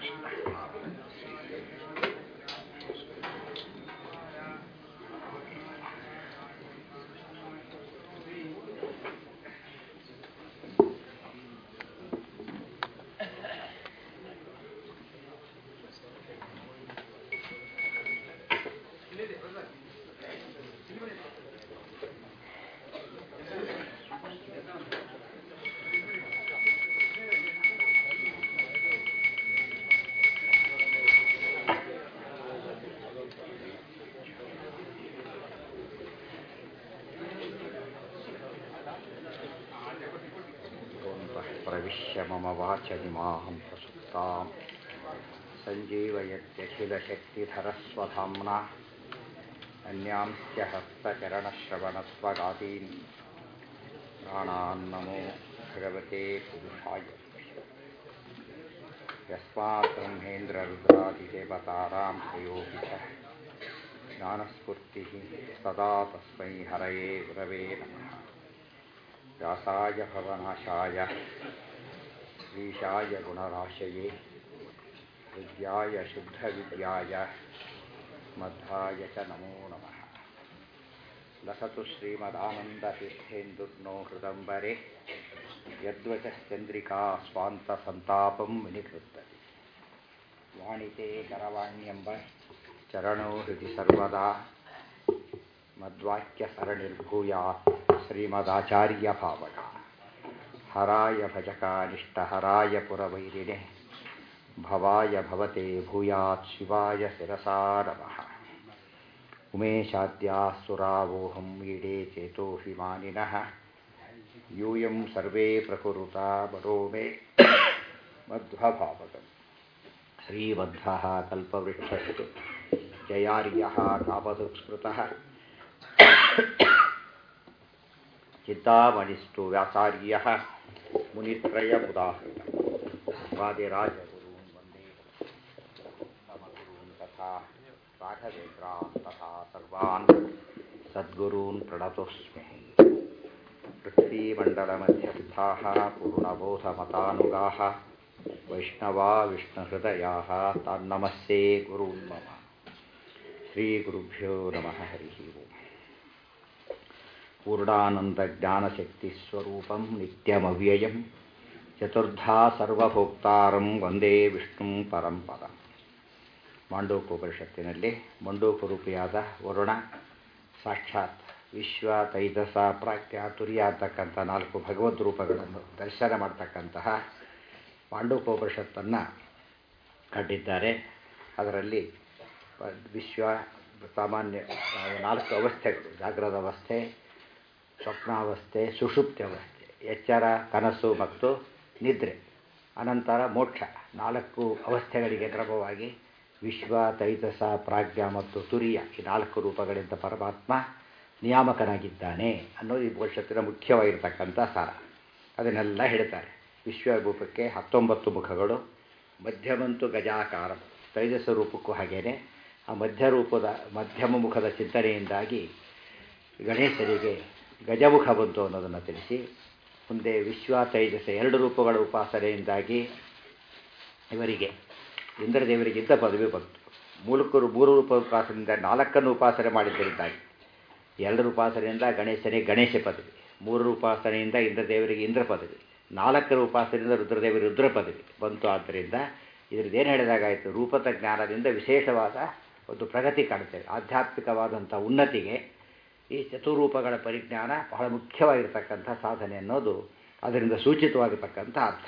प्रविश्य मम वाचनिमाहं प्रसुप्तां सञ्जीवयत्यखिलशक्तिधरस्वधाम्ना अन्यांश्च हस्तचरणश्रवणत्वगादीन् प्राणान्नमो भगवते पुरुषाय यस्मात् ब्रह्मेन्द्ररुद्रादिदेवतारां प्रयोगि च ज्ञानस्फूर्तिः सदा तस्मै हरये गुरवे नमः व्यासाय भवनाशाय ईशाय गुणराशये विद्याय शुद्धविद्याय मध्वाय च नमो नमः लसतु श्रीमदानन्दतीर्थेन्दुर्नो हृदम्बरे यद्वचश्चन्द्रिका स्वान्तसन्तापं विनिकृतति वाणिते करवाण्यम्ब चरणो हृदि सर्वदा मद्वाक्यसरणिर्भूयात् श्रीमदाचार्यभावक हराय भजकानिष्टहराय पुरवैरिणे भवाय भवते भूयात् शिवाय शिरसा नमः उमेशाद्याः सुरावोहं ईडे चेतोऽभिमानिनः यूयं सर्वे प्रकुरुता बरो मे मध्वभावकम् श्रीमध्वः कल्पवृक्षस्तु जयार्यः कापदुस्मृतः चिन्तामणिस्तु व्यासार्यः मुनित्रयमुदाहृतः वादिराजगुरून् वन्दे उत्तमगुरून् तथा राघवेन्द्रान् तथा सर्वान् सद्गुरून् प्रणतोऽस्मि पृथ्वीमण्डलमध्यस्थाः पूर्णबोधमतानुगाः वैष्णवा विष्णुहृदयाः तान्नमस्ये गुरून् मम श्रीगुरुभ्यो नमः हरिः ओम् पूर्णानन्दज्ञानशक्तिस्वरूपं नित्यमव्ययं चतुर्धा सर्वभोक्ताರಂ ವಂದೇ ವಿಷ್ಣು ಪರಂ ಪದಂ ಮಾಂಡೋಕೋಪನಿಷತ್ತಿನಲ್ಲಿ ಮಂಡೋಕರೂಪಿಯಾದ ವರುಣ ಸಾಕ್ಷಾತ್ ವಿಶ್ವ ತೈಜಸ ಪ್ರಾಕ್ಯ ತುರ್ಯ ಅಂತಕ್ಕಂಥ ನಾಲ್ಕು ಭಗವದ್ ರೂಪಗಳನ್ನು ದರ್ಶನ ಮಾಡ್ತಕ್ಕಂತಹ ಮಾಂಡೋಕೋಪನಿಷತ್ತನ್ನು ಕಂಡಿದ್ದಾರೆ ಅದರಲ್ಲಿ ವಿಶ್ವ ಸಾಮಾನ್ಯ ನಾಲ್ಕು ಅವಸ್ಥೆಗಳು ಜಾಗ್ರದ ಅವಸ್ಥೆ ಸ್ವಪ್ನಾವಸ್ಥೆ ಸುಷುಪ್ತಿ ಅವಸ್ಥೆ ಎಚ್ಚರ ಕನಸು ಮತ್ತು ನಿದ್ರೆ ಅನಂತರ ಮೋಕ್ಷ ನಾಲ್ಕು ಅವಸ್ಥೆಗಳಿಗೆ ಕ್ರಮವಾಗಿ ವಿಶ್ವ ತೈಜಸ ಪ್ರಾಜ್ಞ ಮತ್ತು ತುರಿಯ ಈ ನಾಲ್ಕು ರೂಪಗಳಿಂದ ಪರಮಾತ್ಮ ನಿಯಾಮಕನಾಗಿದ್ದಾನೆ ಅನ್ನೋದು ಈ ಭವಿಷ್ಯತ್ತಿನ ಮುಖ್ಯವಾಗಿರ್ತಕ್ಕಂಥ ಸಾರ ಅದನ್ನೆಲ್ಲ ಹೇಳ್ತಾರೆ ವಿಶ್ವರೂಪಕ್ಕೆ ಹತ್ತೊಂಬತ್ತು ಮುಖಗಳು ಮಧ್ಯಮಂತು ಗಜಾಕಾರ ತೈಜಸ ರೂಪಕ್ಕೂ ಹಾಗೇನೆ ಆ ಮಧ್ಯ ರೂಪದ ಮಧ್ಯಮ ಮುಖದ ಚಿಂತನೆಯಿಂದಾಗಿ ಗಣೇಶರಿಗೆ ಗಜಮುಖ ಬಂತು ಅನ್ನೋದನ್ನು ತಿಳಿಸಿ ಮುಂದೆ ವಿಶ್ವ ತೈಜಸ ಎರಡು ರೂಪಗಳ ಉಪಾಸನೆಯಿಂದಾಗಿ ಇವರಿಗೆ ಇಂದ್ರದೇವರಿಗಿಂತ ಪದವಿ ಬಂತು ಮೂಲಕರು ಮೂರು ರೂಪ ಉಪಾಸನೆಯಿಂದ ನಾಲ್ಕನ್ನು ಉಪಾಸನೆ ಮಾಡಿದ್ದರಿಂದಾಗಿ ಎರಡರ ಉಪಾಸನೆಯಿಂದ ಗಣೇಶನಿಗೆ ಗಣೇಶ ಪದವಿ ಮೂರರ ಉಪಾಸನೆಯಿಂದ ಇಂದ್ರದೇವರಿಗೆ ಇಂದ್ರ ಪದವಿ ನಾಲ್ಕರ ಉಪಾಸನೆಯಿಂದ ರುದ್ರದೇವರಿಗೆ ರುದ್ರ ಪದವಿ ಬಂತು ಆದ್ದರಿಂದ ಇದರದ್ದು ಏನು ಹೇಳಿದಾಗಾಯಿತು ರೂಪದ ಜ್ಞಾನದಿಂದ ವಿಶೇಷವಾದ ಒಂದು ಪ್ರಗತಿ ಕಾಣುತ್ತೇವೆ ಆಧ್ಯಾತ್ಮಿಕವಾದಂಥ ಉನ್ನತಿಗೆ ಈ ಚತುರೂಪಗಳ ಪರಿಜ್ಞಾನ ಬಹಳ ಮುಖ್ಯವಾಗಿರ್ತಕ್ಕಂಥ ಸಾಧನೆ ಅನ್ನೋದು ಅದರಿಂದ ಸೂಚಿತವಾಗಿರ್ತಕ್ಕಂಥ ಅರ್ಥ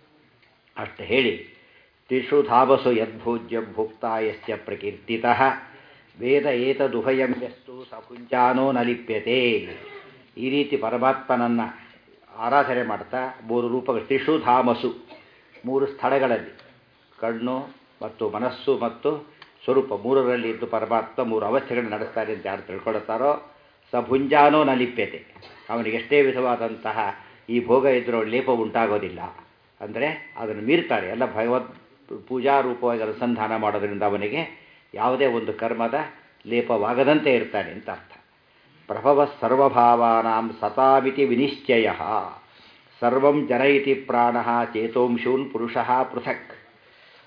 ಅಷ್ಟು ಹೇಳಿ ತಿಷು ಧಾವಸು ಯದ್ಭೋಜ್ಯ ಭೋಕ್ತಾ ಯಶ್ಚ ಪ್ರಕೀರ್ತಿತಃ ವೇದ ಏತದುಭಯಂ ಯಸ್ತು ಸಪುಂಚಾನೋ ನಲಿಪ್ಯತೆ ಈ ರೀತಿ ಪರಮಾತ್ಮನನ್ನು ಆರಾಧನೆ ಮಾಡ್ತಾ ಮೂರು ರೂಪಗಳು ತ್ರಿಷು ಧಾಮಸು ಮೂರು ಸ್ಥಳಗಳಲ್ಲಿ ಕಣ್ಣು ಮತ್ತು ಮನಸ್ಸು ಮತ್ತು ಸ್ವರೂಪ ಮೂರರಲ್ಲಿ ಇದ್ದು ಪರಮಾತ್ಮ ಮೂರು ಅವಸ್ಥೆಗಳನ್ನು ನಡೆಸ್ತಾರೆ ಅಂತ ಯಾರು ತಿಳ್ಕೊಳ್ತಾರೋ ಸಭುಂಜಾನೋ ನಲಿಪ್ಯತೆ ಅವನಿಗೆ ಎಷ್ಟೇ ವಿಧವಾದಂತಹ ಈ ಭೋಗ ಇದ್ರೂ ಲೇಪ ಉಂಟಾಗೋದಿಲ್ಲ ಅಂದರೆ ಅದನ್ನು ಮೀರ್ತಾರೆ ಎಲ್ಲ ಭಗವತ್ ಪೂಜಾ ರೂಪವಾಗಿ ಅನುಸಂಧಾನ ಮಾಡೋದ್ರಿಂದ ಅವನಿಗೆ ಯಾವುದೇ ಒಂದು ಕರ್ಮದ ಲೇಪವಾಗದಂತೆ ಇರ್ತಾನೆ ಅಂತ ಅರ್ಥ ಪ್ರಭವ ಸರ್ವಭಾವಾನಾಂ ಸತಾಮಿತಿ ವಿನಿಶ್ಚಯ ಸರ್ವಂ ಜನ ಇತಿ ಪ್ರಾಣ ಚೇತೋಂಶೂನ್ ಪುರುಷ ಪೃಥಕ್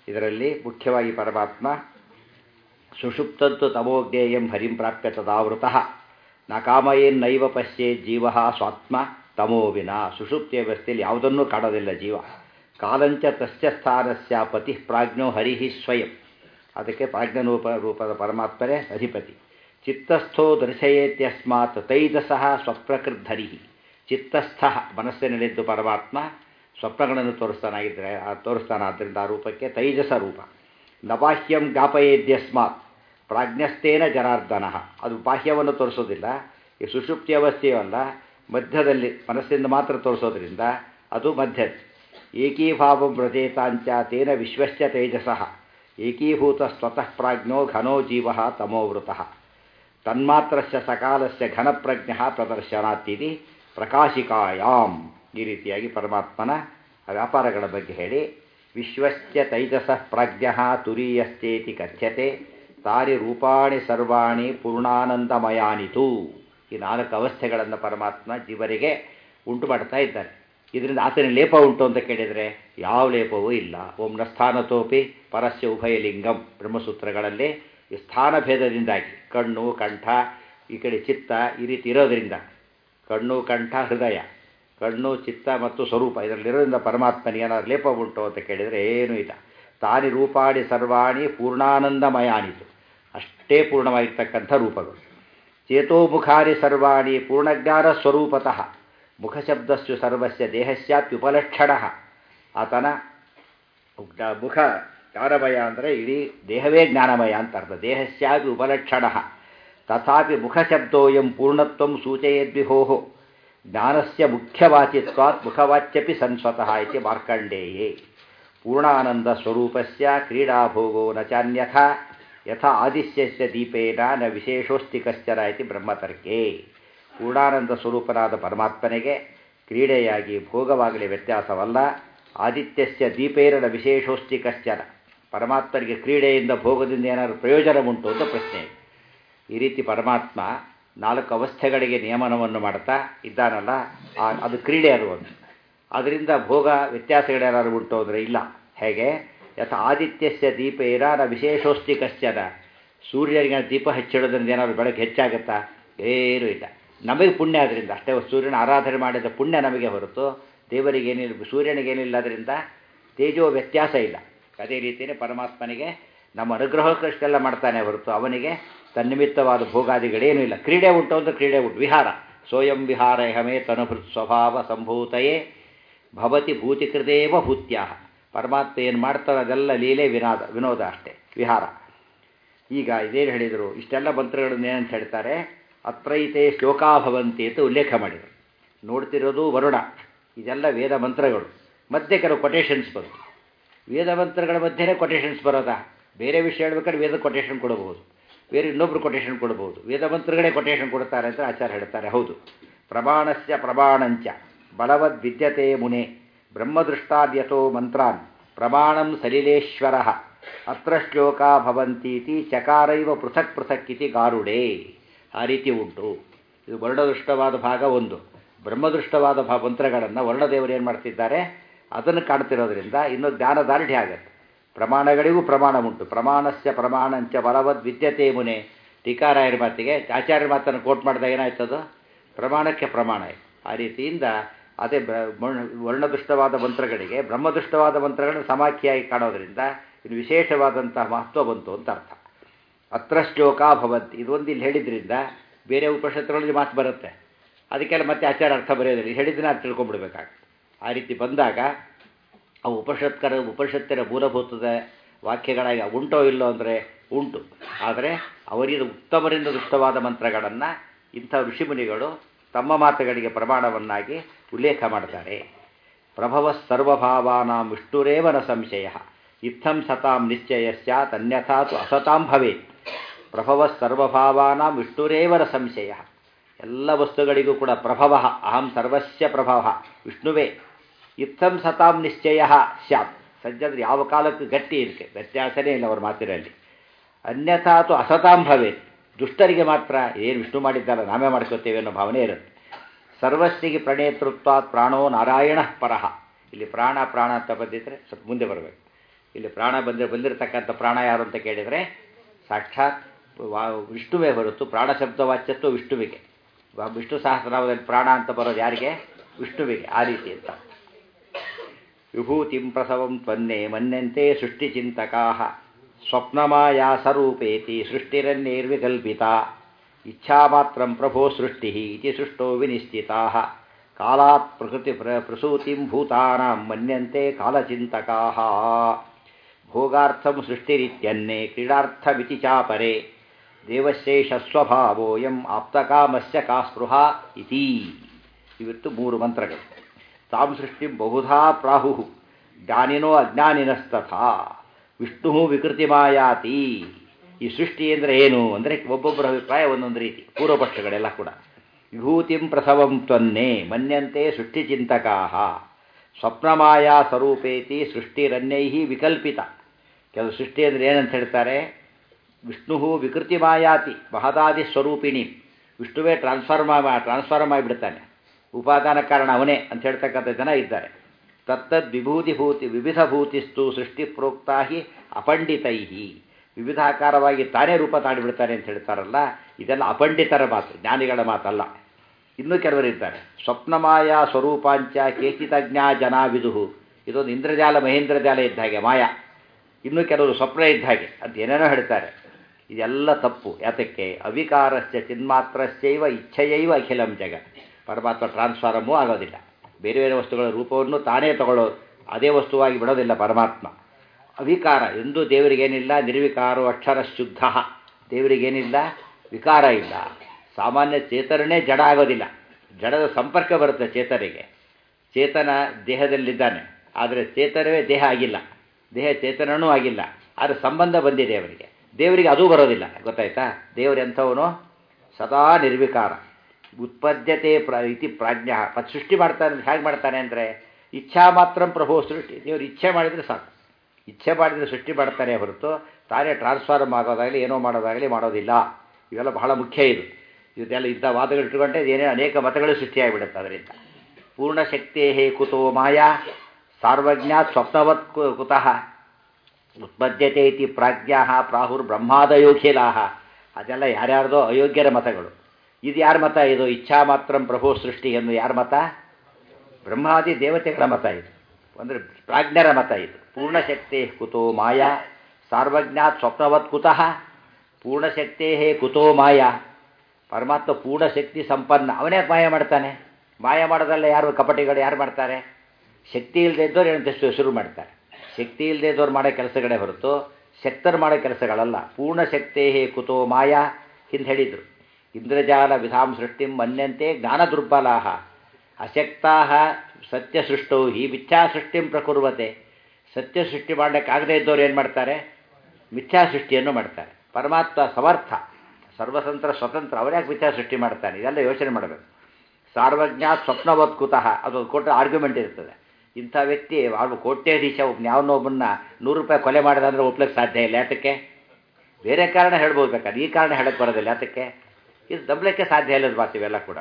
ಇದರಲ್ಲಿ ಮುಖ್ಯವಾಗಿ ಪರಮಾತ್ಮ ಸುಷುಪ್ತಂತು ತಮೋಜ್ಞೇಯಂ ಹರಿಂ ಪ್ರಾಪ್ಯ ತದಾವೃತ ನ ಕಾಮಯೇನ್ನೈವ ಪಶ್ಯೇ ಜೀವ ಸ್ವಾತ್ಮ ತಮೋ ವಿನ ಸುಷುಪ್ತಿಯ ವ್ಯವಸ್ಥೆಯಲ್ಲಿ ಯಾವುದನ್ನೂ ಕಾಣೋದಿಲ್ಲ ಜೀವ ಕಾಲಂಚ ತಸ್ಯ ಸ್ಥಾನಸ್ಯ ಪತಿ ಪ್ರಾಜ್ಞೋ ಹರಿ ಸ್ವಯಂ ಅದಕ್ಕೆ ಪ್ರಾಜ್ಞರೂಪ ರೂಪದ ಪರಮಾತ್ಮರೇ ಅಧಿಪತಿ ಚಿತ್ತಸ್ಥೋ ದರ್ಶಯೇತ್ಯಸ್ಮಾತ್ ತೈಜಸಃ ಸ್ವಪ್ರಕೃದ್ಧರಿ ಚಿತ್ತಸ್ಥ ಮನಸ್ಸಿನಲ್ಲಿದ್ದು ಪರಮಾತ್ಮ ಸ್ವಪ್ನಗಳನ್ನು ತೋರಿಸ್ತಾನಾಗಿದ್ದರೆ ಆ ತೋರಿಸ್ತಾನ ಆದ್ದರಿಂದ ಆ ರೂಪಕ್ಕೆ ತೈಜಸ ರೂಪ ನಬಾಹ್ಯಂ ಜ್ಞಾಪಯೇದ್ಯಸ್ಮಾತ್ ಪ್ರಾಜ್ಞಸ್ತೇನ ಜನಾರ್ದನ ಅದು ಬಾಹ್ಯವನ್ನು ತೋರಿಸೋದಿಲ್ಲ ಈ ಸುಷುಪ್ತಿ ಅವಸ್ಥೆಯಲ್ಲ ಮಧ್ಯದಲ್ಲಿ ಮನಸ್ಸಿಂದ ಮಾತ್ರ ತೋರಿಸೋದ್ರಿಂದ ಅದು ಮಧ್ಯ ಏಕೀಭಾವಂ ವ್ರಜೇತಾಂಚ ತೇನ ವಿಶ್ವಶ್ಚ ತೇಜಸಃ ಏಕೀಭೂತ ಸ್ವತಃ ಪ್ರಾಜ್ಞೋ ಘನೋ ಜೀವ ತಮೋವೃತಃ ತನ್ಮಾತ್ರಸ್ಯ ಸಕಾಲಸ್ಯ ಘನಪ್ರಜ್ಞ ಪ್ರದರ್ಶನಾತಿಥಿ ಪ್ರಕಾಶಿಕಾಯಾಮ್ ಈ ರೀತಿಯಾಗಿ ಪರಮಾತ್ಮನ ವ್ಯಾಪಾರಗಳ ಬಗ್ಗೆ ಹೇಳಿ ವಿಶ್ವಶ್ಚ ತೈಜಸಃ ಪ್ರಾಜ್ಞ ತುರೀಯಶ್ಚೇತಿ ಕಥ್ಯತೆ ತಾರಿ ರೂಪಾಣಿ ಸರ್ವಾಣಿ ಪೂರ್ಣಾನಂದಮಯಾನಿತು ಈ ನಾಲ್ಕು ಅವಸ್ಥೆಗಳನ್ನು ಪರಮಾತ್ಮ ಜೀವರಿಗೆ ಉಂಟು ಮಾಡ್ತಾ ಇದ್ದಾರೆ ಇದರಿಂದ ಆತನ ಲೇಪ ಉಂಟು ಅಂತ ಕೇಳಿದರೆ ಯಾವ ಲೇಪವೂ ಇಲ್ಲ ಓಂ ನ ಸ್ಥಾನತೋಪಿ ಪರಸ್ಯ ಉಭಯಲಿಂಗಂ ಬ್ರಹ್ಮಸೂತ್ರಗಳಲ್ಲಿ ಈ ಸ್ಥಾನಭೇದದಿಂದಾಗಿ ಕಣ್ಣು ಕಂಠ ಈ ಕಡೆ ಚಿತ್ತ ಈ ರೀತಿ ಇರೋದರಿಂದ ಕಣ್ಣು ಕಂಠ ಹೃದಯ ಕಣ್ಣು ಚಿತ್ತ ಮತ್ತು ಸ್ವರೂಪ ಇದರಲ್ಲಿರೋದ್ರಿಂದ ಪರಮಾತ್ಮನಿಗೆ ಏನಾದ್ರು ಲೇಪ ಉಂಟು ಅಂತ ಕೇಳಿದರೆ ಏನೂ ಇಲ್ಲ ತಾನಿ ರೂಪಾಣಿ ಸರ್ವಾಣಿ ಪೂರ್ಣಾನಂದಮಯಾನಿತು ಅಷ್ಟೇ ಪೂರ್ಣವಾಗಿರ್ತಕ್ಕಂಥ ರೂಪಗಳು ಚೇತೋಮುಖಾರಿ ಸರ್ವಾಣಿ ಪೂರ್ಣಜ್ಞಾನ ಸ್ವರೂಪತಃ ಮುಖಶಬ್ದಸ್ಸು ಸರ್ವಸ್ಯ ದೇಹಸ್ಯಾಪ್ಯುಪಲಕ್ಷಣ ಆತನ ಮುಖ ಜ್ಞಾನಮಯ ಅಂದರೆ ಇಡೀ ದೇಹವೇ ಜ್ಞಾನಮಯ ಅಂತ ಅರ್ಥ ದೇಹಸ್ಯಾಪಿ ಉಪಲಕ್ಷಣ ತಥಾಪಿ ಮುಖಶಬ್ದೋಯಂ ಪೂರ್ಣತ್ವ ಸೂಚಯದ್ವಿಭೋ ಜ್ಞಾನಸ್ಯ ಮುಖ್ಯವಾಚಿತ್ವಾತ್ ಮುಖವಾಚ್ಯಪಿ ಸನ್ಸ್ವತಃ ಇತಿ ಮಾರ್ಕಂಡೇಯೇ ಪೂರ್ಣಾನಂದ ಸ್ವರೂಪಸ್ಯ ಕ್ರೀಡಾಭೋಗೋ ನ ಚಾನ್ಯಥ ಯಥಾ ಆದಿಶ್ಯಸ್ಯ ದೀಪೇನ ನ ವಿಶೇಷೋಸ್ತಿ ಕಶ್ಚನ ಇತಿ ಬ್ರಹ್ಮತರ್ಕೆ ಪೂರ್ಣಾನಂದ ಸ್ವರೂಪನಾದ ಪರಮಾತ್ಮನಿಗೆ ಕ್ರೀಡೆಯಾಗಿ ಭೋಗವಾಗಲಿ ವ್ಯತ್ಯಾಸವಲ್ಲ ಆದಿತ್ಯಸ್ಯ ದೀಪೇನ ವಿಶೇಷೋಸ್ತಿ ಕಶ್ಚನ ಪರಮಾತ್ಮನಿಗೆ ಕ್ರೀಡೆಯಿಂದ ಭೋಗದಿಂದ ಏನಾದರೂ ಪ್ರಯೋಜನ ಉಂಟು ಅಂತ ಪ್ರಶ್ನೆ ಈ ರೀತಿ ಪರಮಾತ್ಮ ನಾಲ್ಕು ಅವಸ್ಥೆಗಳಿಗೆ ನಿಯಮನವನ್ನು ಮಾಡ್ತಾ ಇದ್ದಾನಲ್ಲ ಅದು ಕ್ರೀಡೆ ಅದು ಒಂದು ಅದರಿಂದ ಭೋಗ ವ್ಯತ್ಯಾಸಗಳೇನಾದ್ರು ಉಂಟು ಅಂದರೆ ಇಲ್ಲ ಹೇಗೆ ಯಥ ಆದಿತ್ಯಸ್ಯ ದೀಪ ಏನಾರ ವಿಶೇಷೋಸ್ತಿ ಕಶ್ಚನ ಸೂರ್ಯನಿಗೆ ದೀಪ ಹಚ್ಚಿಡೋದ್ರಿಂದ ಏನಾದ್ರು ಬೆಳಕು ಹೆಚ್ಚಾಗುತ್ತಾ ಏನೂ ಇಲ್ಲ ನಮಗೆ ಪುಣ್ಯ ಅದರಿಂದ ಅಷ್ಟೇ ಸೂರ್ಯನ ಆರಾಧನೆ ಮಾಡಿದ ಪುಣ್ಯ ನಮಗೆ ಹೊರತು ದೇವರಿಗೇನಿಲ್ಲ ಸೂರ್ಯನಿಗೇನಿಲ್ಲ ಅದರಿಂದ ತೇಜೋ ವ್ಯತ್ಯಾಸ ಇಲ್ಲ ಅದೇ ರೀತಿಯೇ ಪರಮಾತ್ಮನಿಗೆ ನಮ್ಮ ಅನುಗ್ರಹಕ್ಕಷ್ಟೆಲ್ಲ ಮಾಡ್ತಾನೆ ಹೊರತು ಅವನಿಗೆ ತನ್ನಿಮಿತ್ತವಾದ ಭೋಗಾದಿಗಳೇನೂ ಇಲ್ಲ ಕ್ರೀಡೆ ಉಂಟು ಅಂತ ಕ್ರೀಡೆ ಉಂಟು ವಿಹಾರ ಸ್ವಯಂ ವಿಹಾರ ಹಮೇ ತನುಭೃತ್ ಸ್ವಭಾವ ಸಂಭೂತಯೇ ಭವತಿ ಭೂತಿಕೃತೇವ ಭೂತ್ಯಾಹ ಪರಮಾತ್ಮ ಏನು ಮಾಡ್ತಾರೆ ಅದೆಲ್ಲ ಲೀಲೆ ವಿನಾದ ವಿನೋದ ಅಷ್ಟೇ ವಿಹಾರ ಈಗ ಇದೇನು ಹೇಳಿದರು ಇಷ್ಟೆಲ್ಲ ಮಂತ್ರಗಳನ್ನು ಏನಂತ ಹೇಳ್ತಾರೆ ಅತ್ರೈತೆ ಶ್ಲೋಕಾಭವಂತಿ ಅಂತ ಉಲ್ಲೇಖ ಮಾಡಿದರು ನೋಡ್ತಿರೋದು ವರುಣ ಇದೆಲ್ಲ ವೇದ ಮಂತ್ರಗಳು ಮಧ್ಯೆ ಕೆಲವು ಕೊಟೇಶನ್ಸ್ ಬಂತು ವೇದ ಮಂತ್ರಗಳ ಮಧ್ಯೆನೇ ಕೊಟೇಶನ್ಸ್ ಬರೋದಾ ಬೇರೆ ವಿಷಯ ಹೇಳ್ಬೇಕಾದ್ರೆ ವೇದ ಕೊಟೇಶನ್ ಕೊಡಬಹುದು ಬೇರೆ ಇನ್ನೊಬ್ರು ಕೊಟೇಶನ್ ಕೊಡಬಹುದು ವೇದ ಮಂತ್ರಗಳೇ ಕೊಟೇಶನ್ ಕೊಡ್ತಾರೆ ಅಂತ ಆಚಾರ ಹೇಳ್ತಾರೆ ಹೌದು ಪ್ರಮಾಣಸ್ಯ ಪ್ರಮಾಣಂಚ ಬಲವದ್ ವಿದ್ಯತೆ ಮುನೆ ಬ್ರಹ್ಮದೃಷ್ಟಾದ್ಯಥೋ ಮಂತ್ರಾನ್ ಪ್ರಮಾಣಂ ಸಲಿಲೇಶ್ವರ ಅತ್ರ ಶ್ಲೋಕ ಭವಂತೀತಿ ಚಕಾರೈವ ಪೃಥಕ್ ಪೃಥಕ್ ಇತಿ ಗಾರುಡೆ ಆ ರೀತಿ ಉಂಟು ಇದು ವರ್ಣದೃಷ್ಟವಾದ ಭಾಗ ಒಂದು ಬ್ರಹ್ಮದೃಷ್ಟವಾದ ಭಾ ಮಂತ್ರಗಳನ್ನು ವರ್ಣದೇವರು ಏನು ಮಾಡ್ತಿದ್ದಾರೆ ಅದನ್ನು ಕಾಣ್ತಿರೋದ್ರಿಂದ ಇನ್ನು ಜ್ಞಾನ ದಾರ್ಢ್ಯ ಆಗತ್ತೆ ಪ್ರಮಾಣಗಳಿಗೂ ಪ್ರಮಾಣ ಉಂಟು ಪ್ರಮಾಣಸ್ಯ ಪ್ರಮಾಣಂಚ ಬಲವದ್ ವಿದ್ಯತೆ ಮುನೆ ಟೀಕಾರಾಯರ ಮಾತಿಗೆ ಆಚಾರ್ಯರ ಮಾತನ್ನು ಕೋಟ್ ಮಾಡಿದಾಗ ಏನಾಯ್ತದು ಪ್ರಮಾಣಕ್ಕೆ ಪ್ರಮಾಣ ಆ ರೀತಿಯಿಂದ ಅದೇ ವರ್ಣದೃಷ್ಟವಾದ ಮಂತ್ರಗಳಿಗೆ ಬ್ರಹ್ಮದೃಷ್ಟವಾದ ಮಂತ್ರಗಳನ್ನು ಸಮಾಖ್ಯಾಗಿ ಕಾಣೋದ್ರಿಂದ ಇದು ವಿಶೇಷವಾದಂತಹ ಮಹತ್ವ ಬಂತು ಅಂತ ಅರ್ಥ ಅತ್ರ ಶ್ಲೋಕ ಭವಂತಿ ಇದೊಂದು ಇಲ್ಲಿ ಹೇಳಿದ್ರಿಂದ ಬೇರೆ ಉಪನಿಷತ್ತುಗಳಲ್ಲಿ ಮಾತು ಬರುತ್ತೆ ಅದಕ್ಕೆಲ್ಲ ಮತ್ತೆ ಆಚಾರ ಅರ್ಥ ಬರೆಯೋದಿಲ್ಲ ಹೇಳಿದ್ದನ್ನ ಅದು ತಿಳ್ಕೊಂಡ್ಬಿಡ್ಬೇಕಾಗ್ತದೆ ಆ ರೀತಿ ಬಂದಾಗ ಆ ಉಪನಿಷತ್ಕರ ಉಪನಿಷತ್ತಿನ ಮೂಲಭೂತದ ವಾಕ್ಯಗಳಾಗಿ ಉಂಟೋ ಇಲ್ಲೋ ಅಂದರೆ ಉಂಟು ಆದರೆ ಅವರಿಂದ ಉತ್ತಮರಿಂದ ದುಷ್ಟವಾದ ಮಂತ್ರಗಳನ್ನು ಇಂಥ ಋಷಿಮುನಿಗಳು ತಮ್ಮ ಮಾತುಗಳಿಗೆ ಪ್ರಮಾಣವನ್ನಾಗಿ ಉಲ್ಲೇಖ ಮಾಡ್ತಾರೆ ಪ್ರಭವ ಸರ್ವಭಾವಾನಾಂ ವಿಷ್ಣುರೇವನ ಸಂಶಯ ಇತ್ತಂ ಸತಾಂ ನಿಶ್ಚಯ ಸ್ಯಾತ್ ಅನ್ಯಥಾತು ಅಸತಾಂ ಭವೇತ್ ಪ್ರಭವ ಸರ್ವಭಾವಾನಾಂ ವಿಷ್ಣುರೇವನ ಸಂಶಯ ಎಲ್ಲ ವಸ್ತುಗಳಿಗೂ ಕೂಡ ಪ್ರಭವ ಅಹಂ ಸರ್ವಸ್ಯ ಪ್ರಭವ ವಿಷ್ಣುವೇ ಇತ್ತಂ ಸತಾಂ ನಿಶ್ಚಯ ಸ್ಯಾತ್ ಸಜ್ಜಂದ್ರೆ ಯಾವ ಕಾಲಕ್ಕೂ ಗಟ್ಟಿ ಇದಕ್ಕೆ ವ್ಯತ್ಯಾಸನೇ ಇಲ್ಲ ಅವ್ರ ಮಾತಿನಲ್ಲಿ ಅನ್ಯಥಾತು ಅಸತಾಂ ಭವೇತ್ ದುಷ್ಟರಿಗೆ ಮಾತ್ರ ಏನು ವಿಷ್ಣು ಮಾಡಿದ್ದಾರ ನಾವೇ ಮಾಡ್ಕೋತೇವೆ ಅನ್ನೋ ಭಾವನೆ ಇರುತ್ತೆ ಸರ್ವಸ್ಸಿಗೆ ಪ್ರಣೇತೃತ್ವಾತ್ ಪ್ರಾಣೋ ನಾರಾಯಣ ಪರಹ ಇಲ್ಲಿ ಪ್ರಾಣ ಪ್ರಾಣ ಅಂತ ಬಂದಿದ್ರೆ ಸ್ವಲ್ಪ ಮುಂದೆ ಬರಬೇಕು ಇಲ್ಲಿ ಪ್ರಾಣ ಬಂದ ಬಂದಿರತಕ್ಕಂಥ ಪ್ರಾಣ ಯಾರು ಅಂತ ಕೇಳಿದರೆ ಸಾಕ್ಷಾತ್ ವಾ ವಿಷ್ಣುವೇ ಹೊರತು ಪ್ರಾಣ ಶಬ್ದ ವಾಚ್ಯತ್ವ ವಿಷ್ಣುವಿಗೆ ವ- ವಿಷ್ಣು ಸಹಸ್ರನಾಮದಲ್ಲಿ ಪ್ರಾಣ ಅಂತ ಬರೋದು ಯಾರಿಗೆ ವಿಷ್ಣುವಿಗೆ ಆ ರೀತಿ ಅಂತ ವಿಭೂತಿಂ ಪ್ರಸವಂ ತ್ವನ್ನೇ ಮನ್ಯಂತೆ ಸೃಷ್ಟಿಚಿಂತಕಾ ಸ್ವಪ್ನಮಾಯಾ ಸ್ವರೂಪೇತಿ ಸೃಷ್ಟಿರನ್ನೇರ್ವಿಕಲ್ಪಿತ ಇಚ್ಛಾಮಾತ್ರಂ ಪ್ರಭೋ ಸೃಷ್ಟಿ ಇತಿ ಸೃಷ್ಟೋ ವಿನಿಶ್ಚಿತಾ ಕಾಲಾತ್ ಪ್ರಕೃತಿ ಪ್ರ ಪ್ರಸೂತಿಂ ಭೂತಾನಾಂ ಮನ್ಯಂತೆ ಕಾಲಚಿಂತಕಾ ಭೋಗಾರ್ಥಂ ಸೃಷ್ಟಿರಿತ್ಯನ್ನೇ ಕ್ರೀಡಾರ್ಥಮಿತಿ ಚಾಪರೆ ದೇವಶೇಷಸ್ವಭಾವೋಯಂ ಆಪ್ತಕಾಮಸ್ಯ ಕಾ ಸ್ಪೃಹ ಇತಿ ಇವತ್ತು ಮೂರು ಮಂತ್ರಗಳು ತಾಂ ಸೃಷ್ಟಿ ಬಹುಧಾ ಪ್ರಾಹು ಜ್ಞಾನಿನೋ ಅಜ್ಞಾನಿನಸ್ತಥಾ ವಿಷ್ಣು ವಿಕೃತಿ ಮಾಯಾತಿ ಈ ಸೃಷ್ಟಿ ಅಂದರೆ ಏನು ಅಂದರೆ ಒಬ್ಬೊಬ್ಬರ ಅಭಿಪ್ರಾಯ ಒಂದೊಂದು ರೀತಿ ಪೂರ್ವಪಕ್ಷಗಳೆಲ್ಲ ಕೂಡ ವಿಭೂತಿಂ ಪ್ರಸವಂ ತ್ವನ್ನೇ ಮನ್ಯಂತೆ ಸೃಷ್ಟಿಚಿಂತಕಾ ಸ್ವಪ್ನಮಾಯಾ ಸ್ವರೂಪೇತಿ ಸೃಷ್ಟಿರನ್ಯೈ ವಿಕಲ್ಪಿತ ಕೆಲವು ಸೃಷ್ಟಿ ಅಂದರೆ ಏನಂತ ಹೇಳ್ತಾರೆ ವಿಷ್ಣು ವಿಕೃತಿ ಮಾಯಾತಿ ಮಹದಾದಿ ಸ್ವರೂಪಿಣಿ ವಿಷ್ಣುವೇ ಟ್ರಾನ್ಸ್ಫಾರ್ಮ್ ಟ್ರಾನ್ಸ್ಫಾರ್ಮ್ ಆಗಿಬಿಡ್ತಾನೆ ಉಪಾದಾನ ಕಾರಣ ಅವನೇ ಅಂತ ಹೇಳ್ತಕ್ಕಂಥ ಜನ ಇದ್ದಾರೆ ತತ್ತದ್ ವಿಭೂತಿಭೂತಿ ವಿವಿಧ ಭೂತಿಸ್ತು ಸೃಷ್ಟಿ ಪ್ರೋಕ್ತಾ ಹಿ ಅಪಂಡಿತೈ ವಿವಿಧಾಕಾರವಾಗಿ ತಾನೇ ರೂಪ ತಾಡಿಬಿಡ್ತಾನೆ ಅಂತ ಹೇಳ್ತಾರಲ್ಲ ಇದೆಲ್ಲ ಅಪಂಡಿತರ ಮಾತು ಜ್ಞಾನಿಗಳ ಮಾತಲ್ಲ ಇನ್ನೂ ಕೆಲವರಿದ್ದಾರೆ ಸ್ವಪ್ನಮಾಯ ಸ್ವರೂಪಾಂಚ ಕೇಚಿತಜ್ಞಾ ಜನ ವಿದುಹು ಇದೊಂದು ಇಂದ್ರಜಾಲ ಮಹೇಂದ್ರಜಾಲ ಇದ್ದ ಹಾಗೆ ಮಾಯ ಇನ್ನೂ ಕೆಲವರು ಸ್ವಪ್ನ ಇದ್ದ ಹಾಗೆ ಅಂತ ಏನೇನೋ ಹೇಳ್ತಾರೆ ಇದೆಲ್ಲ ತಪ್ಪು ಯಾತಕ್ಕೆ ಅವಿಕಾರಸ್ಯ ಚಿನ್ಮಾತ್ರಸ್ಯೈವ ಇಚ್ಛೆಯೈವ ಅಖಿಲಂ ಜಗ ಪರಮಾತ್ಮ ಟ್ರಾನ್ಸ್ಫಾರಮೂ ಆಗೋದಿಲ್ಲ ಬೇರೆ ಬೇರೆ ವಸ್ತುಗಳ ರೂಪವನ್ನು ತಾನೇ ತಗೊಳ್ಳೋದು ಅದೇ ವಸ್ತುವಾಗಿ ಬಿಡೋದಿಲ್ಲ ಪರಮಾತ್ಮ ಅವಿಕಾರ ಎಂದೂ ದೇವರಿಗೇನಿಲ್ಲ ನಿರ್ವಿಕಾರೋ ಅಕ್ಷರ ಶುದ್ಧ ದೇವರಿಗೇನಿಲ್ಲ ವಿಕಾರ ಇಲ್ಲ ಸಾಮಾನ್ಯ ಚೇತನನೇ ಜಡ ಆಗೋದಿಲ್ಲ ಜಡದ ಸಂಪರ್ಕ ಬರುತ್ತೆ ಚೇತನಿಗೆ ಚೇತನ ದೇಹದಲ್ಲಿದ್ದಾನೆ ಆದರೆ ಚೇತನವೇ ದೇಹ ಆಗಿಲ್ಲ ದೇಹ ಚೇತನನೂ ಆಗಿಲ್ಲ ಆದರೆ ಸಂಬಂಧ ಬಂದಿದೆ ಅವರಿಗೆ ದೇವರಿಗೆ ಅದೂ ಬರೋದಿಲ್ಲ ಗೊತ್ತಾಯ್ತಾ ದೇವರು ಎಂಥವನು ಸದಾ ನಿರ್ವಿಕಾರ ಉತ್ಪದ್ಯತೆ ಪ್ರ ಇತಿ ಪ್ರಾಜ್ಞ ಮತ್ತು ಸೃಷ್ಟಿ ಮಾಡ್ತಾನೆ ಹೇಗೆ ಮಾಡ್ತಾನೆ ಅಂದರೆ ಇಚ್ಛಾ ಮಾತ್ರ ಪ್ರಭೋ ಸೃಷ್ಟಿ ದೇವರು ಇಚ್ಛೆ ಮಾಡಿದರೆ ಸಾಕು ಇಚ್ಛೆ ಮಾಡಿದರೆ ಸೃಷ್ಟಿ ಮಾಡ್ತಾನೆ ಹೊರತು ತಾನೇ ಟ್ರಾನ್ಸ್ಫಾರ್ಮ್ ಆಗೋದಾಗಲಿ ಏನೋ ಮಾಡೋದಾಗಲಿ ಮಾಡೋದಿಲ್ಲ ಇವೆಲ್ಲ ಬಹಳ ಮುಖ್ಯ ಇದು ಇದೆಲ್ಲ ಇಂಥ ವಾದಗಳು ಇಟ್ಕೊಂಡೆ ಏನೇ ಅನೇಕ ಮತಗಳು ಸೃಷ್ಟಿಯಾಗಿಬಿಡುತ್ತೆ ಅದರಿಂದ ಪೂರ್ಣಶಕ್ತೇ ಹೇ ಕುತೋ ಮಾಯಾ ಸಾರ್ವಜ್ಞಾತ್ ಸ್ವಪ್ನವತ್ ಕು- ಕುತಃ ಉತ್ಪದ್ಯತೆ ಇತಿ ಪ್ರಾಜ್ಞಾ ಪ್ರಾಹುರ್ ಬ್ರಹ್ಮಾದಯೋಖಿಲಾ ಅದೆಲ್ಲ ಯಾರ್ಯಾರ್ದೋ ಅಯೋಗ್ಯರ ಮತಗಳು ಇದು ಯಾರ ಮತ ಇದು ಇಚ್ಛಾ ಮಾತ್ರ ಪ್ರಭು ಸೃಷ್ಟಿ ಎಂದು ಯಾರ ಮತ ಬ್ರಹ್ಮಾದಿ ದೇವತೆಗಳ ಮತ ಇದು ಅಂದರೆ ಪ್ರಾಜ್ಞರ ಮತ ಇದು ಪೂರ್ಣಶಕ್ತಿ ಕುತೋ ಮಾಯಾ ಸಾರ್ವಜ್ಞಾತ್ ಸ್ವಪ್ನವತ್ ಕುತಃ ಪೂರ್ಣಶಕ್ತೇ ಕುತೋ ಮಾಯಾ ಪರಮಾತ್ಮ ಪೂರ್ಣಶಕ್ತಿ ಸಂಪನ್ನ ಅವನೇ ಮಾಯ ಮಾಡ್ತಾನೆ ಮಾಯ ಮಾಡೋದಲ್ಲ ಯಾರು ಕಪಟಿಗಳು ಯಾರು ಮಾಡ್ತಾರೆ ಶಕ್ತಿ ಇಲ್ಲದೆ ಇದ್ದವ್ರು ಏನಂತ ಶುರು ಮಾಡ್ತಾರೆ ಶಕ್ತಿ ಇಲ್ಲದೆ ಇದ್ದವ್ರು ಮಾಡೋ ಕೆಲಸಗಳೇ ಹೊರತು ಶಕ್ತರು ಮಾಡೋ ಕೆಲಸಗಳಲ್ಲ ಪೂರ್ಣ ಶಕ್ತೇ ಕುತೋ ಮಾಯಾ ಹಿಂದೆ ಹೇಳಿದರು ಇಂದ್ರಜಾಲ ವಿಧಾಂ ಸೃಷ್ಟಿಂ ಮನ್ಯಂತೆ ಜ್ಞಾನ ದುರ್ಬಲಾಹ ಅಶಕ್ತಾ ಸತ್ಯ ಸೃಷ್ಟೋ ಹಿ ಮಿಥ್ಯಾ ಸೃಷ್ಟಿಂ ಪ್ರಕುರ್ವತೆ ಸತ್ಯ ಸೃಷ್ಟಿ ಮಾಡಲಿಕ್ಕಾಗದೇ ಇದ್ದವ್ರು ಏನು ಮಾಡ್ತಾರೆ ಮಿಥ್ಯಾ ಸೃಷ್ಟಿಯನ್ನು ಮಾಡ್ತಾರೆ ಪರಮಾತ್ಮ ಸಮರ್ಥ ಸರ್ವತಂತ್ರ ಸ್ವತಂತ್ರ ಅವರ್ಯಾಕೆ ಮಿಥ್ಯಾ ಸೃಷ್ಟಿ ಮಾಡ್ತಾನೆ ಇದೆಲ್ಲ ಯೋಚನೆ ಮಾಡಬೇಕು ಸಾರ್ವಜ್ಞ ಸ್ವಪ್ನವತ್ಕುತಃ ಅದು ಕೊಟ್ಟ ಆರ್ಗ್ಯುಮೆಂಟ್ ಇರ್ತದೆ ಇಂಥ ವ್ಯಕ್ತಿ ಅವನು ಕೋಟ್ಯಾಧೀಶ ಒಬ್ಬನ ಯಾವನೊಬ್ಬನ್ನ ನೂರು ರೂಪಾಯಿ ಕೊಲೆ ಮಾಡಿದ ಅಂದರೆ ಒಪ್ಲಿಕ್ಕೆ ಸಾಧ್ಯ ಇಲ್ಲ ಯಾತಕ್ಕೆ ಬೇರೆ ಕಾರಣ ಹೇಳ್ಬೋದು ಬೇಕಾದ್ರೆ ಈ ಕಾರಣ ಹೇಳಕ್ಕೆ ಬರೋದಿಲ್ಲ ಯಾತಕ್ಕೆ ಇದು ನಂಬಲಿಕ್ಕೆ ಸಾಧ್ಯ ಇಲ್ಲದ ಮಾತು ಇವೆಲ್ಲ ಕೂಡ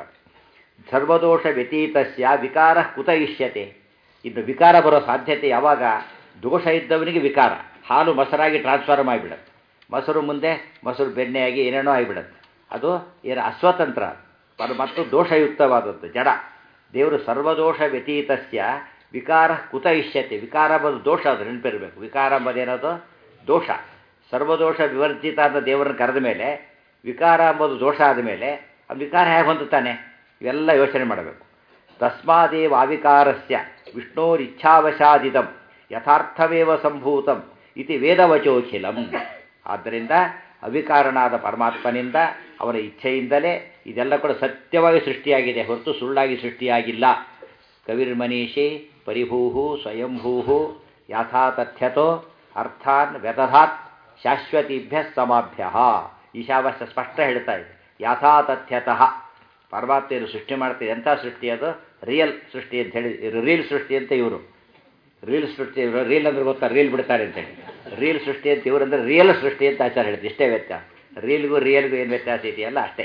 ಸರ್ವದೋಷ ವ್ಯತೀತಸ್ಯ ವಿಕಾರ ಕುತ ಇಷ್ಯತೆ ಇನ್ನು ವಿಕಾರ ಬರೋ ಸಾಧ್ಯತೆ ಯಾವಾಗ ದೋಷ ಇದ್ದವನಿಗೆ ವಿಕಾರ ಹಾಲು ಮೊಸರಾಗಿ ಟ್ರಾನ್ಸ್ಫಾರ್ಮ್ ಆಗಿಬಿಡುತ್ತೆ ಮೊಸರು ಮುಂದೆ ಮೊಸರು ಬೆಣ್ಣೆಯಾಗಿ ಏನೇನೋ ಆಗಿಬಿಡುತ್ತೆ ಅದು ಏನು ಅಸ್ವತಂತ್ರ ಅದು ಮತ್ತು ದೋಷಯುಕ್ತವಾದದ್ದು ಜಡ ದೇವರು ಸರ್ವದೋಷ ವ್ಯತೀತಸ್ಯ ವಿಕಾರ ಕುತ ಇಷ್ಯತೆ ವಿಕಾರ ಬಂದು ದೋಷ ಅದು ನೆನಪಿರಬೇಕು ವಿಕಾರ ಎಂಬುದೇನದು ದೋಷ ಸರ್ವದೋಷ ವಿವರ್ಜಿತ ಅಂತ ದೇವರನ್ನು ಕರೆದ ಮೇಲೆ ವಿಕಾರ ಎಂಬುದು ದೋಷ ಆದಮೇಲೆ ಆ ವಿಕಾರ ಹೇಗೆ ಹೊಂದುತ್ತಾನೆ ಇವೆಲ್ಲ ಯೋಚನೆ ಮಾಡಬೇಕು ತಸ್ಮಾದೇವ ಅವಿಕಾರಸ್ಯ ವಿಷ್ಣೋರಿಚ್ಛಾವಶಾದಿತಂ ಯಥಾರ್ಥವೇವ ಸಂಭೂತಂ ಇತಿ ವೇದವಚೋಖಿಲಂ ಆದ್ದರಿಂದ ಅವಿಕಾರನಾದ ಪರಮಾತ್ಮನಿಂದ ಅವನ ಇಚ್ಛೆಯಿಂದಲೇ ಇದೆಲ್ಲ ಕೂಡ ಸತ್ಯವಾಗಿ ಸೃಷ್ಟಿಯಾಗಿದೆ ಹೊರತು ಸುಳ್ಳಾಗಿ ಸೃಷ್ಟಿಯಾಗಿಲ್ಲ ಕವಿರ್ಮನೀಷಿ ಪರಿಭೂ ಸ್ವಯಂಭೂ ಯಥಾ ತಥ್ಯತೋ ಅರ್ಥಾನ್ ವ್ಯತಧಾತ್ ಶಾಶ್ವತಿಭ್ಯ ಸಮಾಭ್ಯ ಈಶಾವಾಸ್ಯ ಸ್ಪಷ್ಟ ಹೇಳ್ತಾ ಇದೆ ಯಥಾ ತಥ್ಯತಃ ಪರಮಾತ್ಮೆಯನ್ನು ಸೃಷ್ಟಿ ಮಾಡ್ತಿದೆ ಎಂಥ ಸೃಷ್ಟಿ ಅದು ರಿಯಲ್ ಸೃಷ್ಟಿ ಅಂತ ಹೇಳಿ ರೀಲ್ ಸೃಷ್ಟಿ ಅಂತ ಇವರು ರೀಲ್ ಸೃಷ್ಟಿ ರೀಲ್ ಅಂದ್ರೆ ಗೊತ್ತಾ ರೀಲ್ ಬಿಡ್ತಾರೆ ಅಂತೇಳಿ ರೀಲ್ ಸೃಷ್ಟಿ ಅಂತ ಇವರಂದ್ರೆ ರಿಯಲ್ ಸೃಷ್ಟಿ ಅಂತ ಆಚಾರ ಹೇಳಿದ್ರು ಇಷ್ಟೇ ವ್ಯತ್ಯಾಸ ರೀಲ್ಗೂ ರಿಯಲ್ಗೂ ಏನು ವ್ಯತ್ಯಾಸ ಇದೆಯಲ್ಲ ಅಷ್ಟೇ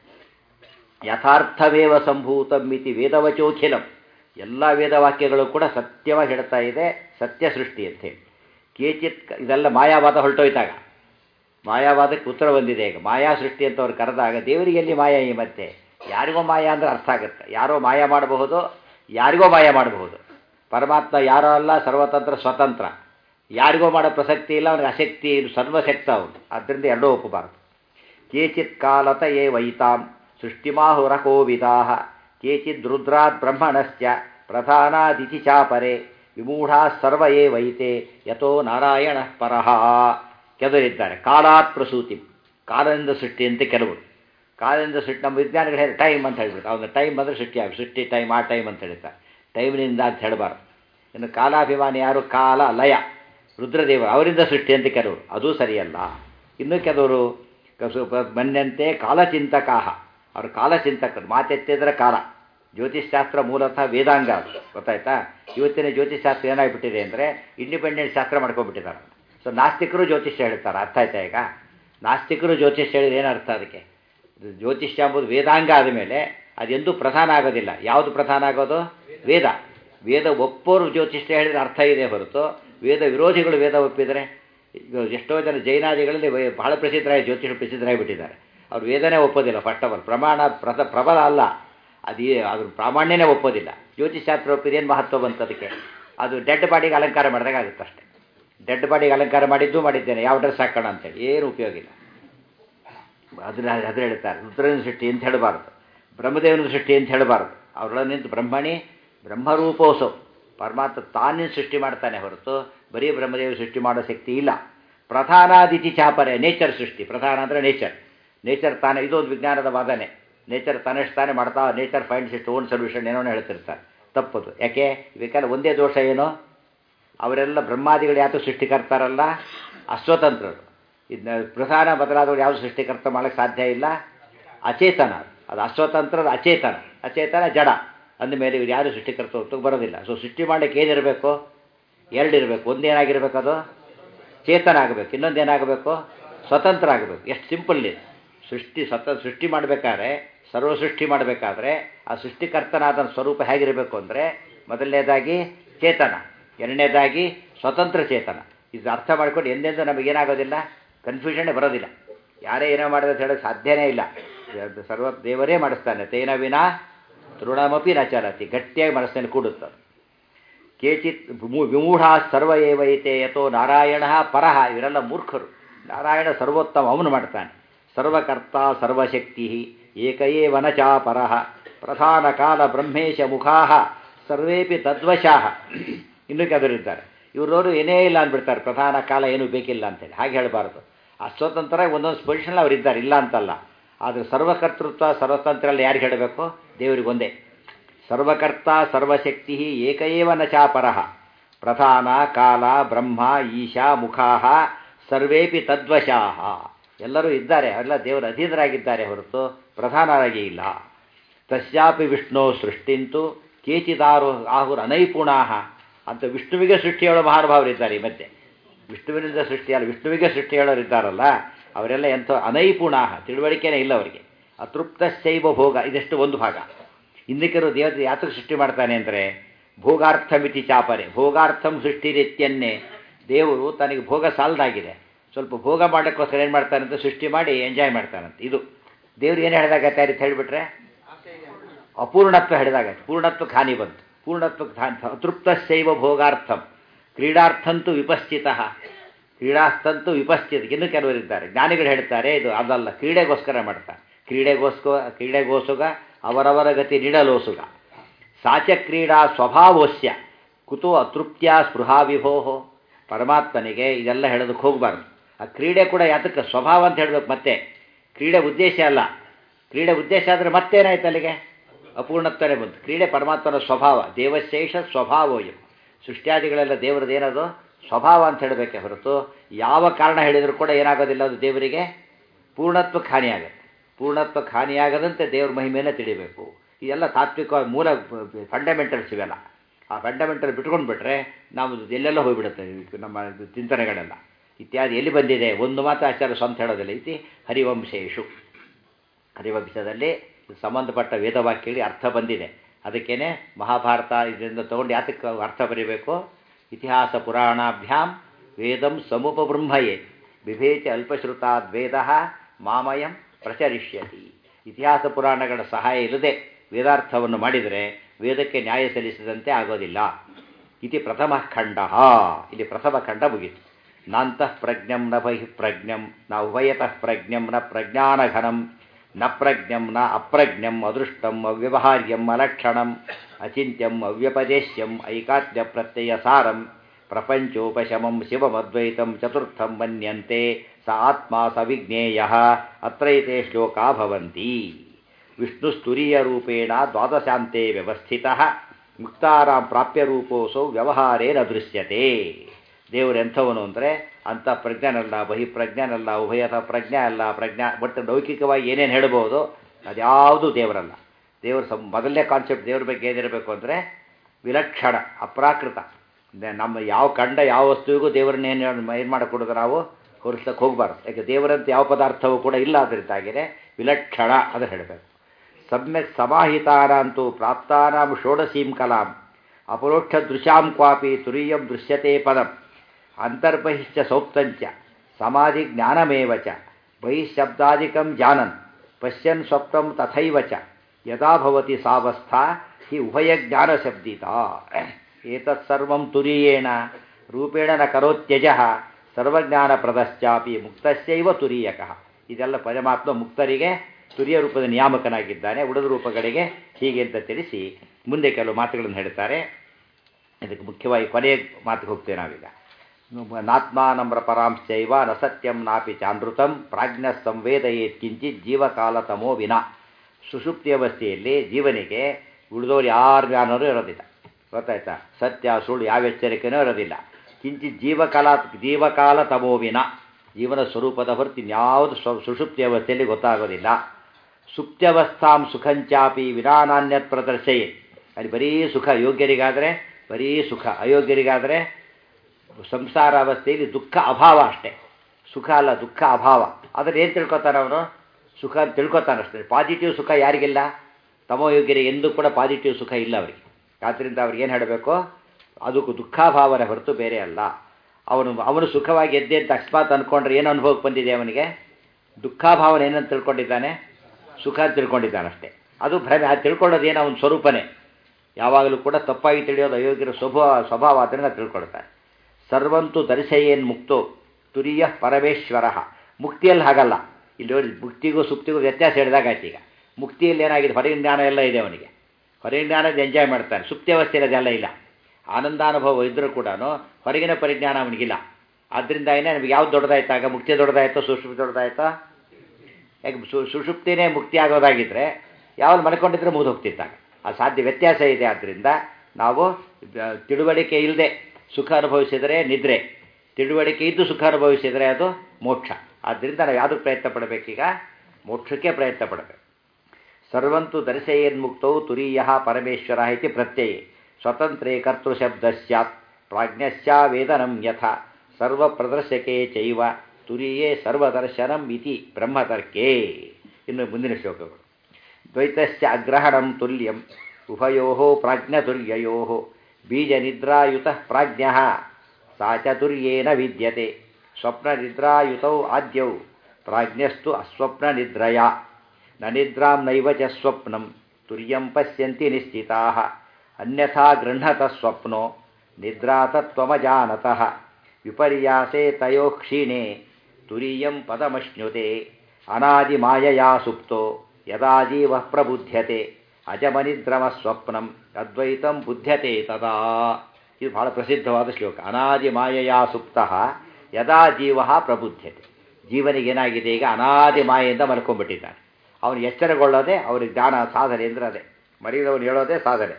ಯಥಾರ್ಥವೇವ ಸಂಭೂತಂ ಇತಿ ವೇದವಚೋಖಿಲಂ ಎಲ್ಲ ವೇದವಾಕ್ಯಗಳು ಕೂಡ ಸತ್ಯವಾಗಿ ಹೇಳ್ತಾ ಇದೆ ಸತ್ಯ ಸೃಷ್ಟಿ ಅಂತೇಳಿ ಕೇಚಿತ್ ಇದೆಲ್ಲ ಮಾಯಾವಾದ ಹೊರಟೋಯ್ತಾಗ ಮಾಯಾವಾದಕ್ಕೆ ಉತ್ತರ ಬಂದಿದೆ ಈಗ ಮಾಯಾ ಸೃಷ್ಟಿ ಅಂತ ಅವ್ರು ಕರೆದಾಗ ದೇವರಿಗೆ ಎಲ್ಲಿ ಮಾಯ ಈ ಮತ್ತೆ ಯಾರಿಗೋ ಮಾಯ ಅಂದ್ರೆ ಅರ್ಥ ಆಗುತ್ತೆ ಯಾರೋ ಮಾಯ ಮಾಡಬಹುದು ಯಾರಿಗೋ ಮಾಯ ಮಾಡಬಹುದು ಪರಮಾತ್ಮ ಯಾರೋ ಅಲ್ಲ ಸರ್ವತಂತ್ರ ಸ್ವತಂತ್ರ ಯಾರಿಗೋ ಮಾಡೋ ಪ್ರಸಕ್ತಿ ಇಲ್ಲ ಅವನಿಗೆ ಅಶಕ್ತಿ ಸರ್ವಶಕ್ತ ಅವನು ಆದ್ದರಿಂದ ಎರಡೂ ಒಪ್ಪಬಾರದು ಕೇಚಿತ್ ಕಾಲತ ಯೇ ವೈತಾಂ ಸೃಷ್ಟಿಮಾಹುರಕೋವಿದಾ ಕೇಚಿದ್ ರುದ್ರಾತ್ ಬ್ರಹ್ಮಣಶ್ಚ ಪ್ರಧಾನಾದಿತಿ ಚಾಪರೆ ವಿಮೂಢಾ ಸರ್ವ ಯೇ ವೈತೆ ಯಥೋ ನಾರಾಯಣ ಪರಃ ಕೆದರಿದ್ದಾರೆ ಕಾಲಾತ್ ಪ್ರಸೂತಿ ಕಾಲದಿಂದ ಸೃಷ್ಟಿ ಅಂತ ಕೆಲವರು ಕಾಲದಿಂದ ಸೃಷ್ಟಿ ನಮ್ಮ ವಿಜ್ಞಾನಿಗಳು ಹೇಳಿ ಟೈಮ್ ಅಂತ ಹೇಳ್ಬಿಟ್ಟು ಅವನ ಟೈಮ್ ಬಂದರೆ ಸೃಷ್ಟಿ ಆಗಿ ಸೃಷ್ಟಿ ಟೈಮ್ ಆ ಟೈಮ್ ಅಂತ ಹೇಳ್ತಾರೆ ಟೈಮ್ನಿಂದ ಅಂತ ಹೇಳಬಾರ್ದು ಇನ್ನು ಕಾಲಾಭಿಮಾನಿ ಯಾರು ಕಾಲ ಲಯ ರುದ್ರದೇವರು ಅವರಿಂದ ಸೃಷ್ಟಿ ಅಂತ ಕೆಲವರು ಅದೂ ಸರಿಯಲ್ಲ ಇನ್ನೂ ಕೆಲವರು ಮನ್ಯಂತೆ ಕಾಲಚಿಂತಕಾಹ ಅವರು ಕಾಲಚಿಂತಕರು ಮಾತೆತ್ತಿದ್ರೆ ಕಾಲ ಜ್ಯೋತಿಷ್ಶಾಸ್ತ್ರ ಮೂಲತಃ ವೇದಾಂಗ ಅದು ಗೊತ್ತಾಯ್ತಾ ಇವತ್ತಿನ ಜ್ಯೋತಿಷ್ಶಾಸ್ತ್ರ ಏನಾಗ್ಬಿಟ್ಟಿದೆ ಅಂದರೆ ಇಂಡಿಪೆಂಡೆಂಟ್ ಶಾಸ್ತ್ರ ಮಾಡ್ಕೊಂಡ್ಬಿಟ್ಟಿದ್ದಾರೆ ಸೊ ನಾಸ್ತಿಕರು ಜ್ಯೋತಿಷ್ಯ ಹೇಳ್ತಾರೆ ಅರ್ಥ ಆಯ್ತಾ ಈಗ ನಾಸ್ತಿಕರು ಜ್ಯೋತಿಷ್ಯ ಹೇಳಿದ್ರೆ ಏನು ಅರ್ಥ ಅದಕ್ಕೆ ಜ್ಯೋತಿಷ್ಯ ಎಂಬುದು ವೇದಾಂಗ ಆದಮೇಲೆ ಅದೆಂದೂ ಪ್ರಧಾನ ಆಗೋದಿಲ್ಲ ಯಾವುದು ಪ್ರಧಾನ ಆಗೋದು ವೇದ ವೇದ ಒಪ್ಪೋರು ಜ್ಯೋತಿಷ್ಯ ಹೇಳಿದ್ರೆ ಅರ್ಥ ಇದೆ ಹೊರತು ವೇದ ವಿರೋಧಿಗಳು ವೇದ ಒಪ್ಪಿದರೆ ಈಗ ಎಷ್ಟೋ ಜನ ಜೈನಾದಿಗಳಲ್ಲಿ ವೈ- ಬಹಳ ಪ್ರಸಿದ್ಧರಾಗಿ ಜ್ಯೋತಿಷ ಪ್ರಸಿದ್ಧರಾಗಿಬಿಟ್ಟಿದ್ದಾರೆ ಅವ್ರು ವೇದನೆ ಒಪ್ಪೋದಿಲ್ಲ ಫಸ್ಟ್ ಆಫ್ ಆಲ್ ಪ್ರಮಾಣ ಪ್ರಸ ಪ್ರಬಲ ಅಲ್ಲ ಅದು ಏ- ಅದ್ರ ಪ್ರಾಮಾಣ್ಯನೇ ಒಪ್ಪೋದಿಲ್ಲ ಜ್ಯೋತಿಷಾಸ್ತ್ರ ಒಪ್ಪಿದೇನು ಮಹತ್ವ ಬಂತು ಅದಕ್ಕೆ ಅದು ಡೆಡ್ ಬಾಡಿಗೆ ಅಲಂಕಾರ ಮಾಡಿದಾಗ ಆಗುತ್ತೆ ಅಷ್ಟೇ ಡೆಡ್ ಬಾಡಿಗೆ ಅಲಂಕಾರ ಮಾಡಿದ್ದು ಮಾಡಿದ್ದೇನೆ ಯಾವ ಡ್ರೆಸ್ ಹಾಕೋಣ ಅಂತೇಳಿ ಏನು ಉಪಯೋಗ ಇಲ್ಲ ಅದನ್ನ ಅದ್ರ ಹೇಳ್ತಾರೆ ರುದ್ರನ ಸೃಷ್ಟಿ ಅಂತ ಹೇಳಬಾರ್ದು ಬ್ರಹ್ಮದೇವನ ಸೃಷ್ಟಿ ಅಂತ ಹೇಳಬಾರ್ದು ಅವರೊಳ ನಿಂತು ಬ್ರಹ್ಮಣಿ ಬ್ರಹ್ಮರೂಪೋಸು ಪರಮಾತ್ಮ ತಾನೇ ಸೃಷ್ಟಿ ಮಾಡ್ತಾನೆ ಹೊರತು ಬರೀ ಬ್ರಹ್ಮದೇವ ಸೃಷ್ಟಿ ಮಾಡೋ ಶಕ್ತಿ ಇಲ್ಲ ಪ್ರಧಾನಾದಿತಿ ಚಾಪರೆ ನೇಚರ್ ಸೃಷ್ಟಿ ಪ್ರಧಾನ ಅಂದರೆ ನೇಚರ್ ನೇಚರ್ ತಾನೇ ಇದೊಂದು ವಿಜ್ಞಾನದ ವಾದನೆ ನೇಚರ್ ತನ್ನಷ್ಟು ತಾನೇ ಮಾಡ್ತಾ nature finds it own solution ಏನೋ ಹೇಳ್ತಿರ್ತಾರೆ ತಪ್ಪದು ಯಾಕೆ ಇದಕ್ಕೆಲ್ಲ ಒಂದೇ ದೋಷ ಏನು ಅವರೆಲ್ಲ ಬ್ರಹ್ಮಾದಿಗಳು ಯಾತು ಸೃಷ್ಟಿಕರ್ತಾರಲ್ಲ ಅಸ್ವತಂತ್ರರು ಇದನ್ನ ಪ್ರಧಾನ ಬದಲಾದವರು ಯಾವುದು ಸೃಷ್ಟಿಕರ್ತ ಮಾಡೋಕ್ಕೆ ಸಾಧ್ಯ ಇಲ್ಲ ಅಚೇತನ ಅದು ಅಸ್ವತಂತ್ರದ ಅಚೇತನ ಅಚೇತನ ಜಡ ಅಂದಮೇಲೆ ಇವ್ರು ಯಾರು ಸೃಷ್ಟಿಕರ್ತ ಹೊತ್ತು ಬರೋದಿಲ್ಲ ಸೊ ಸೃಷ್ಟಿ ಮಾಡಲಿಕ್ಕೆ ಏನಿರಬೇಕು ಎರಡಿರಬೇಕು ಒಂದೇನಾಗಿರ್ಬೇಕು ಅದು ಚೇತನ ಆಗಬೇಕು ಇನ್ನೊಂದೇನಾಗಬೇಕು ಸ್ವತಂತ್ರ ಆಗಬೇಕು ಎಷ್ಟು ಸಿಂಪಲ್ ಇದೆ ಸೃಷ್ಟಿ ಸ್ವತ ಸೃಷ್ಟಿ ಮಾಡಬೇಕಾದ್ರೆ ಸರ್ವ ಸೃಷ್ಟಿ ಮಾಡಬೇಕಾದ್ರೆ ಆ ಸೃಷ್ಟಿಕರ್ತನಾದ ಸ್ವರೂಪ ಹೇಗಿರಬೇಕು ಅಂದರೆ ಮೊದಲನೇದಾಗಿ ಚೇತನ ಎರಡನೇದಾಗಿ ಸ್ವತಂತ್ರ ಚೇತನ ಇದು ಅರ್ಥ ಮಾಡ್ಕೊಂಡು ಎಂದೆಂದೂ ನಮಗೇನಾಗೋದಿಲ್ಲ ಕನ್ಫ್ಯೂಷನ್ನೇ ಬರೋದಿಲ್ಲ ಯಾರೇ ಏನೋ ಮಾಡಿದ್ರೆ ಅಂತ ಹೇಳೋಕ್ಕೆ ಸಾಧ್ಯನೇ ಇಲ್ಲ ಅದು ಸರ್ವ ದೇವರೇ ಮಾಡಿಸ್ತಾನೆ ತೇನ ವಿನಾ ತೃಣಮಪಿ ನಚರತಿ ಗಟ್ಟಿಯಾಗಿ ಮನಸ್ಸಿನಲ್ಲಿ ಕೂಡುತ್ತದೆ ಕೇಚಿತ್ ವಿಮೂ- ವಿಮೂಢಾ ಸರ್ವ ಏವೈತೆ ಯಥೋ ನಾರಾಯಣ ಪರಹ ಇವರೆಲ್ಲ ಮೂರ್ಖರು ನಾರಾಯಣ ಸರ್ವೋತ್ತಮ ಅವನು ಮಾಡ್ತಾನೆ ಸರ್ವಕರ್ತ ಸರ್ವಶಕ್ತಿ ಏಕಏವ ನ ಚಾ ಪರಹ ಪ್ರಧಾನ ಕಾಲ ಬ್ರಹ್ಮೇಶ ಮುಖಾ ಸರ್ವೇಪಿ ತದ್ವಶಾಹ ಇನ್ನೂ ಕೆದರಿದ್ದಾರೆ ಇವರವರು ಏನೇ ಇಲ್ಲ ಅಂದ್ಬಿಡ್ತಾರೆ ಪ್ರಧಾನ ಕಾಲ ಏನೂ ಬೇಕಿಲ್ಲ ಅಂತೇಳಿ ಹಾಗೆ ಹೇಳಬಾರ್ದು ಅಸ್ವತಂತ್ರ ಒಂದೊಂದು ಪೊಸಿಷನ್ ಅವ್ರು ಇದ್ದಾರೆ ಇಲ್ಲ ಅಂತಲ್ಲ ಆದರೆ ಸರ್ವಕರ್ತೃತ್ವ ಸರ್ವತಂತ್ರ ಯಾರಿಗೆ ಹೇಳಬೇಕು ದೇವರಿಗೆ ಒಂದೇ ಸರ್ವಕರ್ತ ಸರ್ವಶಕ್ತಿ ಏಕಏವ ನ ಚಾಪರಃ ಪ್ರಧಾನ ಕಾಲ ಬ್ರಹ್ಮ ಈಶಾ ಮುಖಾಹ ಸರ್ವೇಪಿ ತದ್ವಶಾಹ ಎಲ್ಲರೂ ಇದ್ದಾರೆ ಅವರೆಲ್ಲ ದೇವರ ಅಧೀನರಾಗಿದ್ದಾರೆ ಹೊರತು ಪ್ರಧಾನರಾಗಿ ಇಲ್ಲ ತಸ್ಯಾಪಿ ವಿಷ್ಣು ಸೃಷ್ಟಿಂತು ಕೇಚಿದಾರು ಆಹುರ್ ಅನೈಪುಣಾಹ ಅಂತ ವಿಷ್ಣುವಿಗೆ ಸೃಷ್ಟಿ ಹೇಳೋ ಮಹಾನುಭಾವರಿದ್ದಾರೆ ಈ ಮಧ್ಯೆ ವಿಷ್ಣುವಿನಿಂದ ಸೃಷ್ಟಿ ಅಲ್ಲ ವಿಷ್ಣುವಿಗೆ ಸೃಷ್ಟಿ ಹೇಳೋರು ಇದ್ದಾರಲ್ಲ ಅವರೆಲ್ಲ ಎಂಥ ಅನೈಪುಣಾಹ ತಿಳುವಳಿಕೆನೇ ಇಲ್ಲ ಅವರಿಗೆ ಅತೃಪ್ತಶೈವ ಭೋಗ ಇದೆಷ್ಟು ಒಂದು ಭಾಗ ಹಿಂದಿಕರು ದೇವತೆ ಯಾತಕ್ಕೆ ಸೃಷ್ಟಿ ಮಾಡ್ತಾನೆ ಅಂದರೆ ಭೋಗಾರ್ಥಮಿತಿ ಚಾಪರೆ ಭೋಗಾರ್ಥಂ ಸೃಷ್ಟಿ ರೀತಿಯನ್ನೇ ದೇವರು ತನಗೆ ಭೋಗ ಸಾಲದಾಗಿದೆ ಸ್ವಲ್ಪ ಭೋಗ ಮಾಡೋಕ್ಕೋಸ್ಕರ ಏನು ಮಾಡ್ತಾನೆ ಅಂತ ಸೃಷ್ಟಿ ಮಾಡಿ ಎಂಜಾಯ್ ಮಾಡ್ತಾನಂತ ಇದು ದೇವ್ರು ಏನು ಹೇಳಿದಾಗತ್ತೆ ಅಂತ ಹೇಳಿಬಿಟ್ರೆ ಅಪೂರ್ಣತ್ವ ಹೇಳಿದಾಗ ಪೂರ್ಣತ್ವಕ್ಕೆ ಹಾನಿ ಬಂತು ಪೂರ್ಣತ್ವಕ್ಕೆ ಹಾನಿ ಅತೃಪ್ತಶೈವ ಭೋಗಾರ್ಥಂ ಕ್ರೀಡಾರ್ಥಂತೂ ವಿಪಶ್ಚಿತ ಕ್ರೀಡಾರ್ಥಂತೂ ವಿಪಶ್ಚಿತ ಇನ್ನು ಕೆಲವರಿದ್ದಾರೆ ಜ್ಞಾನಿಗಳು ಹೇಳ್ತಾರೆ ಇದು ಅದಲ್ಲ ಕ್ರೀಡೆಗೋಸ್ಕರ ಮಾಡ್ತಾರೆ ಕ್ರೀಡೆಗೋಸ್ಕರ ಕ್ರೀಡೆಗೋಸುಗ ಅವರವರ ಗತಿ ನೀಡಲೋಸುಗ ಸಾಚ ಕ್ರೀಡಾ ಸ್ವಭಾವೋಸ್ಯ ಕುತೋ ಅತೃಪ್ತಿಯ ಸ್ಪೃಹಾ ವಿಭೋಹೋ ಪರಮಾತ್ಮನಿಗೆ ಇದೆಲ್ಲ ಹೇಳೋದಕ್ಕೆ ಹೋಗಬಾರ್ದು ಆ ಕ್ರೀಡೆ ಕೂಡ ಯಾತಕ್ಕೆ ಸ್ವಭಾವ ಅಂತ ಹೇಳಬೇಕು ಮತ್ತೆ ಕ್ರೀಡೆ ಉದ್ದೇಶ ಅಲ್ಲ ಕ್ರೀಡೆ ಉದ್ದೇಶ ಆದರೆ ಮತ್ತೇನಾಯ್ತು ಅಲ್ಲಿಗೆ ಅಪೂರ್ಣತ್ವನೇ ಬಂತು ಕ್ರೀಡೆ ಪರಮಾತ್ಮನ ಸ್ವಭಾವ ದೇವಶೇಷ ಸ್ವಭಾವೋಯಂ ಸೃಷ್ಟ್ಯಾದಿಗಳೆಲ್ಲ ದೇವರದ್ದು ಏನದು ಸ್ವಭಾವ ಅಂತ ಹೇಳಬೇಕೆ ಹೊರತು ಯಾವ ಕಾರಣ ಹೇಳಿದರೂ ಕೂಡ ಏನಾಗೋದಿಲ್ಲ ಅದು ದೇವರಿಗೆ ಪೂರ್ಣತ್ವಕ್ಕೆ ಹಾನಿಯಾಗುತ್ತೆ ಪೂರ್ಣತ್ವಕ್ಕೆ ಹಾನಿಯಾಗದಂತೆ ದೇವ್ರ ಮಹಿಮೆಯನ್ನು ತಿಳಿಬೇಕು ಇದೆಲ್ಲ ತಾತ್ವಿಕ ಮೂಲ ಫಂಡಮೆಂಟಲ್ಸ್ ಇವೆಲ್ಲ ಆ ಫಂಡಮೆಂಟಲ್ ಬಿಟ್ಕೊಂಡು ಬಿಟ್ರೆ ನಾವು ಎಲ್ಲೆಲ್ಲ ಹೋಗಿಬಿಡುತ್ತೆ ನಮ್ಮ ಚಿಂತನೆಗಳೆಲ್ಲ ಇತ್ಯಾದಿ ಎಲ್ಲಿ ಬಂದಿದೆ ಒಂದು ಮಾತು ಆಚಾರ್ಯ ಸ್ವಂತ ಹೇಳೋದಿಲ್ಲ ಇತಿ ಹರಿವಂಶೇಶು ಹರಿವಂಶದಲ್ಲಿ ಸಂಬಂಧಪಟ್ಟ ವೇದವಾಕ್ಯಗಳಿಗೆ ಅರ್ಥ ಬಂದಿದೆ ಅದಕ್ಕೇನೆ ಮಹಾಭಾರತ ಇದರಿಂದ ತೊಗೊಂಡು ಯಾತಕ್ಕೆ ಅರ್ಥ ಬರೀಬೇಕು ಇತಿಹಾಸ ಪುರಾಣಾಭ್ಯಾಂ ವೇದಂ ಸಮುಪಬೃಂಹಯೇ ಬಿಭೇಚ ಅಲ್ಪಶ್ರುತಾದ್ ವೇದ ಮಾಮಯಂ ಪ್ರಚರಿಷ್ಯತಿ ಇತಿಹಾಸ ಪುರಾಣಗಳ ಸಹಾಯ ಇಲ್ಲದೆ ವೇದಾರ್ಥವನ್ನು ಮಾಡಿದರೆ ವೇದಕ್ಕೆ ನ್ಯಾಯ ಸಲ್ಲಿಸಿದಂತೆ ಆಗೋದಿಲ್ಲ ಇತಿ ಪ್ರಥಮ ಖಂಡ ಇಲ್ಲಿ ಪ್ರಥಮ ಖಂಡ ಮುಗಿತು ನಾಂತಃ ಪ್ರಜ್ಞಂ ನ ಬಹಿಃ ಪ್ರಜ್ಞಂ ನ ಉಭಯತಃ ಪ್ರಜ್ಞಂ ನ ಪ್ರಜ್ಞಾನಘನಂ ನ ಪ್ರಜ್ಞಂ ನ ಅಪ್ರಜ್ಞಂ ಅದೃಷ್ಟಂ ಅವ್ಯವಹಾರ್ಯಂ ಅಲಕ್ಷಣಂ ಅಚಿಂತ್ಯಂ ಅವ್ಯಪದೇಶ್ಯಂ ಐಕಾತ್ಯ ಪ್ರತ್ಯಯ ಸಾರಂ ಪ್ರಪಂಚೋಪಶಮಂ ಶಿವಮದ್ವೈತಂ ಚತುರ್ಥಂ ಮನ್ಯಂತೆ ಸ ಆತ್ಮ ಸ ವಿಜ್ಞೇಯ ಅತ್ರೈತೆ ಶ್ಲೋಕಾ ಭವಂತಿ ವಿಷ್ಣುಸ್ತುರೀಯರೂಪೇಣ ದ್ವಾದಶಾಂತೆ ವ್ಯವಸ್ಥಿತ ಮುಕ್ತಾರಾಂ ಪ್ರಾಪ್ಯರೂಪೋಸೌ ವ್ಯವಹಾರೇನ ದೃಶ್ಯತೆ ದೇವರು ಎಂಥವನು ಅಂದರೆ ಅಂಥ ಪ್ರಜ್ಞನಲ್ಲ ಬಹಿಪ್ರಜ್ಞನಲ್ಲ ಉಭಯತ ಪ್ರಜ್ಞೆ ಅಲ್ಲ ಪ್ರಜ್ಞಾ ಬಟ್ ಲೌಕಿಕವಾಗಿ ಏನೇನು ಹೇಳ್ಬೋದು ಅದ್ಯಾವುದು ದೇವರಲ್ಲ ದೇವರ ಸಂ ಮೊದಲನೇ ಕಾನ್ಸೆಪ್ಟ್ ದೇವ್ರ ಬಗ್ಗೆ ಏನಿರಬೇಕು ಅಂದರೆ ವಿಲಕ್ಷಣ ಅಪ್ರಾಕೃತ ನಮ್ಮ ಯಾವ ಕಂಡ ಯಾವ ವಸ್ತುವಿಗೂ ದೇವರನ್ನೇನು ಏನು ಮಾಡಿಕೊಡೋದು ನಾವು ಹೋಲಿಸ್ಲಕ್ಕೆ ಹೋಗಬಾರ್ದು ಯಾಕೆ ದೇವರಂತೆ ಯಾವ ಪದಾರ್ಥವೂ ಕೂಡ ಇಲ್ಲ ಅದರಿಂದಾಗಿಯೇ ವಿಲಕ್ಷಣ ಅದು ಹೇಳಬೇಕು ಸಮ್ಯಕ್ ಸಮಾಹಿತಾನಂತೂ ಪ್ರಾಪ್ತಾನಾಂ ಷೋಡಶೀಂ ಕಲಾಂ ಅಪರೋಕ್ಷ ದೃಶಾಂ ಕ್ವಾಪಿ ತುರೀಯಂ ದೃಶ್ಯತೆ ಪದಂ ಅಂತರ್ಬಹಿಶ್ಚ ಸೌಪ್ತಂಚ ಸಮಾಧಿ ಜ್ಞಾನಮೇವ ಚ ಬಹಿಶಬ್ದಾದಿಕಂ ಜಾನನ್ ಪಶ್ಯನ್ ಸ್ವಪ್ನಂ ತಥೈವ ಚ ಯದಾ ಭವತಿ ಸಾವಸ್ಥಾ ಹಿ ಉಭಯಜ್ಞಾನಶಬ್ದಿತ ಏತತ್ಸರ್ವಂ ತುರೀಯೇಣ ರೂಪೇಣ ನ ಕರೋತ್ಯಜ ಸರ್ವಜ್ಞಾನಪ್ರದಶ್ಚಾಪಿ ಮುಕ್ತಸ್ಯೈವ ತುರೀಯಕಃ ಇದೆಲ್ಲ ಪರಮಾತ್ಮ ಮುಕ್ತರಿಗೆ ತುರಿಯ ರೂಪದ ನಿಯಾಮಕನಾಗಿದ್ದಾನೆ ಉಳಿದ ರೂಪಗಳಿಗೆ ಹೀಗೆ ಅಂತ ತಿಳಿಸಿ ಮುಂದೆ ಕೆಲವು ಮಾತುಗಳನ್ನು ಹೇಳ್ತಾರೆ ಇದಕ್ಕೆ ಮುಖ್ಯವಾಗಿ ಕೊನೆಯ ಮಾತಿಗೆ ಹೋಗ್ತೇವೆ ನಾವೀಗ ನಾತ್ಮಾನಮ್ರ ಪರಾಂಶ್ಚೈವ ನ ಸತ್ಯಂ ನಾಪಿ ಚಾನೃತಂ ಪ್ರಾಜ್ಞ ಸಂವೇದಯೇತ್ ಕಿಂಚಿತ್ ಜೀವಕಾಲ ತಮೋ ವಿನ ಸುಷುಪ್ತಿ ಅವಸ್ಥೆಯಲ್ಲಿ ಜೀವನಿಗೆ ಉಳಿದವರು ಯಾರು ಜ್ಞಾನರೂ ಇರೋದಿಲ್ಲ ಗೊತ್ತಾಯ್ತಾ ಸತ್ಯ ಸುಳ್ಳು ಯಾವ ಎಚ್ಚರಿಕೆನೂ ಇರೋದಿಲ್ಲ ಕಿಂಚಿತ್ ಜೀವಕಾಲ ಜೀವಕಾಲ ತಮೋವಿನ ಜೀವನ ಸ್ವರೂಪದ ಹೊರತು ಇನ್ಯಾವುದು ಸ್ವ ಸುಷುಪ್ತಿ ಅವಸ್ಥೆಯಲ್ಲಿ ಗೊತ್ತಾಗೋದಿಲ್ಲ ಸುಪ್ತ್ಯವಸ್ಥಾಂ ಸುಖಂಚಾಪಿ ವಿನಾನಾನ್ಯತ್ ಪ್ರದರ್ಶಯೇ ಅಲ್ಲಿ ಬರೀ ಸುಖ ಯೋಗ್ಯರಿಗಾದರೆ ಬರೀ ಸುಖ ಅಯೋಗ್ಯರಿಗಾದರೆ ಸಂಸಾರ ಅವಸ್ಥೆಯಲ್ಲಿ ದುಃಖ ಅಭಾವ ಅಷ್ಟೇ ಸುಖ ಅಲ್ಲ ದುಃಖ ಅಭಾವ ಆದರೆ ಏನು ತಿಳ್ಕೊತಾನೆ ಅವನು ಸುಖ ಅಂತ ತಿಳ್ಕೊತಾನೆ ಅಷ್ಟೇ ಪಾಸಿಟಿವ್ ಸುಖ ಯಾರಿಗಿಲ್ಲ ತಮೋ ಯೋಗ್ಯರಿಗೆ ಎಂದೂ ಕೂಡ ಪಾಸಿಟಿವ್ ಸುಖ ಇಲ್ಲ ಅವರಿಗೆ ಆದ್ದರಿಂದ ಅವ್ರಿಗೆ ಏನು ಹೇಳಬೇಕು ಅದಕ್ಕೂ ದುಃಖಾಭಾವನೆ ಹೊರತು ಬೇರೆ ಅಲ್ಲ ಅವನು ಅವನು ಸುಖವಾಗಿ ಎದ್ದೆ ಅಂತ ಅಕಸ್ಮಾತ್ ಅಂದ್ಕೊಂಡ್ರೆ ಏನು ಅನುಭವಕ್ಕೆ ಬಂದಿದೆ ಅವನಿಗೆ ದುಃಖಾಭಾವನೆ ಏನಂತ ತಿಳ್ಕೊಂಡಿದ್ದಾನೆ ಸುಖ ಅಂತ ತಿಳ್ಕೊಂಡಿದ್ದಾನಷ್ಟೇ ಅದು ಭ್ರಮೆ ಅದು ತಿಳ್ಕೊಳ್ಳೋದೇನೋ ಅವನ ಸ್ವರೂಪನೇ ಯಾವಾಗಲೂ ಕೂಡ ತಪ್ಪಾಗಿ ತಿಳಿಯೋದು ಅಯೋಗ್ಯರ ಸ್ವಭಾವ ಸ್ವಭಾವ ಅದನ್ನು ತಿಳ್ಕೊಳ್ತಾನೆ ಸರ್ವಂತು ದರ್ಶಯೇನ್ ಮುಕ್ತೋ ತುರಿಯ ಪರಮೇಶ್ವರ ಮುಕ್ತಿಯಲ್ಲಿ ಹಾಗಲ್ಲ ಇಲ್ಲಿ ನೋಡಿ ಮುಕ್ತಿಗೂ ಸುಪ್ತಿಗೂ ವ್ಯತ್ಯಾಸ ಹೇಳಿದಾಗಾಯ್ತು ಈಗ ಮುಕ್ತಿಯಲ್ಲಿ ಏನಾಗಿದೆ ಹೊರಗಿನ ಜ್ಞಾನ ಎಲ್ಲ ಇದೆ ಅವನಿಗೆ ಹೊರಗಿನ ಜ್ಞಾನದ ಎಂಜಾಯ್ ಮಾಡ್ತಾನೆ ಸುಪ್ತಿ ಅವಸ್ಥೆಯಲ್ಲಿ ಅದೆಲ್ಲ ಇಲ್ಲ ಆನಂದಾನುಭವ ಇದ್ದರೂ ಕೂಡ ಹೊರಗಿನ ಪರಿಜ್ಞಾನ ಅವನಿಗಿಲ್ಲ ಆದ್ದರಿಂದ ಏನೇ ನಮಗೆ ಯಾವ್ದು ದೊಡ್ಡದಾಯ್ತಾಗ ಮುಕ್ತಿ ದೊಡ್ಡದಾಯ್ತೋ ಸುಷುಪ್ತಿ ದೊಡ್ಡದಾಯ್ತೋ ಯಾಕೆ ಸು ಸುಷುಪ್ತಿನೇ ಮುಕ್ತಿ ಆಗೋದಾಗಿದ್ದರೆ ಯಾವಾಗ ಮಲ್ಕೊಂಡಿದ್ರೆ ಮುಗಿದು ಹೋಗ್ತಿದ್ದಾಗ ಅದು ಸಾಧ್ಯ ವ್ಯತ್ಯಾಸ ಇದೆ ಆದ್ದರಿಂದ ನಾವು ತಿಳುವಳಿಕೆ ಇಲ್ಲದೆ ಸುಖ ಅನುಭವಿಸಿದರೆ ನಿದ್ರೆ ತಿಳುವಳಿಕೆ ಇದ್ದು ಸುಖ ಅನುಭವಿಸಿದರೆ ಅದು ಮೋಕ್ಷ ಆದ್ದರಿಂದ ನಾವು ಯಾವುದಕ್ಕೆ ಪ್ರಯತ್ನ ಪಡಬೇಕೀಗ ಮೋಕ್ಷಕ್ಕೆ ಪ್ರಯತ್ನ ಪಡಬೇಕು ಸರ್ವಂತು ದರ್ಶಯೇನ್ಮುಕ್ತೌ ತುರೀಯ ಪರಮೇಶ್ವರ ಇತಿ ಪ್ರತ್ಯಯೇ ಸ್ವತಂತ್ರೇ ಕರ್ತೃಶಬ್ದ ಸ್ಯಾತ್ ಪ್ರಾಜ್ಞಶ್ಚ ವೇದನಂ ಯಥ ಸರ್ವಪ್ರದರ್ಶಕೆ ಚೈವ ತುರಿಯೇ ಸರ್ವದರ್ಶನಂ ಇತಿ ಬ್ರಹ್ಮತರ್ಕೇ ಇನ್ನು ಮುಂದಿನ ಶ್ಲೋಕಗಳು ದ್ವೈತಸ್ಯ ಅಗ್ರಹಣಂ ತುಲ್ಯಂ ಉಭಯೋ ಪ್ರಾಜ್ಞತುರ್ಯಯೋ ಬೀಜನಿದ್ರಾಯುತ ಪ್ರಾಜ್ಞ ಸಾ ಚತುರ್ಯೇನ ವಿದ್ಯತೆ ಸ್ವಪ್ನನಿದ್ರಾಯುತೌ ಆದ್ಯೌ ಪ್ರಾಜ್ಞಸ್ತು ಅಸ್ವಪ್ನನಿದ್ರಯ ನ ನಿದ್ರಾಂ ನೈವ ಚ ಸ್ವಪ್ನಂ ತುರ್ಯಂ ಪಶ್ಯಂತಿ ನಿಶ್ಚಿತಾ ಅನ್ಯಥಾ ಗೃಹತ ಸ್ವಪ್ನೋ ನಿದ್ರಾತತ್ವಮಜಾನತಃ ವಿಪರ್ಯಾಸೆ ತಯೋ ಕ್ಷೀಣೆ ತುರೀಯಂ ಪದಮಶ್ನುತೆ ಅನಾದಿಮಾಯಯಾ ಸುಪ್ತೋ ಯದಾ ಜೀವ ಪ್ರಬುಧ್ಯತೆ ಅಜಮನಿದ್ರಮ ಸ್ವಪ್ನಂ ಅದ್ವೈತಂ ಬುದ್ಧ್ಯತೆ ತದಾ ಇದು ಬಹಳ ಪ್ರಸಿದ್ಧವಾದ ಶ್ಲೋಕ ಅನಾದಿ ಮಾಯಯಾ ಸುಪ್ತ ಯದಾ ಜೀವ ಪ್ರಬುದ್ಧತೆ ಜೀವನಿಗೇನಾಗಿದೆ ಈಗ ಅನಾದಿ ಮಾಯೆಯಿಂದ ಮಲ್ಕೊಂಡ್ಬಿಟ್ಟಿದ್ದಾನೆ ಅವನು ಎಚ್ಚರಗೊಳ್ಳೋದೆ ಅವನಿಗೆ ಜ್ಞಾನ ಸಾಧನೆ ಅಂದರೆ ಅದೇ ಮರಿದವನು ಹೇಳೋದೇ ಸಾಧನೆ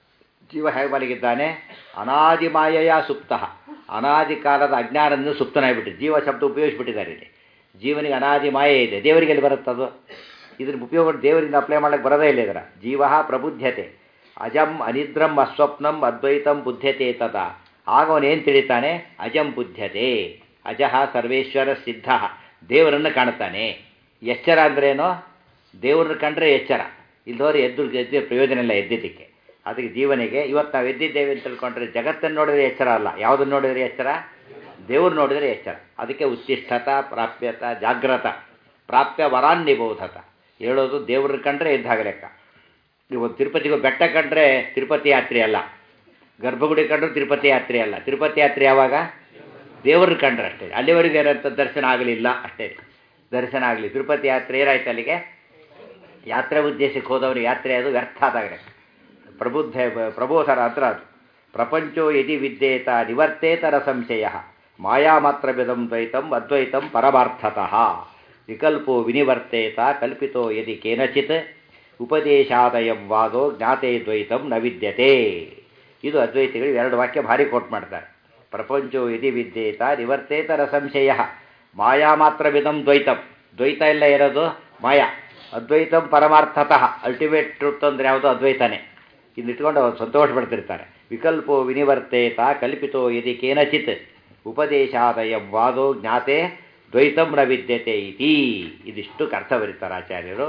ಜೀವ ಹೇಗೆ ಮಲಗಿದ್ದಾನೆ ಅನಾದಿ ಮಾಯಯ ಸುಪ್ತ ಅನಾದಿ ಕಾಲದ ಅಜ್ಞಾನದಿಂದ ಸುಪ್ತನಾಗಿಬಿಟ್ಟು ಜೀವ ಶಬ್ದ ಉಪಯೋಗಿಸ್ಬಿಟ್ಟಿದ್ದಾರೆ ಇಲ್ಲಿ ಜೀವನಿಗೆ ಅನಾದಿ ಮಾಯೆ ಇದೆ ದೇವರಿಗೆ ಎಲ್ಲಿ ಬರುತ್ತದು ಇದ್ರ ಉಪಯೋಗ ದೇವರಿಂದ ಅಪ್ಲೈ ಮಾಡಕ್ಕೆ ಬರೋದೇ ಇಲ್ಲ ಇದರ ಜೀವ ಪ್ರಬುದ್ಧತೆ ಅಜಂ ಅನಿದ್ರಂ ಅಸ್ವಪ್ನಂ ಅದ್ವೈತಂ ಬುದ್ಧತೆ ತದ ಆಗ ಅವನೇನು ತಿಳಿತಾನೆ ಅಜಂ ಬುದ್ಧತೆ ಅಜಃ ಸರ್ವೇಶ್ವರ ಸಿದ್ಧ ದೇವರನ್ನು ಕಾಣುತ್ತಾನೆ ಎಚ್ಚರ ಅಂದ್ರೇನು ದೇವ್ರನ್ನ ಕಂಡ್ರೆ ಎಚ್ಚರ ಇಲ್ದೋರು ಎದ್ದು ಎದ್ದ ಪ್ರಯೋಜನ ಇಲ್ಲ ಎದ್ದಿದ್ದಕ್ಕೆ ಅದಕ್ಕೆ ಜೀವನಿಗೆ ಇವತ್ತು ನಾವು ಎದ್ದಿದ್ದೇವೆ ಅಂತ ತಿಳ್ಕೊಂಡ್ರೆ ಜಗತ್ತನ್ನು ನೋಡಿದ್ರೆ ಎಚ್ಚರ ಅಲ್ಲ ಯಾವುದನ್ನು ನೋಡಿದ್ರೆ ಎಚ್ಚರ ದೇವರು ನೋಡಿದರೆ ಎಚ್ಚರ ಅದಕ್ಕೆ ಉತ್ತಿಷ್ಠತ ಪ್ರಾಪ್ಯತ ಜಾಗ್ರತ ಪ್ರಾಪ್ಯ ವರಾನ್ ನಿಬೋಧತ ಹೇಳೋದು ದೇವ್ರನ್ನ ಕಂಡ್ರೆ ಇದ್ದಾಗ ಲೆಕ್ಕ ನೀವು ತಿರುಪತಿಗೆ ಬೆಟ್ಟ ಕಂಡ್ರೆ ತಿರುಪತಿ ಯಾತ್ರೆ ಅಲ್ಲ ಗರ್ಭಗುಡಿ ಕಂಡ್ರೆ ತಿರುಪತಿ ಯಾತ್ರೆ ಅಲ್ಲ ತಿರುಪತಿ ಯಾತ್ರೆ ಯಾವಾಗ ದೇವ್ರನ್ನ ಕಂಡ್ರೆ ಅಷ್ಟೇ ಅಲ್ಲಿವರೆಗೆ ಏನಂತ ದರ್ಶನ ಆಗಲಿಲ್ಲ ಅಷ್ಟೇ ದರ್ಶನ ಆಗಲಿ ತಿರುಪತಿ ಯಾತ್ರೆ ಏನಾಯ್ತು ಅಲ್ಲಿಗೆ ಯಾತ್ರೆ ಉದ್ದೇಶಕ್ಕೆ ಹೋದವರು ಯಾತ್ರೆ ಅದು ವ್ಯರ್ಥ ಆದಾಗ ಪ್ರಬುದ್ಧ ಪ್ರಬೋಧರ ಹತ್ರ ಅದು ಪ್ರಪಂಚೋ ಯದಿ ವಿದ್ಯೇತ ನಿವರ್ತೇತರ ಸಂಶಯ ಮಾಯಾ ಮಾತ್ರ ಬಿದಂ ದ್ವೈತಂ ಅದ್ವೈತಂ ಪರಮಾರ್ಥತಃ ವಿಕಲ್ಪೋ ವಿನಿವರ್ತೇತ ಕಲ್ಪಿತೋ ಯದಿ ಕೇನಚಿತ್ ಉಪದೇಶಾದಯಂ ವಾದೋ ಜ್ಞಾತೆ ದ್ವೈತಂ ನ ವಿದ್ಯತೆ ಇದು ಅದ್ವೈತಿಗಳು ಎರಡು ವಾಕ್ಯ ಭಾರಿ ಕೋಟ್ ಮಾಡ್ತಾರೆ ಪ್ರಪಂಚೋ ಯದಿ ವಿದ್ಯೇತ ನಿವರ್ತೇತರ ಸಂಶಯ ಮಾಯಾ ಮಾತ್ರ ವಿಧಂ ದ್ವೈತಂ ದ್ವೈತ ಎಲ್ಲ ಇರೋದು ಮಾಯಾ ಅದ್ವೈತಂ ಪರಮಾರ್ಥತಃ ಅಲ್ಟಿಮೇಟ್ ಟ್ರುತ್ ಅಂದರೆ ಯಾವುದು ಅದ್ವೈತನೇ ಇನ್ನು ಇಟ್ಕೊಂಡು ಅವ್ರು ಸಂತೋಷ ಪಡ್ತಿರ್ತಾರೆ ವಿಕಲ್ಪೋ ವಿನಿವರ್ತೇತ ಕಲ್ಪಿತೋ ಯದಿ ಕೇನಚಿತ್ ಉಪದೇಶಾದಯಂ ವಾದೋ ಜ್ಞಾತೆ ದ್ವೈತಂ ನ ವಿದ್ಯತೆ ಇತಿ ಇದಿಷ್ಟು ಅರ್ಥ ಬರೀತಾರೆ ಆಚಾರ್ಯರು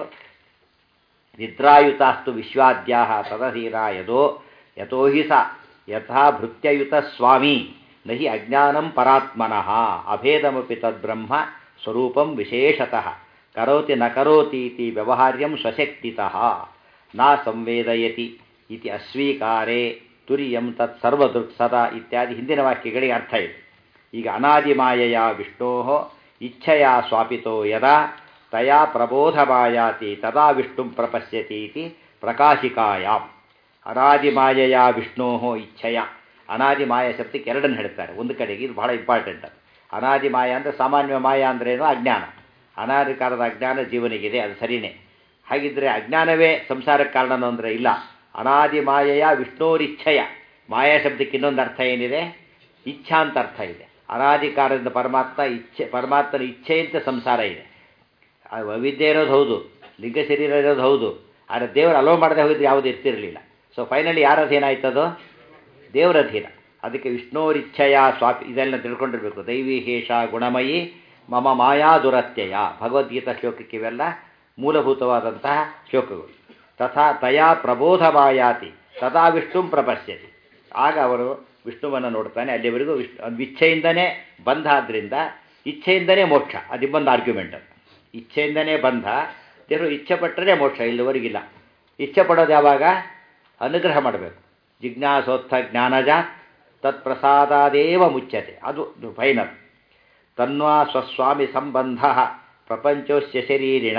ನಿದ್ರಾಯುತಾಸ್ತು ವಿಶ್ವಾದ್ಯಾ ತದಧೀರ ಯದೋ ಯಥೋ ಹಿ ಸ ಯಥಾ ಭೃತ್ಯಯುತ ಸ್ವಾಮಿ ನ ಹಿ ಅಜ್ಞಾನಂ ಪರಾತ್ಮನಃ ಅಭೇದಮಪಿ ತದ್ಬ್ರಹ್ಮ ಸ್ವರೂಪಂ ವಿಶೇಷತಃ ಕರೋತಿ ನ ಕರೋತೀತಿ ವ್ಯವಹಾರ್ಯಂ ಸ್ವಶಕ್ತಿತಃ ನ ಸಂವೇದಯತಿ ಇತಿ ಅಸ್ವೀಕಾರೇ ತುರ್ಯಂ ತತ್ ಸರ್ವದೃಕ್ಸದ ಇತ್ಯಾದಿ ಹಿಂದಿನ ವಾಕ್ಯಗಳಿಗೆ ಅರ್ಥ ಇದೆ ಈಗ ಅನಾದಿಮಾಯೆಯ ವಿಷ್ಣೋ ಇಚ್ಛೆಯ ಸ್ವಾಪಿತೋ ಯದಾ ತಯಾ ಪ್ರಬೋಧಮಾಯಾತಿ ತದಾ ವಿಷ್ಣು ಪ್ರಪಶ್ಯತಿ ಇತಿ ಪ್ರಕಾಶಿಕಾಯಾಂ ಅನಾದಿಮಾಯೆಯ ವಿಷ್ಣೋ ಇಚ್ಛೆಯ ಅನಾದಿಮಾಯ ಶಬ್ದಕ್ಕೆ ಎರಡನ್ನು ಹೇಳ್ತಾರೆ ಒಂದು ಕಡೆಗೆ ಇದು ಬಹಳ ಇಂಪಾರ್ಟೆಂಟ್ ಅನಾದಿ ಮಾಯ ಅಂದರೆ ಸಾಮಾನ್ಯ ಮಾಯ ಅಂದ್ರೇನು ಅಜ್ಞಾನ ಅನಾದಿ ಕಾಲದ ಅಜ್ಞಾನ ಜೀವನಿಗಿದೆ ಅದು ಸರಿಯೇ ಹಾಗಿದ್ದರೆ ಅಜ್ಞಾನವೇ ಸಂಸಾರಕ್ಕೆ ಕಾರಣನೋ ಅಂದರೆ ಇಲ್ಲ ಅನಾದಿ ಮಾಯೆಯ ವಿಷ್ಣೋರಿಚ್ಛೆಯ ಮಾಯಾ ಶಬ್ದಕ್ಕೆ ಇನ್ನೊಂದು ಅರ್ಥ ಏನಿದೆ ಇಚ್ಛಾ ಅಂತ ಅರ್ಥ ಇದೆ ಅನಾದಿ ಕಾಲದಿಂದ ಪರಮಾತ್ಮ ಇಚ್ಛೆ ಪರಮಾತ್ಮನ ಇಚ್ಛೆಯಂತೆ ಸಂಸಾರ ಇದೆ ಅವಿದ್ಯೆ ಇರೋದು ಹೌದು ಲಿಂಗ ಶರೀರ ಇರೋದು ಹೌದು ಆದರೆ ದೇವರು ಅಲೋ ಮಾಡದೆ ಹೋಗಿದ್ರೆ ಯಾವುದು ಇರ್ತಿರಲಿಲ್ಲ ಸೊ ಫೈನಲಿ ಯಾರ ಅಧೀನ ಆಯ್ತದು ದೇವರ ಅಧೀನ ಅದಕ್ಕೆ ವಿಷ್ಣೋರಿಚ್ಛೆಯ ಸ್ವಾಪಿ ಇದೆಲ್ಲ ತಿಳ್ಕೊಂಡಿರ್ಬೇಕು ದೈವಿ ಹೇಷ ಗುಣಮಯಿ ಮಮ ಮಾಯಾ ದುರತ್ಯಯ ಭಗವದ್ಗೀತಾ ಶ್ಲೋಕಕ್ಕೆ ಇವೆಲ್ಲ ಮೂಲಭೂತವಾದಂತಹ ಶ್ಲೋಕಗಳು ತಥಾ ತಯಾ ಪ್ರಬೋಧಮಾಯಾತಿ ತದಾ ವಿಷ್ಣು ಪ್ರಪಶ್ಯತಿ ಆಗ ಅವರು ವಿಷ್ಣುವನ್ನು ನೋಡ್ತಾನೆ ಅಲ್ಲಿವರೆಗೂ ವಿಷ್ಣು ಅದು ಇಚ್ಛೆಯಿಂದನೇ ಬಂಧ ಆದ್ದರಿಂದ ಇಚ್ಛೆಯಿಂದನೇ ಮೋಕ್ಷ ಅದಿಬ್ಬೊಂದು ಆರ್ಗ್ಯುಮೆಂಟ್ ಇಚ್ಛೆಯಿಂದನೇ ಬಂಧ ದೇವರು ಇಚ್ಛೆ ಪಟ್ಟರೆ ಮೋಕ್ಷ ಇಲ್ಲಿವರೆಗಿಲ್ಲ ಇಚ್ಛೆ ಪಡೋದು ಯಾವಾಗ ಅನುಗ್ರಹ ಮಾಡಬೇಕು ಜಿಜ್ಞಾಸೋತ್ಥ ಜ್ಞಾನಜ ತತ್ಪ್ರಸಾದಾದೇವ ಮುಚ್ಚತೆ ಅದು ಫೈನಲ್ ತನ್ವಾ ಸ್ವಸ್ವಾಮಿ ಸಂಬಂಧ ಪ್ರಪಂಚೋಸ್ಯ ಶರೀರಿಣ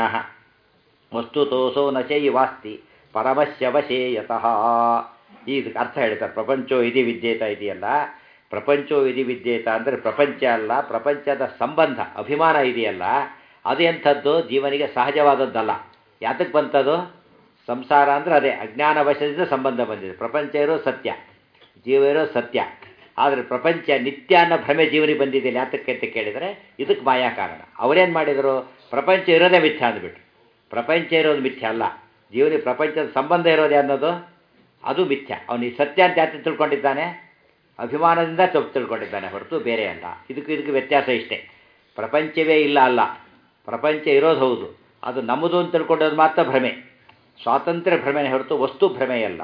ವಸ್ತುತೋಸೋ ನ ಚೈವಾಸ್ತಿ ಪರಮಸ್ಯ ವಶೇಯತಃ ಇದಕ್ಕೆ ಅರ್ಥ ಹೇಳ್ತಾರೆ ಪ್ರಪಂಚೋ ಇದಿ ವಿದ್ಯೇತ ಇದೆಯಲ್ಲ ಪ್ರಪಂಚೋ ಇದಿ ವಿದ್ಯೇತ ಅಂದರೆ ಪ್ರಪಂಚ ಅಲ್ಲ ಪ್ರಪಂಚದ ಸಂಬಂಧ ಅಭಿಮಾನ ಇದೆಯಲ್ಲ ಅದೆಂಥದ್ದು ಜೀವನಿಗೆ ಸಹಜವಾದದ್ದಲ್ಲ ಯಾತಕ್ಕೆ ಬಂತದು ಸಂಸಾರ ಅಂದರೆ ಅದೇ ಅಜ್ಞಾನ ವಶದಿಂದ ಸಂಬಂಧ ಬಂದಿದೆ ಪ್ರಪಂಚ ಇರೋ ಸತ್ಯ ಜೀವ ಇರೋ ಸತ್ಯ ಆದರೆ ಪ್ರಪಂಚ ನಿತ್ಯ ಅನ್ನೋ ಭ್ರಮೆ ಜೀವನಿಗೆ ಬಂದಿದೆ ಯಾತಕ್ಕೆ ಅಂತ ಕೇಳಿದರೆ ಇದಕ್ಕೆ ಮಾಯಾ ಕಾರಣ ಅವರೇನು ಮಾಡಿದರು ಪ್ರಪಂಚ ಇರೋದೇ ಮಿಥ್ಯ ಅಂದ್ಬಿಟ್ರು ಪ್ರಪಂಚ ಇರೋದು ಮಿಥ್ಯ ಅಲ್ಲ ಜೀವನಿಗೆ ಪ್ರಪಂಚದ ಸಂಬಂಧ ಇರೋದೇ ಅನ್ನೋದು ಅದು ಮಿಥ್ಯ ಅವನಿಗೆ ಸತ್ಯ ಅಂತ ಯಾಕೆ ತಿಳ್ಕೊಂಡಿದ್ದಾನೆ ಅಭಿಮಾನದಿಂದ ತಪ್ಪು ತಿಳ್ಕೊಂಡಿದ್ದಾನೆ ಹೊರತು ಬೇರೆ ಅಲ್ಲ ಇದಕ್ಕೂ ಇದಕ್ಕೆ ವ್ಯತ್ಯಾಸ ಇಷ್ಟೇ ಪ್ರಪಂಚವೇ ಇಲ್ಲ ಅಲ್ಲ ಪ್ರಪಂಚ ಇರೋದು ಹೌದು ಅದು ನಮ್ಮದು ಅಂತ ತಿಳ್ಕೊಂಡೋದು ಮಾತ್ರ ಭ್ರಮೆ ಸ್ವಾತಂತ್ರ್ಯ ಭ್ರಮೆನೇ ಹೊರತು ವಸ್ತು ಭ್ರಮೆಯಲ್ಲ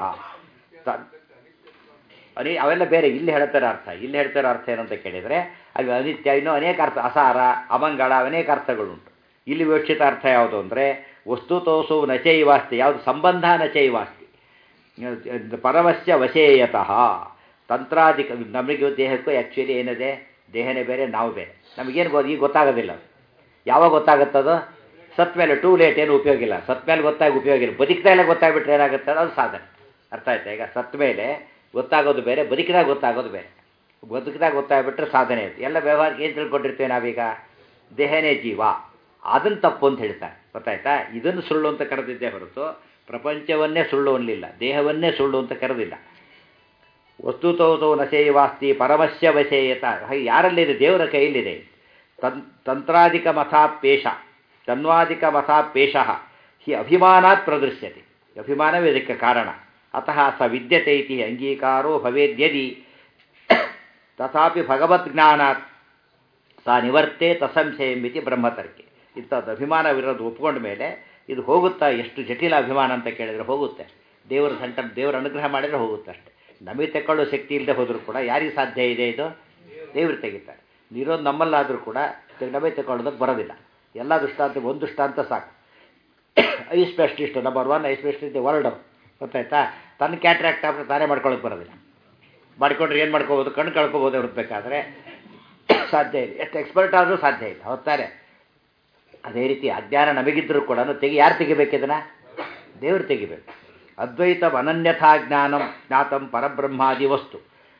ಅನೇ ಅವೆಲ್ಲ ಬೇರೆ ಇಲ್ಲಿ ಹೇಳ್ತಾರೆ ಅರ್ಥ ಇಲ್ಲಿ ಹೇಳ್ತಾರೆ ಅರ್ಥ ಏನಂತ ಕೇಳಿದರೆ ಅದು ಅನಿತ್ಯ ಇನ್ನೂ ಅನೇಕ ಅರ್ಥ ಅಸಾರ ಅಮಂಗಳ ಅನೇಕ ಅರ್ಥಗಳುಂಟು ಇಲ್ಲಿ ವಿವಕ್ಷಿತ ಅರ್ಥ ಯಾವುದು ಅಂದರೆ ವಸ್ತು ತೋಸು ನಚೈವಾಸ್ತಿ ಯಾವುದು ಸಂಬಂಧ ನಚೈವಾಸ್ತಿ ಪರಮಸ್ಯ ವಶೇಯತಃ ತಂತ್ರಾಧಿಕ ನಮಗೆ ದೇಹಕ್ಕೂ ಆ್ಯಕ್ಚುಲಿ ಏನಿದೆ ದೇಹನೇ ಬೇರೆ ನಾವು ಬೇರೆ ನಮಗೇನು ಗೊ ಈಗ ಗೊತ್ತಾಗೋದಿಲ್ಲ ಅದು ಯಾವಾಗ ಗೊತ್ತಾಗುತ್ತದೋ ಸತ್ ಮೇಲೆ ಟೂ ಲೇಟ್ ಏನು ಉಪಯೋಗ ಇಲ್ಲ ಸತ್ ಮೇಲೆ ಗೊತ್ತಾಗಿ ಉಪಯೋಗ ಇಲ್ಲ ಬದುಕಿದ ಮೇಲೆ ಗೊತ್ತಾಗ್ಬಿಟ್ರೆ ಏನಾಗುತ್ತೆ ಅದು ಸಾಧನೆ ಅರ್ಥ ಆಯ್ತಾ ಈಗ ಸತ್ ಮೇಲೆ ಗೊತ್ತಾಗೋದು ಬೇರೆ ಬದುಕಿದಾಗ ಗೊತ್ತಾಗೋದು ಬೇರೆ ಬದುಕಿದಾಗ ಗೊತ್ತಾಗ್ಬಿಟ್ರೆ ಸಾಧನೆ ಆಯ್ತು ಎಲ್ಲ ವ್ಯವಹಾರಕ್ಕೆ ಏನು ತಿಳ್ಕೊಂಡಿರ್ತೇವೆ ನಾವೀಗ ದೇಹನೇ ಜೀವ ಅದನ್ನು ತಪ್ಪು ಅಂತ ಹೇಳ್ತಾರೆ ಗೊತ್ತಾಯ್ತಾ ಇದನ್ನು ಸುಳ್ಳು ಅಂತ ಕರೆದಿದ್ದೇ ಹೊರತು ಪ್ರಪಂಚವನ್ನೇ ಸುಳ್ಳು ಅನ್ನಲಿಲ್ಲ ದೇಹವನ್ನೇ ಸುಳ್ಳು ಅಂತ ಕರೆದಿಲ್ಲ ವಸ್ತುತೋತೋ ನಶೇವಾಸ್ತಿ ಪರಮಸ್ಯ ವಶೇಯತ ಹಾಗೆ ಯಾರಲ್ಲಿದೆ ದೇವರ ಕೈಯಲ್ಲಿದೆ ತನ್ ತಂತ್ರಾಧಿಕ ಮಥಾಪೇಶ ತನ್ವಾದಿಕ ಮಥಾಪೇಶ ಹಿ ಅಭಿಮಾನಾತ್ ಪ್ರದೃಶ್ಯತೆ ಅಭಿಮಾನವೇ ಇದಕ್ಕೆ ಕಾರಣ ಅತಃ ಸ ವಿದ್ಯತೆ ಇತಿ ಅಂಗೀಕಾರೋ ಭವೇದ್ಯದಿ ತಥಾಪಿ ಭಗವದ್ಜ್ಞಾನಾತ್ ಸಾ ನಿವರ್ತೆ ತಸಂಶಯಂಬಿತಿ ಬ್ರಹ್ಮತರ್ಕೆ ಇಂಥದ್ದು ಅಭಿಮಾನವಿರೋದು ಒಪ್ಕೊಂಡ ಮೇಲೆ ಇದು ಹೋಗುತ್ತಾ ಎಷ್ಟು ಜಟಿಲ ಅಭಿಮಾನ ಅಂತ ಕೇಳಿದರೆ ಹೋಗುತ್ತೆ ದೇವರ ಸಂಟ ದೇವರ ಅನುಗ್ರಹ ಮಾಡಿದರೆ ಹೋಗುತ್ತೆ ಅಷ್ಟೆ ನಮಗೆ ತಗೊಳ್ಳೋ ಶಕ್ತಿ ಇಲ್ಲದೆ ಹೋದರೂ ಕೂಡ ಯಾರಿಗೆ ಸಾಧ್ಯ ಇದೆ ಇದು ದೇವರು ತೆಗಿತಾರೆ ಇರೋದು ನಮ್ಮಲ್ಲಾದರೂ ಕೂಡ ನಮಗೆ ತಗೊಳ್ಳೋದಕ್ಕೆ ಬರೋದಿಲ್ಲ ಎಲ್ಲ ದೃಷ್ಟಾಂತ ಒಂದು ದೃಷ್ಟಾಂತ ಸಾಕು eye specialist number one eye specialist world ಗೊತ್ತಾಯ್ತಾ ತನ್ನ ಕ್ಯಾಟ್ರಾಕ್ಟ್ ಆದರೆ ತಾನೇ ಮಾಡ್ಕೊಳ್ಳೋಕೆ ಬರೋದಿಲ್ಲ ಮಾಡಿಕೊಂಡ್ರೆ ಏನು ಮಾಡ್ಕೋಬೋದು ಕಣ್ಣು ಕಳ್ಕೊಬೋದು ಹೊರಬೇಕಾದ್ರೆ ಸಾಧ್ಯ ಇಲ್ಲ ಎಷ್ಟು ಎಕ್ಸ್ಪರ್ಟ್ ಆದರೂ ಸಾಧ್ಯ ಇಲ್ಲ ಹೊತ್ತಾರೆ ಅದೇ ರೀತಿ ಅಜ್ಞಾನ ನಮಗಿದ್ದರೂ ಕೂಡ ತೆಗಿ ಯಾರು ತೆಗಿಬೇಕು ಇದನ್ನು ದೇವರು ತೆಗಿಬೇಕು ಅದ್ವೈತಂ ಅನನ್ಯಥಾ ಜ್ಞಾನಂ ಜ್ಞಾತಂ ಪರಬ್ರಹ್ಮಾದಿ ವಸ್ತು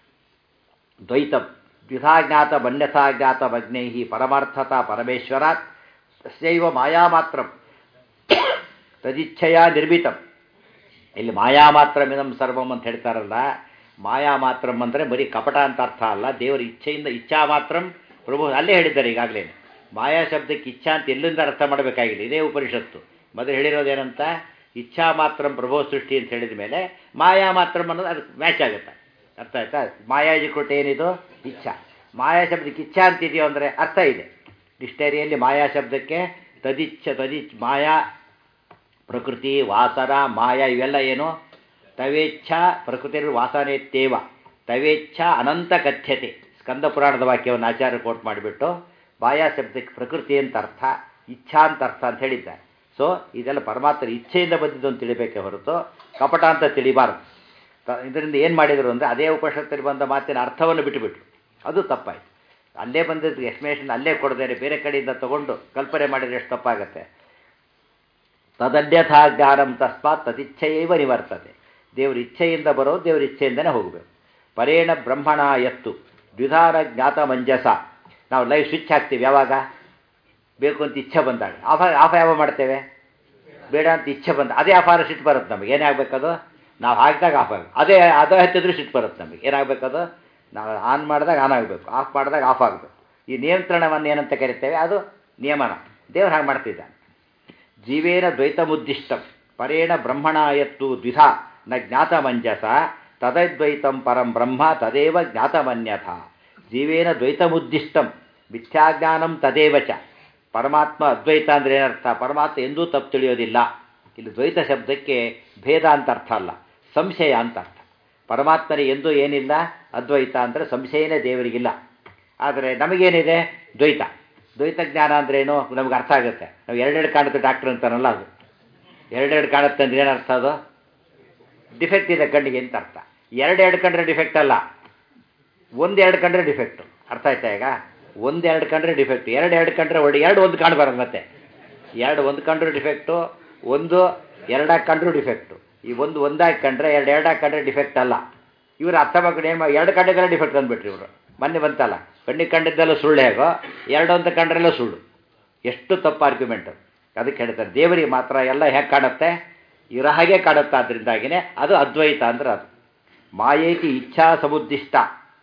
ದ್ವೈತಂ ದ್ವಿಧಾ ಜ್ಞಾತ ಮನ್ಯಥಾ ಜ್ಞಾತ ಮಗ್ನೈ ಪರಮಾರ್ಥತಾ ಪರಮೇಶ್ವರಾತ್ ತಸ್ಯೈವ ಮಾಯಾ ಮಾತ್ರ ತದಿಚ್ಛೆಯ ನಿರ್ಮಿತಂ ಇಲ್ಲಿ ಮಾಯಾ ಮಾತ್ರಮಿದಂ ಸರ್ವಂ ಅಂತ ಹೇಳ್ತಾರಲ್ಲ ಮಾಯಾ ಮಾತ್ರಂ ಅಂದರೆ ಬರೀ ಕಪಟ ಅಂತ ಅರ್ಥ ಅಲ್ಲ ದೇವರ ಇಚ್ಛೆಯಿಂದ ಇಚ್ಛಾ ಮಾತ್ರಂ ಪ್ರಭು ಅಲ್ಲೇ ಹೇಳಿದ್ದಾರೆ ಈಗಾಗಲೇ ಮಾಯಾ ಶಬ್ದಕ್ಕೆ ಇಚ್ಛಾ ಅಂತ ಎಲ್ಲಿಂದ ಅರ್ಥ ಮಾಡಬೇಕಾಗಿಲ್ಲ ಇದೇ ಉಪನಿಷತ್ತು ಮೊದಲು ಹೇಳಿರೋದೇನಂತ ಇಚ್ಛಾ ಮಾತ್ರಂ ಪ್ರಭೋ ಸೃಷ್ಟಿ ಅಂತ ಹೇಳಿದ ಮೇಲೆ ಮಾಯಾ ಮಾತ್ರಂ ಅನ್ನೋದು ಅದಕ್ಕೆ ಮ್ಯಾಚ್ ಆಗುತ್ತೆ ಅರ್ಥ ಆಯ್ತಾ ಮಾಯಾ ಜಿಕೃಟ ಏನಿದು ಇಚ್ಛಾ ಮಾಯಾ ಶಬ್ದಕ್ಕೆ ಇಚ್ಛಾ ಅಂತಿದೆಯೋ ಅಂದರೆ ಅರ್ಥ ಇದೆ ಡಿಕ್ಷನರಿಯಲ್ಲಿ ಮಾಯಾ ಶಬ್ದಕ್ಕೆ ತದಿಚ್ಛ ತದಿಚ್ ಮಾಯಾ ಪ್ರಕೃತಿ ವಾಸನ ಮಾಯಾ ಇವೆಲ್ಲ ಏನು ತವೇಚ್ಛ ಪ್ರಕೃತಿ ವಾಸನೆತ್ತೇವ ತವೇಚ್ಛ ಅನಂತ ಕಥ್ಯತೆ ಸ್ಕಂದ ಪುರಾಣದ ವಾಕ್ಯವನ್ನು ಆಚಾರ್ಯ ಕೋಟ್ ಮಾಡಿಬಿಟ್ಟು ಮಾಯಾ ಶಬ್ದಕ್ಕೆ ಪ್ರಕೃತಿ ಅಂತ ಅರ್ಥ ಇಚ್ಛಾ ಅಂತ ಅರ್ಥ ಅಂತ ಹೇಳಿದ್ದಾರೆ ಸೊ ಇದೆಲ್ಲ ಪರಮಾತ್ಮ ಇಚ್ಛೆಯಿಂದ ಬಂದಿದ್ದು ಅಂತ ತಿಳಿಬೇಕೆ ಹೊರತು ಕಪಟ ಅಂತ ತಿಳಿಬಾರ್ದು ಇದರಿಂದ ಏನು ಮಾಡಿದರು ಅಂದರೆ ಅದೇ ಉಪನಿಷತ್ತಲ್ಲಿ ಬಂದ ಮಾತಿನ ಅರ್ಥವನ್ನು ಬಿಟ್ಟುಬಿಟ್ರು ಅದು ತಪ್ಪಾಯಿತು ಅಲ್ಲೇ ಬಂದಿದ್ದು ಎಕ್ಸ್ಪ್ಲೇಷನ್ ಅಲ್ಲೇ ಕೊಡದೇನೆ ಬೇರೆ ಕಡೆಯಿಂದ ತಗೊಂಡು ಕಲ್ಪನೆ ಮಾಡಿದರೆ ಎಷ್ಟು ತಪ್ಪಾಗುತ್ತೆ ತದನ್ಯಥಾ ಜ್ಞಾನಂ ತಸ್ಮಾತ್ ತದಿಚ್ಛೆಯೈವ ನಿವರ್ತತೆ ದೇವ್ರ ಇಚ್ಛೆಯಿಂದ ಬರೋ ದೇವ್ರ ಇಚ್ಛೆಯಿಂದನೇ ಹೋಗಬೇಕು ಪರೇಣ ಬ್ರಹ್ಮಣ ಎತ್ತು ದ್ವಿಧಾರ ಜ್ಞಾತ ಮಂಜಸ ನಾವು ಲೈವ್ ಸ್ವಿಚ್ ಹಾಕ್ತೀವಿ ಯಾವಾಗ ಬೇಕು ಅಂತ ಇಚ್ಛೆ ಬಂದಾಗ ಆಫ ಆಫ್ ಯಾವ ಮಾಡ್ತೇವೆ ಬೇಡ ಅಂತ ಇಚ್ಛೆ ಬಂದ ಅದೇ ಆಫ್ ಆದ್ರೆ ಸಿಟ್ಟು ಬರುತ್ತೆ ನಮಗೆ ಏನೇ ಆಗಬೇಕದು ನಾವು ಹಾಕಿದಾಗ ಆಫ್ ಆಗ ಅದೇ ಅದು ಹತ್ತಿದ್ರು ಸಿಟ್ಟು ಬರುತ್ತೆ ನಮಗೆ ಏನಾಗಬೇಕದು ನಾವು ಆನ್ ಮಾಡಿದಾಗ ಆನ್ ಆಗಬೇಕು ಆಫ್ ಮಾಡಿದಾಗ ಆಫ್ ಆಗಬೇಕು ಈ ನಿಯಂತ್ರಣವನ್ನು ಏನಂತ ಕರಿತೇವೆ ಅದು ನಿಯಮನ ದೇವ್ರು ಹಾಗೆ ಮಾಡ್ತಿದ್ದಾನೆ ಜೀವೇನ ದ್ವೈತಮುದ್ದಿಷ್ಟಂ ಪರೇಣ ಬ್ರಹ್ಮಣಾಯತ್ತು ದ್ವಿಧಾ ನ ಜ್ಞಾತಮಂಜಸ ತದದ್ವೈತಂ ಪರಂ ಬ್ರಹ್ಮ ತದೇವ ಜ್ಞಾತಮನ್ಯಥ ಜೀವೇನ ದ್ವೈತಮುದ್ದಿಷ್ಟಂ ಮಿಥ್ಯಾಜ್ಞಾನಂ ತದೇವ ಚ ಪರಮಾತ್ಮ ಅದ್ವೈತ ಅಂದರೆ ಏನರ್ಥ ಪರಮಾತ್ಮ ಎಂದೂ ತಪ್ಪು ತಿಳಿಯೋದಿಲ್ಲ ಇಲ್ಲಿ ದ್ವೈತ ಶಬ್ದಕ್ಕೆ ಭೇದ ಅಂತ ಅರ್ಥ ಅಲ್ಲ ಸಂಶಯ ಅಂತ ಅರ್ಥ ಪರಮಾತ್ಮನಿಗೆ ಎಂದೂ ಏನಿಲ್ಲ ಅದ್ವೈತ ಅಂದರೆ ಸಂಶಯನೇ ದೇವರಿಗಿಲ್ಲ ಆದರೆ ನಮಗೇನಿದೆ ದ್ವೈತ ದ್ವೈತ ಜ್ಞಾನ ಅಂದ್ರೇನು ನಮ್ಗೆ ಅರ್ಥ ಆಗುತ್ತೆ ನಾವು ಎರಡೆರಡು ಕಾಣುತ್ತೆ ಡಾಕ್ಟ್ರ್ ಅಂತಾನಲ್ಲ ಅದು ಎರಡೆರಡು ಕಾಣುತ್ತೆ ಅಂದ್ರೆ ಏನರ್ಥ ಅದು ಡಿಫೆಕ್ಟ್ ಇದೆ ಕಣ್ಣಿಗೆ ಅಂತ ಅರ್ಥ ಎರಡೆರಡು ಕಂಡ್ರೆ ಡಿಫೆಕ್ಟ್ ಅಲ್ಲ ಒಂದೆರಡು ಕಂಡ್ರೆ ಡಿಫೆಕ್ಟು ಅರ್ಥ ಆಯ್ತಾ ಈಗ ಒಂದೆರಡು ಕಂಡ್ರೆ ಡಿಫೆಕ್ಟ್ ಎರಡು ಎರಡು ಕಂಡ್ರೆ ಒಳ್ಳೆ ಎರಡು ಒಂದು ಕಾಣಬಾರ್ದು ಮತ್ತೆ ಎರಡು ಒಂದು ಕಂಡ್ರು ಡಿಫೆಕ್ಟು ಒಂದು ಎರಡಾಗಿ ಕಂಡ್ರು ಡಿಫೆಕ್ಟು ಈ ಒಂದು ಒಂದಾಗಿ ಕಂಡ್ರೆ ಎರಡು ಎರಡಾಗಿ ಕಂಡ್ರೆ ಡಿಫೆಕ್ಟ್ ಅಲ್ಲ ಇವರು ಅರ್ಥ ಮಾಡ್ಕೊಂಡು ಏನು ಎರಡು ಕಂಡಿದ್ದೆಲ್ಲ ಡಿಫೆಕ್ಟ್ ಅಂದ್ಬಿಟ್ರಿ ಇವರು ಮೊನ್ನೆ ಬಂತಲ್ಲ ಕಣ್ಣಿಗೆ ಕಂಡಿದ್ದೆಲ್ಲ ಸುಳ್ಳು ಹೇಗೋ ಎರಡು ಅಂತ ಕಂಡ್ರೆಲ್ಲ ಸುಳ್ಳು ಎಷ್ಟು ತಪ್ಪು ಆರ್ಗ್ಯುಮೆಂಟು ಅದಕ್ಕೆ ಹೇಳ್ತಾರೆ ದೇವರಿಗೆ ಮಾತ್ರ ಎಲ್ಲ ಹೇಗೆ ಕಾಣುತ್ತೆ ಇರೋ ಹಾಗೆ ಕಾಣುತ್ತೆ ಅದರಿಂದಾಗಿನೇ ಅದು ಅದ್ವೈತ ಅಂದ್ರೆ ಅದು ಮಾಯೇತಿ ಇಚ್ಛಾ ಸಮುದ್ದಿಷ್ಟ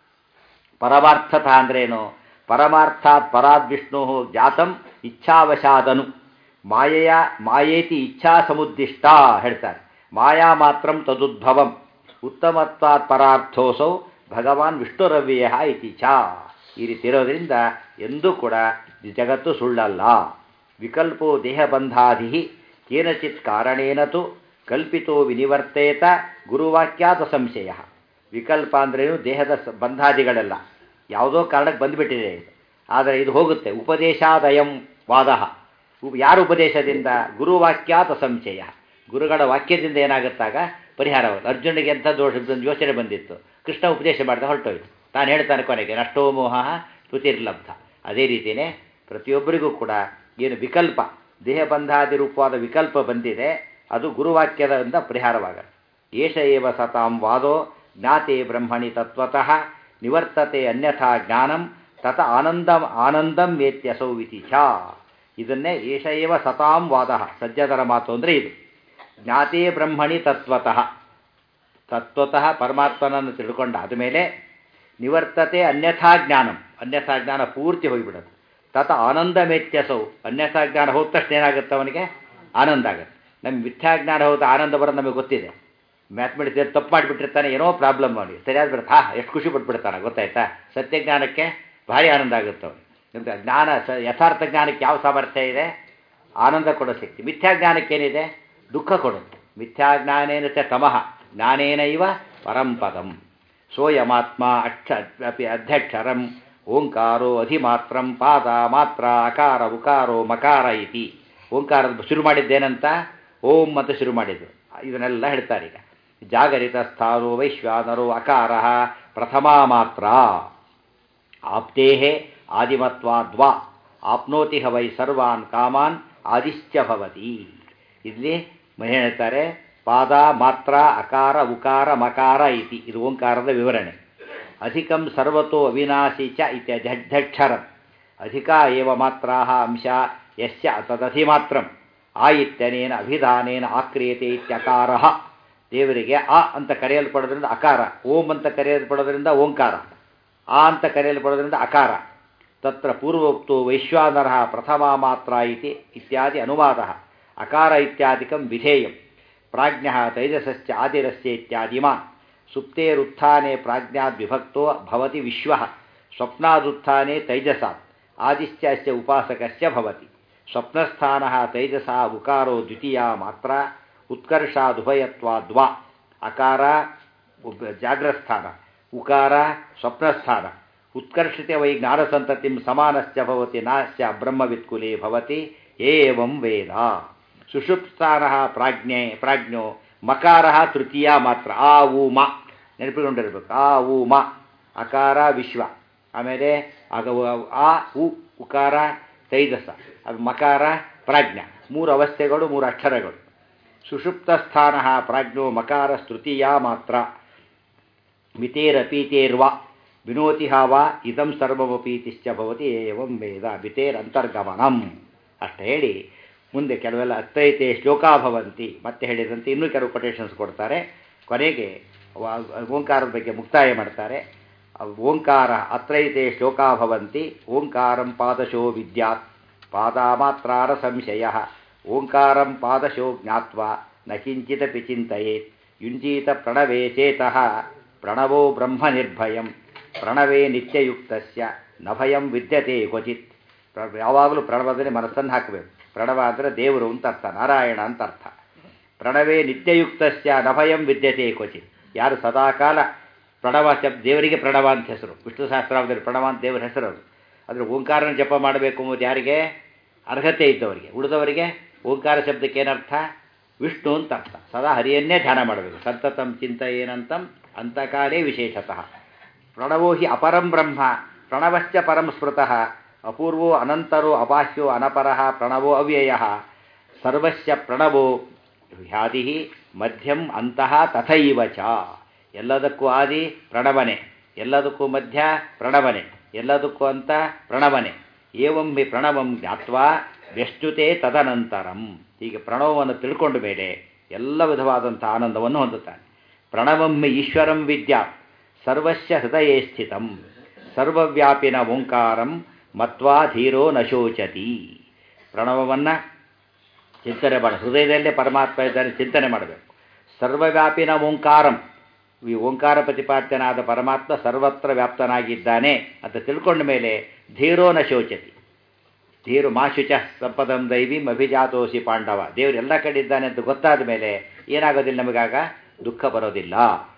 ಪರಮಾರ್ಥತ ಅಂದ್ರೇನು ಪರಮಾರ್ಥಾತ್ ಪರಾದ್ ವಿಷ್ಣು ಜಾತಂ ಇಚ್ಛಾವಶಾದನು ಮಾಯೆಯ ಮಾಯೇತಿ ಇಚ್ಛಾ ಸಮುದ್ದಿಷ್ಟ ಹೇಳ್ತಾರೆ ಮಾಯಾ ಮಾತ್ರಂ ತದುದ್ಭವಂ ಉತ್ತಮತ್ವಾತ್ ಪರಾರ್ಥೋಸೌ ಭಗವಾನ್ ವಿಷ್ಣುರವ್ಯಯ ಇತಿ ಚ ಈ ರೀತಿ ಇರೋದ್ರಿಂದ ಎಂದೂ ಕೂಡ ಜಗತ್ತು ಸುಳ್ಳಲ್ಲ ವಿಕಲ್ಪೋ ದೇಹಬಂಧಾಧಿ ಕೇನಚಿತ್ ಕಾರಣೇನ ತು ಕಲ್ಪಿತೋ ವಿನಿವರ್ತೇತ ಗುರುವಾಕ್ಯಾತ ಸಂಶಯ ವಿಕಲ್ಪ ಅಂದ್ರೇನು ದೇಹದ ಸ- ಬಂಧಾದಿಗಳೆಲ್ಲ ಯಾವುದೋ ಕಾರಣಕ್ಕೆ ಬಂದುಬಿಟ್ಟಿದೆ ಇದು ಆದರೆ ಇದು ಹೋಗುತ್ತೆ ಉಪದೇಶಾದಯಂ ವಾದ ಯಾರ ಉಪದೇಶದಿಂದ ಗುರುವಾಕ್ಯಾತ ಸಂಶಯ ಗುರುಗಳ ವಾಕ್ಯದಿಂದ ಏನಾಗುತ್ತಾಗ ಪರಿಹಾರವಾಗುತ್ತೆ ಅರ್ಜುನಿಗೆ ಎಂಥ ದೋಷ ಯೋಚನೆ ಬಂದಿತ್ತು ಕೃಷ್ಣ ಉಪದೇಶ ಮಾಡಿದ ಹೊರಟೋಯ್ತು ತಾನು ಹೇಳ್ತಾನೆ ಕೊನೆಗೆ ನಷ್ಟೋ ಮೋಹ ಸ್ತುತಿರ್ಲಬ್ಧ ಅದೇ ರೀತಿಯೇ ಪ್ರತಿಯೊಬ್ಬರಿಗೂ ಕೂಡ ಏನು ವಿಕಲ್ಪ ದೇಹಬಂಧಾದಿ ರೂಪವಾದ ವಿಕಲ್ಪ ಬಂದಿದೆ ಅದು ಗುರುವಾಕ್ಯದಿಂದ ಪರಿಹಾರವಾಗುತ್ತೆ ಏಷ ಏವ ಸತಾಂ ವಾದೋ ಜ್ಞಾತೆ ಬ್ರಹ್ಮಣಿ ತತ್ವತಃ ನಿವರ್ತತೆ ಅನ್ಯಥಾ ಜ್ಞಾನಂ ತತ ಆನಂದಂ ಆನಂದಂ ವೇತ್ಯಸೌ ಇತಿ ಛ ಇದನ್ನೇ ಏಷ ಏವ ಸತಾಂ ವಾದ ಸಜ್ಜದರ ಮಾತು ಅಂದರೆ ಇದು ಜ್ಞಾತೇ ಬ್ರಹ್ಮಣಿ ತತ್ವತಃ ತತ್ವತಃ ಪರಮಾತ್ಮನನ್ನು ತಿಳ್ಕೊಂಡ ಆದಮೇಲೆ ನಿವರ್ತತೆ ಅನ್ಯಥಾ ಜ್ಞಾನಂ ಅನ್ಯಥಾ ಜ್ಞಾನ ಪೂರ್ತಿ ಹೋಗಿಬಿಡುತ್ತೆ ತತ ಆನಂದ ಮೇತ್ಯಸೌ ಅನ್ಯಥಾ ಜ್ಞಾನ ಹೋದ ತಕ್ಷಣ ಏನಾಗುತ್ತೆ ಅವನಿಗೆ ಆನಂದ ಆಗುತ್ತೆ ನಮ್ಗೆ ಮಿಥ್ಯಾಜ್ಞಾನ ಹೋದ ಆನಂದ ಬರೋದು ನಮಗೆ ಗೊತ್ತಿದೆ ಮ್ಯಾಥಮೆಟಿಕ್ಸ್ ತಪ್ಪು ಮಾಡಿಬಿಟ್ಟಿರ್ತಾನೆ ಏನೋ ಪ್ರಾಬ್ಲಮ್ ಅವನಿಗೆ ಸರಿಯಾದ ಬಿಡುತ್ತೆ ಹಾ ಎಷ್ಟು ಖುಷಿ ಪಟ್ಬಿಡ್ತಾನೆ ಗೊತ್ತಾಯ್ತಾ ಸತ್ಯಜ್ಞಾನಕ್ಕೆ ಭಾರಿ ಆನಂದ ಆಗುತ್ತೆ ಅವನಿಗೆ ನಿಮ್ಗೆ ಜ್ಞಾನ ಸ ಯಥಾರ್ಥ ಜ್ಞಾನಕ್ಕೆ ಯಾವ ಸಾಮರ್ಥ್ಯ ಇದೆ ಆನಂದ ಕೊಡೋ ಶಕ್ತಿ ಮಿಥ್ಯಾಜ್ಞಾನಕ್ಕೆ ಏನಿದೆ ದುಃಖ ಕೊಡುತ್ತೆ ಮಿಥ್ಯಾಜ್ಞಾನೇನ ಚ ತಮಃ ಜ್ಞಾನೇನ ಇವ ಪರಂಪದಂ ಸೋಯಮಾತ್ಮ ಅಕ್ಷ ಅಪಿ ಅಧ್ಯಕ್ಷರಂ ಓಂಕಾರೋ ಅಧಿಮಾತ್ರಂ ಪಾದ ಮಾತ್ರ ಅಕಾರ ಉಕಾರೋ ಮಕಾರ ಇತಿ ಓಂಕಾರ ಶುರು ಮಾಡಿದ್ದೇನಂತ ಓಂ ಅಂತ ಶುರು ಮಾಡಿದ್ದು ಇದನ್ನೆಲ್ಲ ಹೇಳ್ತಾರೆ ಈಗ ಜಾಗರಿತ ಸ್ಥಾನೋ ವೈಶ್ವಾನರೋ ಅಕಾರ ಪ್ರಥಮ ಮಾತ್ರ ಆಪ್ತೇಹೇ ಆದಿಮತ್ವಾದ್ವಾ ಆಪ್ನೋತಿ ಹವೈ ಸರ್ವಾನ್ ಕಾಮಾನ್ ಆದಿಶ್ಚ ಭವತಿ ಇಲ್ಲಿ ಹೇಳ್ತಾರೆ ಪಾದ ಮಾತ್ರ ಅಕಾರ ಉಕಾರ ಮಕಾರ ಇತಿ ಇದು ಓಂಕಾರದ ವಿವರಣೆ ಅಧಿಕಂ ಸರ್ವತೋ ಅವಿನಾಶಿ ಚ ಇತ್ಯಧ್ಯಕ್ಷರ ಅಧಿಕ ಏವ ಮಾತ್ರ ಅಂಶ ಯಸ್ಯ ತದಧಿಮಾತ್ರಂ ಆ ಇತ್ಯನೇನ ಅಭಿಧಾನೇನ ಆಕ್ರಿಯತೆ ಇತ್ಯಕಾರ ದೇವರಿಗೆ ಆ ಅಂತ ಕರೆಯಲ್ಪಡೋದ್ರಿಂದ ಅಕಾರ ಓಂ ಅಂತ ಕರೆಯಲ್ಪಡೋದ್ರಿಂದ ಓಂಕಾರ ಆ ಅಂತ ಕರೆಯಲ್ಪಡೋದ್ರಿಂದ ಅಕಾರ ತತ್ರ ಪೂರ್ವೋಕ್ತು ವೈಶ್ವಾನರ ಪ್ರಥಮ ಮಾತ್ರ ಇತಿ ಇತ್ಯಾದಿ ಅನುವಾದ ಅಕಾರ ಇತ್ಯಾದಿಕಂ ವಿಧೇಯಂ ಪ್ರಾಜ್ಞ ತೈಜಸಶ್ಚ ಆದಿರಸ್ಯ ಇತ್ಯಾದಿಮಾನ್ ಸುಪ್ತೇರುತ್ಥಾನೆ ಪ್ರಾಜ್ಞಾದ್ವಿಭಕ್ತೋ ಭವತಿ ವಿಶ್ವ ಸ್ವಪ್ನಾದುತ್ಥಾನೆ ತೈಜಸಾತ್ ಆದಿಶ್ಚ ಅಸ್ಯ ಉಪಾಸಕಸ್ಯ ಭವತಿ ಸ್ವಪ್ನಸ್ಥಾನ ತೈಜಸ ಉಕಾರೋ ದ್ವಿತೀಯ ಮಾತ್ರ ಉತ್ಕರ್ಷಾದುಭಯತ್ವಾದ್ವಾ ಅಕಾರ ಜಾಗ್ರಸ್ಥಾನ ಉಕಾರ ಸ್ವಪ್ನಸ್ಥಾನ ಉತ್ಕರ್ಷತೆ ವೈ ಜ್ಞಾನಸಂತತಿಂ ಸಮಾನಶ್ಚ ಭವತಿ ನಾಶ್ಚ ಬ್ರಹ್ಮವಿತ್ಕುಲೆ ಭವತಿ ಏವಂ ವೇದ ಸುಷುಪ್ತಾನ ಪ್ರಾಜ್ಞೆ ಪ್ರಾಜ್ಞೋ ಮಕಾರ ತೃತೀಯ ಮಾತ್ರ ಆ ಉ ಮ ನೆನಪಿಕೊಂಡಿರ್ಬೇಕು ಆ ಉ ಮ ಅಕಾರ ವಿಶ್ವ ಆಮೇಲೆ ಆಗ ಆ ಉ ಉಕಾರ ತೈಜಸ ಅದು ಮಕಾರ ಪ್ರಾಜ್ಞ ಮೂರು ಅವಸ್ಥೆಗಳು ಮೂರು ಅಕ್ಷರಗಳು ಸುಷುಪ್ತ ಸ್ಥಾನ ಪ್ರಾಜ್ಞೋ ಮಕಾರ ತೃತೀಯ ಮಾತ್ರ ಮಿತೇರಪೀತೇರ್ವ ವಿನೋತಿ ಹಾವ ಇದಂ ಸರ್ವಮಪೀತಿಶ್ಚ ಭವತಿ ಏವಂ ವೇದ ಮಿತೇರಂತರ್ಗಮನಂ ಅಷ್ಟು ಹೇಳಿ ಮುಂದೆ ಕೆಲವೆಲ್ಲ ಅತ್ತೈತೆ ಶ್ಲೋಕಾ ಭವಂತಿ ಮತ್ತೆ ಹೇಳಿದಂತೆ ಇನ್ನೂ ಕೆಲವು ಕೊಟೇಶನ್ಸ್ ಕೊಡ್ತಾರೆ ಕೊನೆಗೆ ಓಂಕಾರದ ಬಗ್ಗೆ ಮುಕ್ತಾಯ ಮಾಡ್ತಾರೆ ಓಂಕಾರ ಅತ್ರೈತೆ ಶ್ಲೋಕಾ ಭವಂತಿ ಓಂಕಾರಂ ಪಾದಶೋ ವಿದ್ಯಾತ್ ಪಾದಾಮಾತ್ರಾರ ಸಂಶಯ ಓಂಕಾರಂ ಪಾದಶೋ ಜ್ಞಾತ್ವ ನ ಕಿಂಚಿದಪಿ ಚಿಂತೆಯೇತ್ ಯುಂಜೀತ ಪ್ರಣವೇ ಚೇತಃ ಪ್ರಣವೋ ಬ್ರಹ್ಮ ನಿರ್ಭಯಂ ಪ್ರಣವೇ ನಿತ್ಯಯುಕ್ತಸ್ಯ ನಭಯಂ ವಿದ್ಯತೆ ಕ್ವಚಿತ್ ಯಾವಾಗಲೂ ಪ್ರಣವದಲ್ಲಿ ಮನಸ್ಸನ್ನು ಹಾಕಬೇಕು ಪ್ರಣವ ಅಂದರೆ ದೇವರು ಅಂತ ಅರ್ಥ ನಾರಾಯಣ ಅಂತ ಅರ್ಥ ಪ್ರಣವೇ ನಿತ್ಯಯುಕ್ತಸ್ಯ ನಭಯಂ ವಿದ್ಯತೆ ಕ್ವಚಿತ್ ಯಾರು ಸದಾಕಾಲ ಪ್ರಣವ ಶಬ್ದ ದೇವರಿಗೆ ಪ್ರಣವ ಅಂತ ಹೆಸರು ವಿಷ್ಣು ಸಹಸ್ರಾವದಲ್ಲಿ ಪ್ರಣವ ಅಂತ ದೇವರ ಹೆಸರು ಅದು ಆದರೆ ಓಂಕಾರನ ಜಪ ಮಾಡಬೇಕು ಎಂಬುದು ಯಾರಿಗೆ ಅರ್ಹತೆ ಇದ್ದವರಿಗೆ ಉಳಿದವರಿಗೆ ಓಂಕಾರ ಶಬ್ದಕ್ಕೆ ಏನರ್ಥ ವಿಷ್ಣು ಅಂತ ಅರ್ಥ ಸದಾ ಹರಿಯನ್ನೇ ಧ್ಯಾನ ಮಾಡಬೇಕು ಸಂತತಂ ಚಿಂತ ಏನಂತಂ ಅಂತಕಾಲೇ ವಿಶೇಷತಃ ಪ್ರಣವೋ ಹಿ ಅಪರಂ ಬ್ರಹ್ಮ ಪ್ರಣವಶ್ಚ ಪರಂ ಸ್ಮೃತಃ ಅಪೂರ್ವೋ ಅನಂತರೋ ಅಬಾಹ್ಯೋ ಅನಪರಃ ಪ್ರಣವೋ ಅವ್ಯಯ ಸರ್ವಸ್ಯ ಪ್ರಣವೋ ಹ್ಯಾದಿ ಮಧ್ಯಂ ಅಂತಃ ತಥೈವ ಚ ಎಲ್ಲದಕ್ಕೂ ಆದಿ ಪ್ರಣವನೆ ಎಲ್ಲದಕ್ಕೂ ಮಧ್ಯ ಪ್ರಣವನೆ ಎಲ್ಲದಕ್ಕೂ ಅಂತ ಪ್ರಣವನೆ ಏವಂ ಹಿ ಪ್ರಣವಂ ಜ್ಞಾತ್ವಾ ವ್ಯಶ್ಚುತೆ ತದನಂತರಂ ಹೀಗೆ ಪ್ರಣವವನ್ನು ತಿಳ್ಕೊಂಡ ಮೇಲೆ ಎಲ್ಲ ವಿಧವಾದಂಥ ಆನಂದವನ್ನು ಹೊಂದುತ್ತಾನೆ ಪ್ರಣವಂ ಈಶ್ವರಂ ವಿದ್ಯಾ ಸರ್ವಸ್ಯ ಹೃದಯೇ ಸ್ಥಿತಂ ಸರ್ವವ್ಯಾಪಿನ ಓಂಕಾರಂ ಮತ್ವಾ ಧೀರೋ ನಶೋಚತಿ ಪ್ರಣವವನ್ನು ಚಿಂತನೆ ಮಾಡ ಹೃದಯದಲ್ಲೇ ಪರಮಾತ್ಮ ಇದ್ದಾನೆ ಚಿಂತನೆ ಮಾಡಬೇಕು ಸರ್ವವ್ಯಾಪಿನ ಓಂಕಾರಂ ಈ ಓಂಕಾರ ಪ್ರತಿಪಾದ್ಯನಾದ ಪರಮಾತ್ಮ ಸರ್ವತ್ರ ವ್ಯಾಪ್ತನಾಗಿದ್ದಾನೆ ಅಂತ ತಿಳ್ಕೊಂಡ ಮೇಲೆ ಧೀರೋ ನ ಶೋಚತಿ ಧೀರು ಮಾಶುಚ ಸಂಪದಂ ದೈವಿಂ ಅಭಿಜಾತೋಸಿ ಪಾಂಡವ ದೇವರು ಎಲ್ಲ ಕಡೆ ಇದ್ದಾನೆ ಅಂತ ಗೊತ್ತಾದ ಮೇಲೆ ಏನಾಗೋದಿಲ್ಲ ನಮಗಾಗ ದುಃಖ ಬರೋದಿಲ್ಲ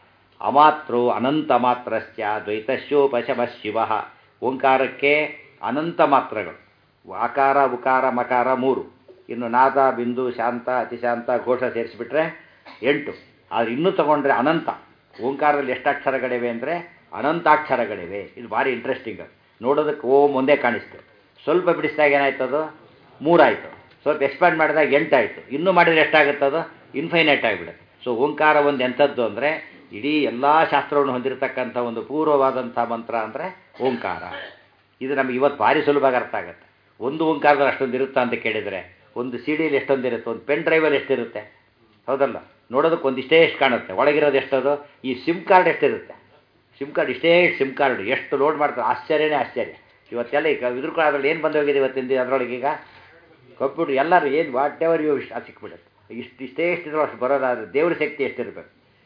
ಅಮಾತ್ರೋ ಅನಂತ ಮಾತ್ರಶ್ಚ ದ್ವೈತಶ್ಯೋಪಶಮ ಶಿವ ಓಂಕಾರಕ್ಕೆ ಅನಂತ ಮಾತ್ರಗಳು ಆಕಾರ ಉಕಾರ ಮಕಾರ ಮೂರು ಇನ್ನು ನಾದ ಬಿಂದು ಶಾಂತ ಅತಿಶಾಂತ ಘೋಷ ಸೇರಿಸಿಬಿಟ್ರೆ ಎಂಟು ಆದರೆ ಇನ್ನೂ ತಗೊಂಡ್ರೆ ಅನಂತ ಓಂಕಾರದಲ್ಲಿ ಎಷ್ಟು ಅಕ್ಷರಗಳಿವೆ ಅಂದರೆ ಅನಂತಾಕ್ಷರಗಳಿವೆ ಇದು ಭಾರಿ ಇಂಟ್ರೆಸ್ಟಿಂಗ್ ನೋಡೋದಕ್ಕೆ ಓಂ ಒಂದೇ ಕಾಣಿಸ್ತು ಸ್ವಲ್ಪ ಬಿಡಿಸಿದಾಗ ಏನಾಯ್ತದು ಮೂರಾಯಿತು ಸ್ವಲ್ಪ ಎಕ್ಸ್ಪ್ಯಾಂಡ್ ಮಾಡಿದಾಗ ಎಂಟಾಯಿತು ಇನ್ನೂ ಮಾಡಿದರೆ ಎಷ್ಟಾಗುತ್ತದು ಇನ್ಫೈನೈಟ್ ಆಗಿಬಿಡುತ್ತೆ ಸೊ ಓಂಕಾರ ಒಂದು ಎಂಥದ್ದು ಅಂದರೆ ಇಡೀ ಎಲ್ಲ ಶಾಸ್ತ್ರವನ್ನು ಹೊಂದಿರತಕ್ಕಂಥ ಒಂದು ಪೂರ್ವವಾದಂಥ ಮಂತ್ರ ಅಂದರೆ ಓಂಕಾರ ಇದು ನಮಗೆ ಇವತ್ತು ಭಾರಿ ಸುಲಭವಾಗಿ ಅರ್ಥ ಆಗುತ್ತೆ ಒಂದು ಓಂಕಾರದಲ್ಲಿ ಅಷ್ಟೊಂದು ಇರುತ್ತಾ ಅಂತ ಕೇಳಿದರೆ ಒಂದು ಸಿ ಡಿಯಲ್ಲಿ ಎಷ್ಟೊಂದು ಇರುತ್ತೆ ಒಂದು ಪೆನ್ ಡ್ರೈವಲ್ಲಿ ಎಷ್ಟಿರುತ್ತೆ ಹೌದಲ್ಲ ನೋಡೋದಕ್ಕೆ ಒಂದಿಷ್ಟೇ ಎಷ್ಟು ಕಾಣುತ್ತೆ ಒಳಗಿರೋದು ಎಷ್ಟದು ಈ ಸಿಮ್ ಕಾರ್ಡ್ ಎಷ್ಟಿರುತ್ತೆ ಸಿಮ್ ಕಾರ್ಡ್ ಇಷ್ಟೇ ಸಿಮ್ ಕಾರ್ಡ್ ಎಷ್ಟು ಲೋಡ್ ಮಾಡ್ತಾರೆ ಆಶ್ಚರ್ಯನೇ ಆಶ್ಚರ್ಯ ಇವತ್ತೆಲ್ಲ ಈಗ ಇದ್ರ ಅದರಲ್ಲಿ ಏನು ಬಂದು ಹೋಗಿದೆ ಇವತ್ತಿಂದ ಅದರೊಳಗೆ ಈಗ ಕಂಪ್ಯೂಟರ್ ಎಲ್ಲರೂ ಏನು ವಾಟ್ ಎವರ್ ಯು ಇಷ್ಟು ಸಿಕ್ಬಿಡುತ್ತೆ ಇಷ್ಟು ಇಷ್ಟೇ ಎಷ್ಟಿದ್ರು ಅಷ್ಟು ಬರೋದಾದ್ರೆ ದೇವ್ರ ಶಕ್ತಿ ಎಷ್ಟಿರಬೇಕು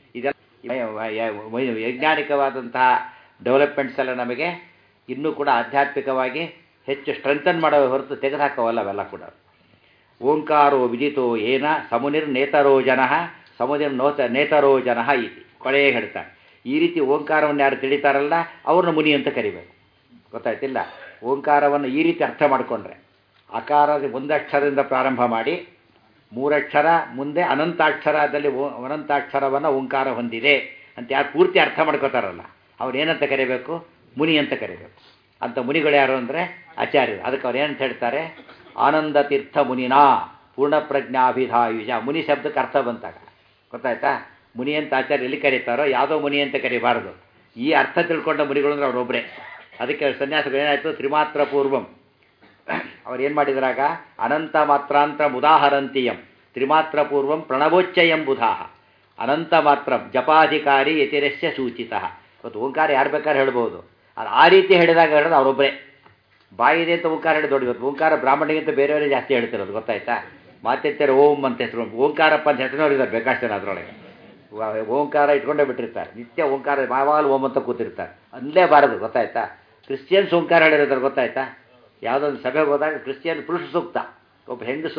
ಇದೆಲ್ಲ ವೈಜ್ಞಾನಿಕವಾದಂತಹ ಡೆವಲಪ್ಮೆಂಟ್ಸ್ ಎಲ್ಲ ನಮಗೆ ಇನ್ನೂ ಕೂಡ ಆಧ್ಯಾತ್ಮಿಕವಾಗಿ ಹೆಚ್ಚು ಸ್ಟ್ರೆಂಥನ್ ಮಾಡೋ ಹೊರತು ತೆಗೆದುಹಾಕವಲ್ಲ ಅವೆಲ್ಲ ಕೂಡ ಓಂಕಾರೋ ವಿಜಿತೋ ಏನ ಸಮುನಿರ್ ನೇತರೋ ಜನ ಸಮುನಿರ್ ನೋತ ನೇತರೋ ಜನ ಇತಿ ಕೊಳೆಯೇ ಹೇಳ್ತಾರೆ ಈ ರೀತಿ ಓಂಕಾರವನ್ನು ಯಾರು ತಿಳಿತಾರಲ್ಲ ಅವ್ರನ್ನ ಮುನಿ ಅಂತ ಕರಿಬೇಕು ಗೊತ್ತಾಯ್ತಿಲ್ಲ ಓಂಕಾರವನ್ನು ಈ ರೀತಿ ಅರ್ಥ ಮಾಡಿಕೊಂಡ್ರೆ ಅಕಾರದ ಒಂದಕ್ಷರದಿಂದ ಪ್ರಾರಂಭ ಮಾಡಿ ಮೂರಕ್ಷರ ಮುಂದೆ ಅನಂತಾಕ್ಷರದಲ್ಲಿ ಓ ಅನಂತಾಕ್ಷರವನ್ನು ಓಂಕಾರ ಹೊಂದಿದೆ ಅಂತ ಯಾರು ಪೂರ್ತಿ ಅರ್ಥ ಮಾಡ್ಕೋತಾರಲ್ಲ ಅವ್ರು ಏನಂತ ಕರಿಬೇಕು ಮುನಿ ಅಂತ ಕರಿಬೇಕು ಅಂತ ಮುನಿಗಳು ಯಾರು ಅಂದರೆ ಆಚಾರ್ಯರು ಅದಕ್ಕೆ ಅವ್ರು ಏನಂತ ಹೇಳ್ತಾರೆ ಆನಂದ ತೀರ್ಥ ಮುನಿನಾ ಪೂರ್ಣಪ್ರಜ್ಞಾಭಿಧಾಯುಜ ಮುನಿ ಶಬ್ದಕ್ಕೆ ಅರ್ಥ ಬಂತಾಗ ಗೊತ್ತಾಯ್ತಾ ಮುನಿ ಅಂತ ಆಚಾರ್ಯ ಎಲ್ಲಿ ಕರೀತಾರೋ ಯಾವುದೋ ಮುನಿ ಅಂತ ಕರಿಬಾರ್ದು ಈ ಅರ್ಥ ತಿಳ್ಕೊಂಡ ಮುನಿಗಳು ಅಂದ್ರೆ ಅವರೊಬ್ಬರೇ ಅದಕ್ಕೆ ಸನ್ಯಾಸಗಳು ಏನಾಯಿತು ತ್ರಿಮಾತ್ರ ಪೂರ್ವಂ ಅವ್ರು ಏನು ಮಾಡಿದ್ರಾಗ ಅನಂತ ಮಾತ್ರಾಂತರ ಮುದಾಹರಂತಿಯಂ ತ್ರಿಮಾತ್ರ ಪೂರ್ವಂ ಪ್ರಣವೋಚ್ಚಯಂ ಬುಧಾಹ ಅನಂತ ಮಾತ್ರ ಜಪಾಧಿಕಾರಿ ಯತಿರಸ್ಯ ಸೂಚಿತ ಇವತ್ತು ಓಂಕಾರ ಯಾರು ಬೇಕಾದ್ರೆ ಹೇಳ್ಬೋದು ಅದು ಆ ರೀತಿ ಹೇಳಿದಾಗ ಹೇಳೋದು ಅವರೊಬ್ಬರೇ ಬಾಯಿದೆ ಅಂತ ಓಂಕಾರ ಹೇಳಿ ದೊಡ್ಡ ಇವತ್ತು ಓಂಕಾರ ಬ್ರಾಹ್ಮಣಿಗಿಂತ ಬೇರೆಯವರೇ ಜಾಸ್ತಿ ಹೇಳ್ತಿರೋದು ಗೊತ್ತಾಯ್ತಾ ಮಾತೆತ್ತಾರೆ ಓಂ ಅಂತ ಹೆಸರು ಓಂಕಾರಪ್ಪ ಅಂತ ಹೆಸರಿನವ್ರಿದ್ದಾರೆ ಬೇಕಾಷ್ಟು ಜನ ಅದರೊಳಗೆ ಓಂಕಾರ ಇಟ್ಕೊಂಡೇ ಬಿಟ್ಟಿರ್ತಾರೆ ನಿತ್ಯ ಓಂಕಾರ ಯಾವಾಗಲೂ ಓಂ ಅಂತ ಕೂತಿರ್ತಾರೆ ಅನ್ಲೇಬಾರದು ಗೊತ್ತಾಯ್ತಾ ಕ್ರಿಶ್ಚಿಯನ್ಸ್ ಓಂಕಾರ ಹೇಳಿರ್ತಾರೆ ಗೊತ್ತಾಯ್ತಾ ಯಾವುದೊಂದು ಸಭೆಗೆ ಹೋದಾಗ ಕ್ರಿಶ್ಚಿಯನ್ ಪುರುಷ ಸೂಕ್ತ ಒಬ್ಬ ಹೆಂಗಸು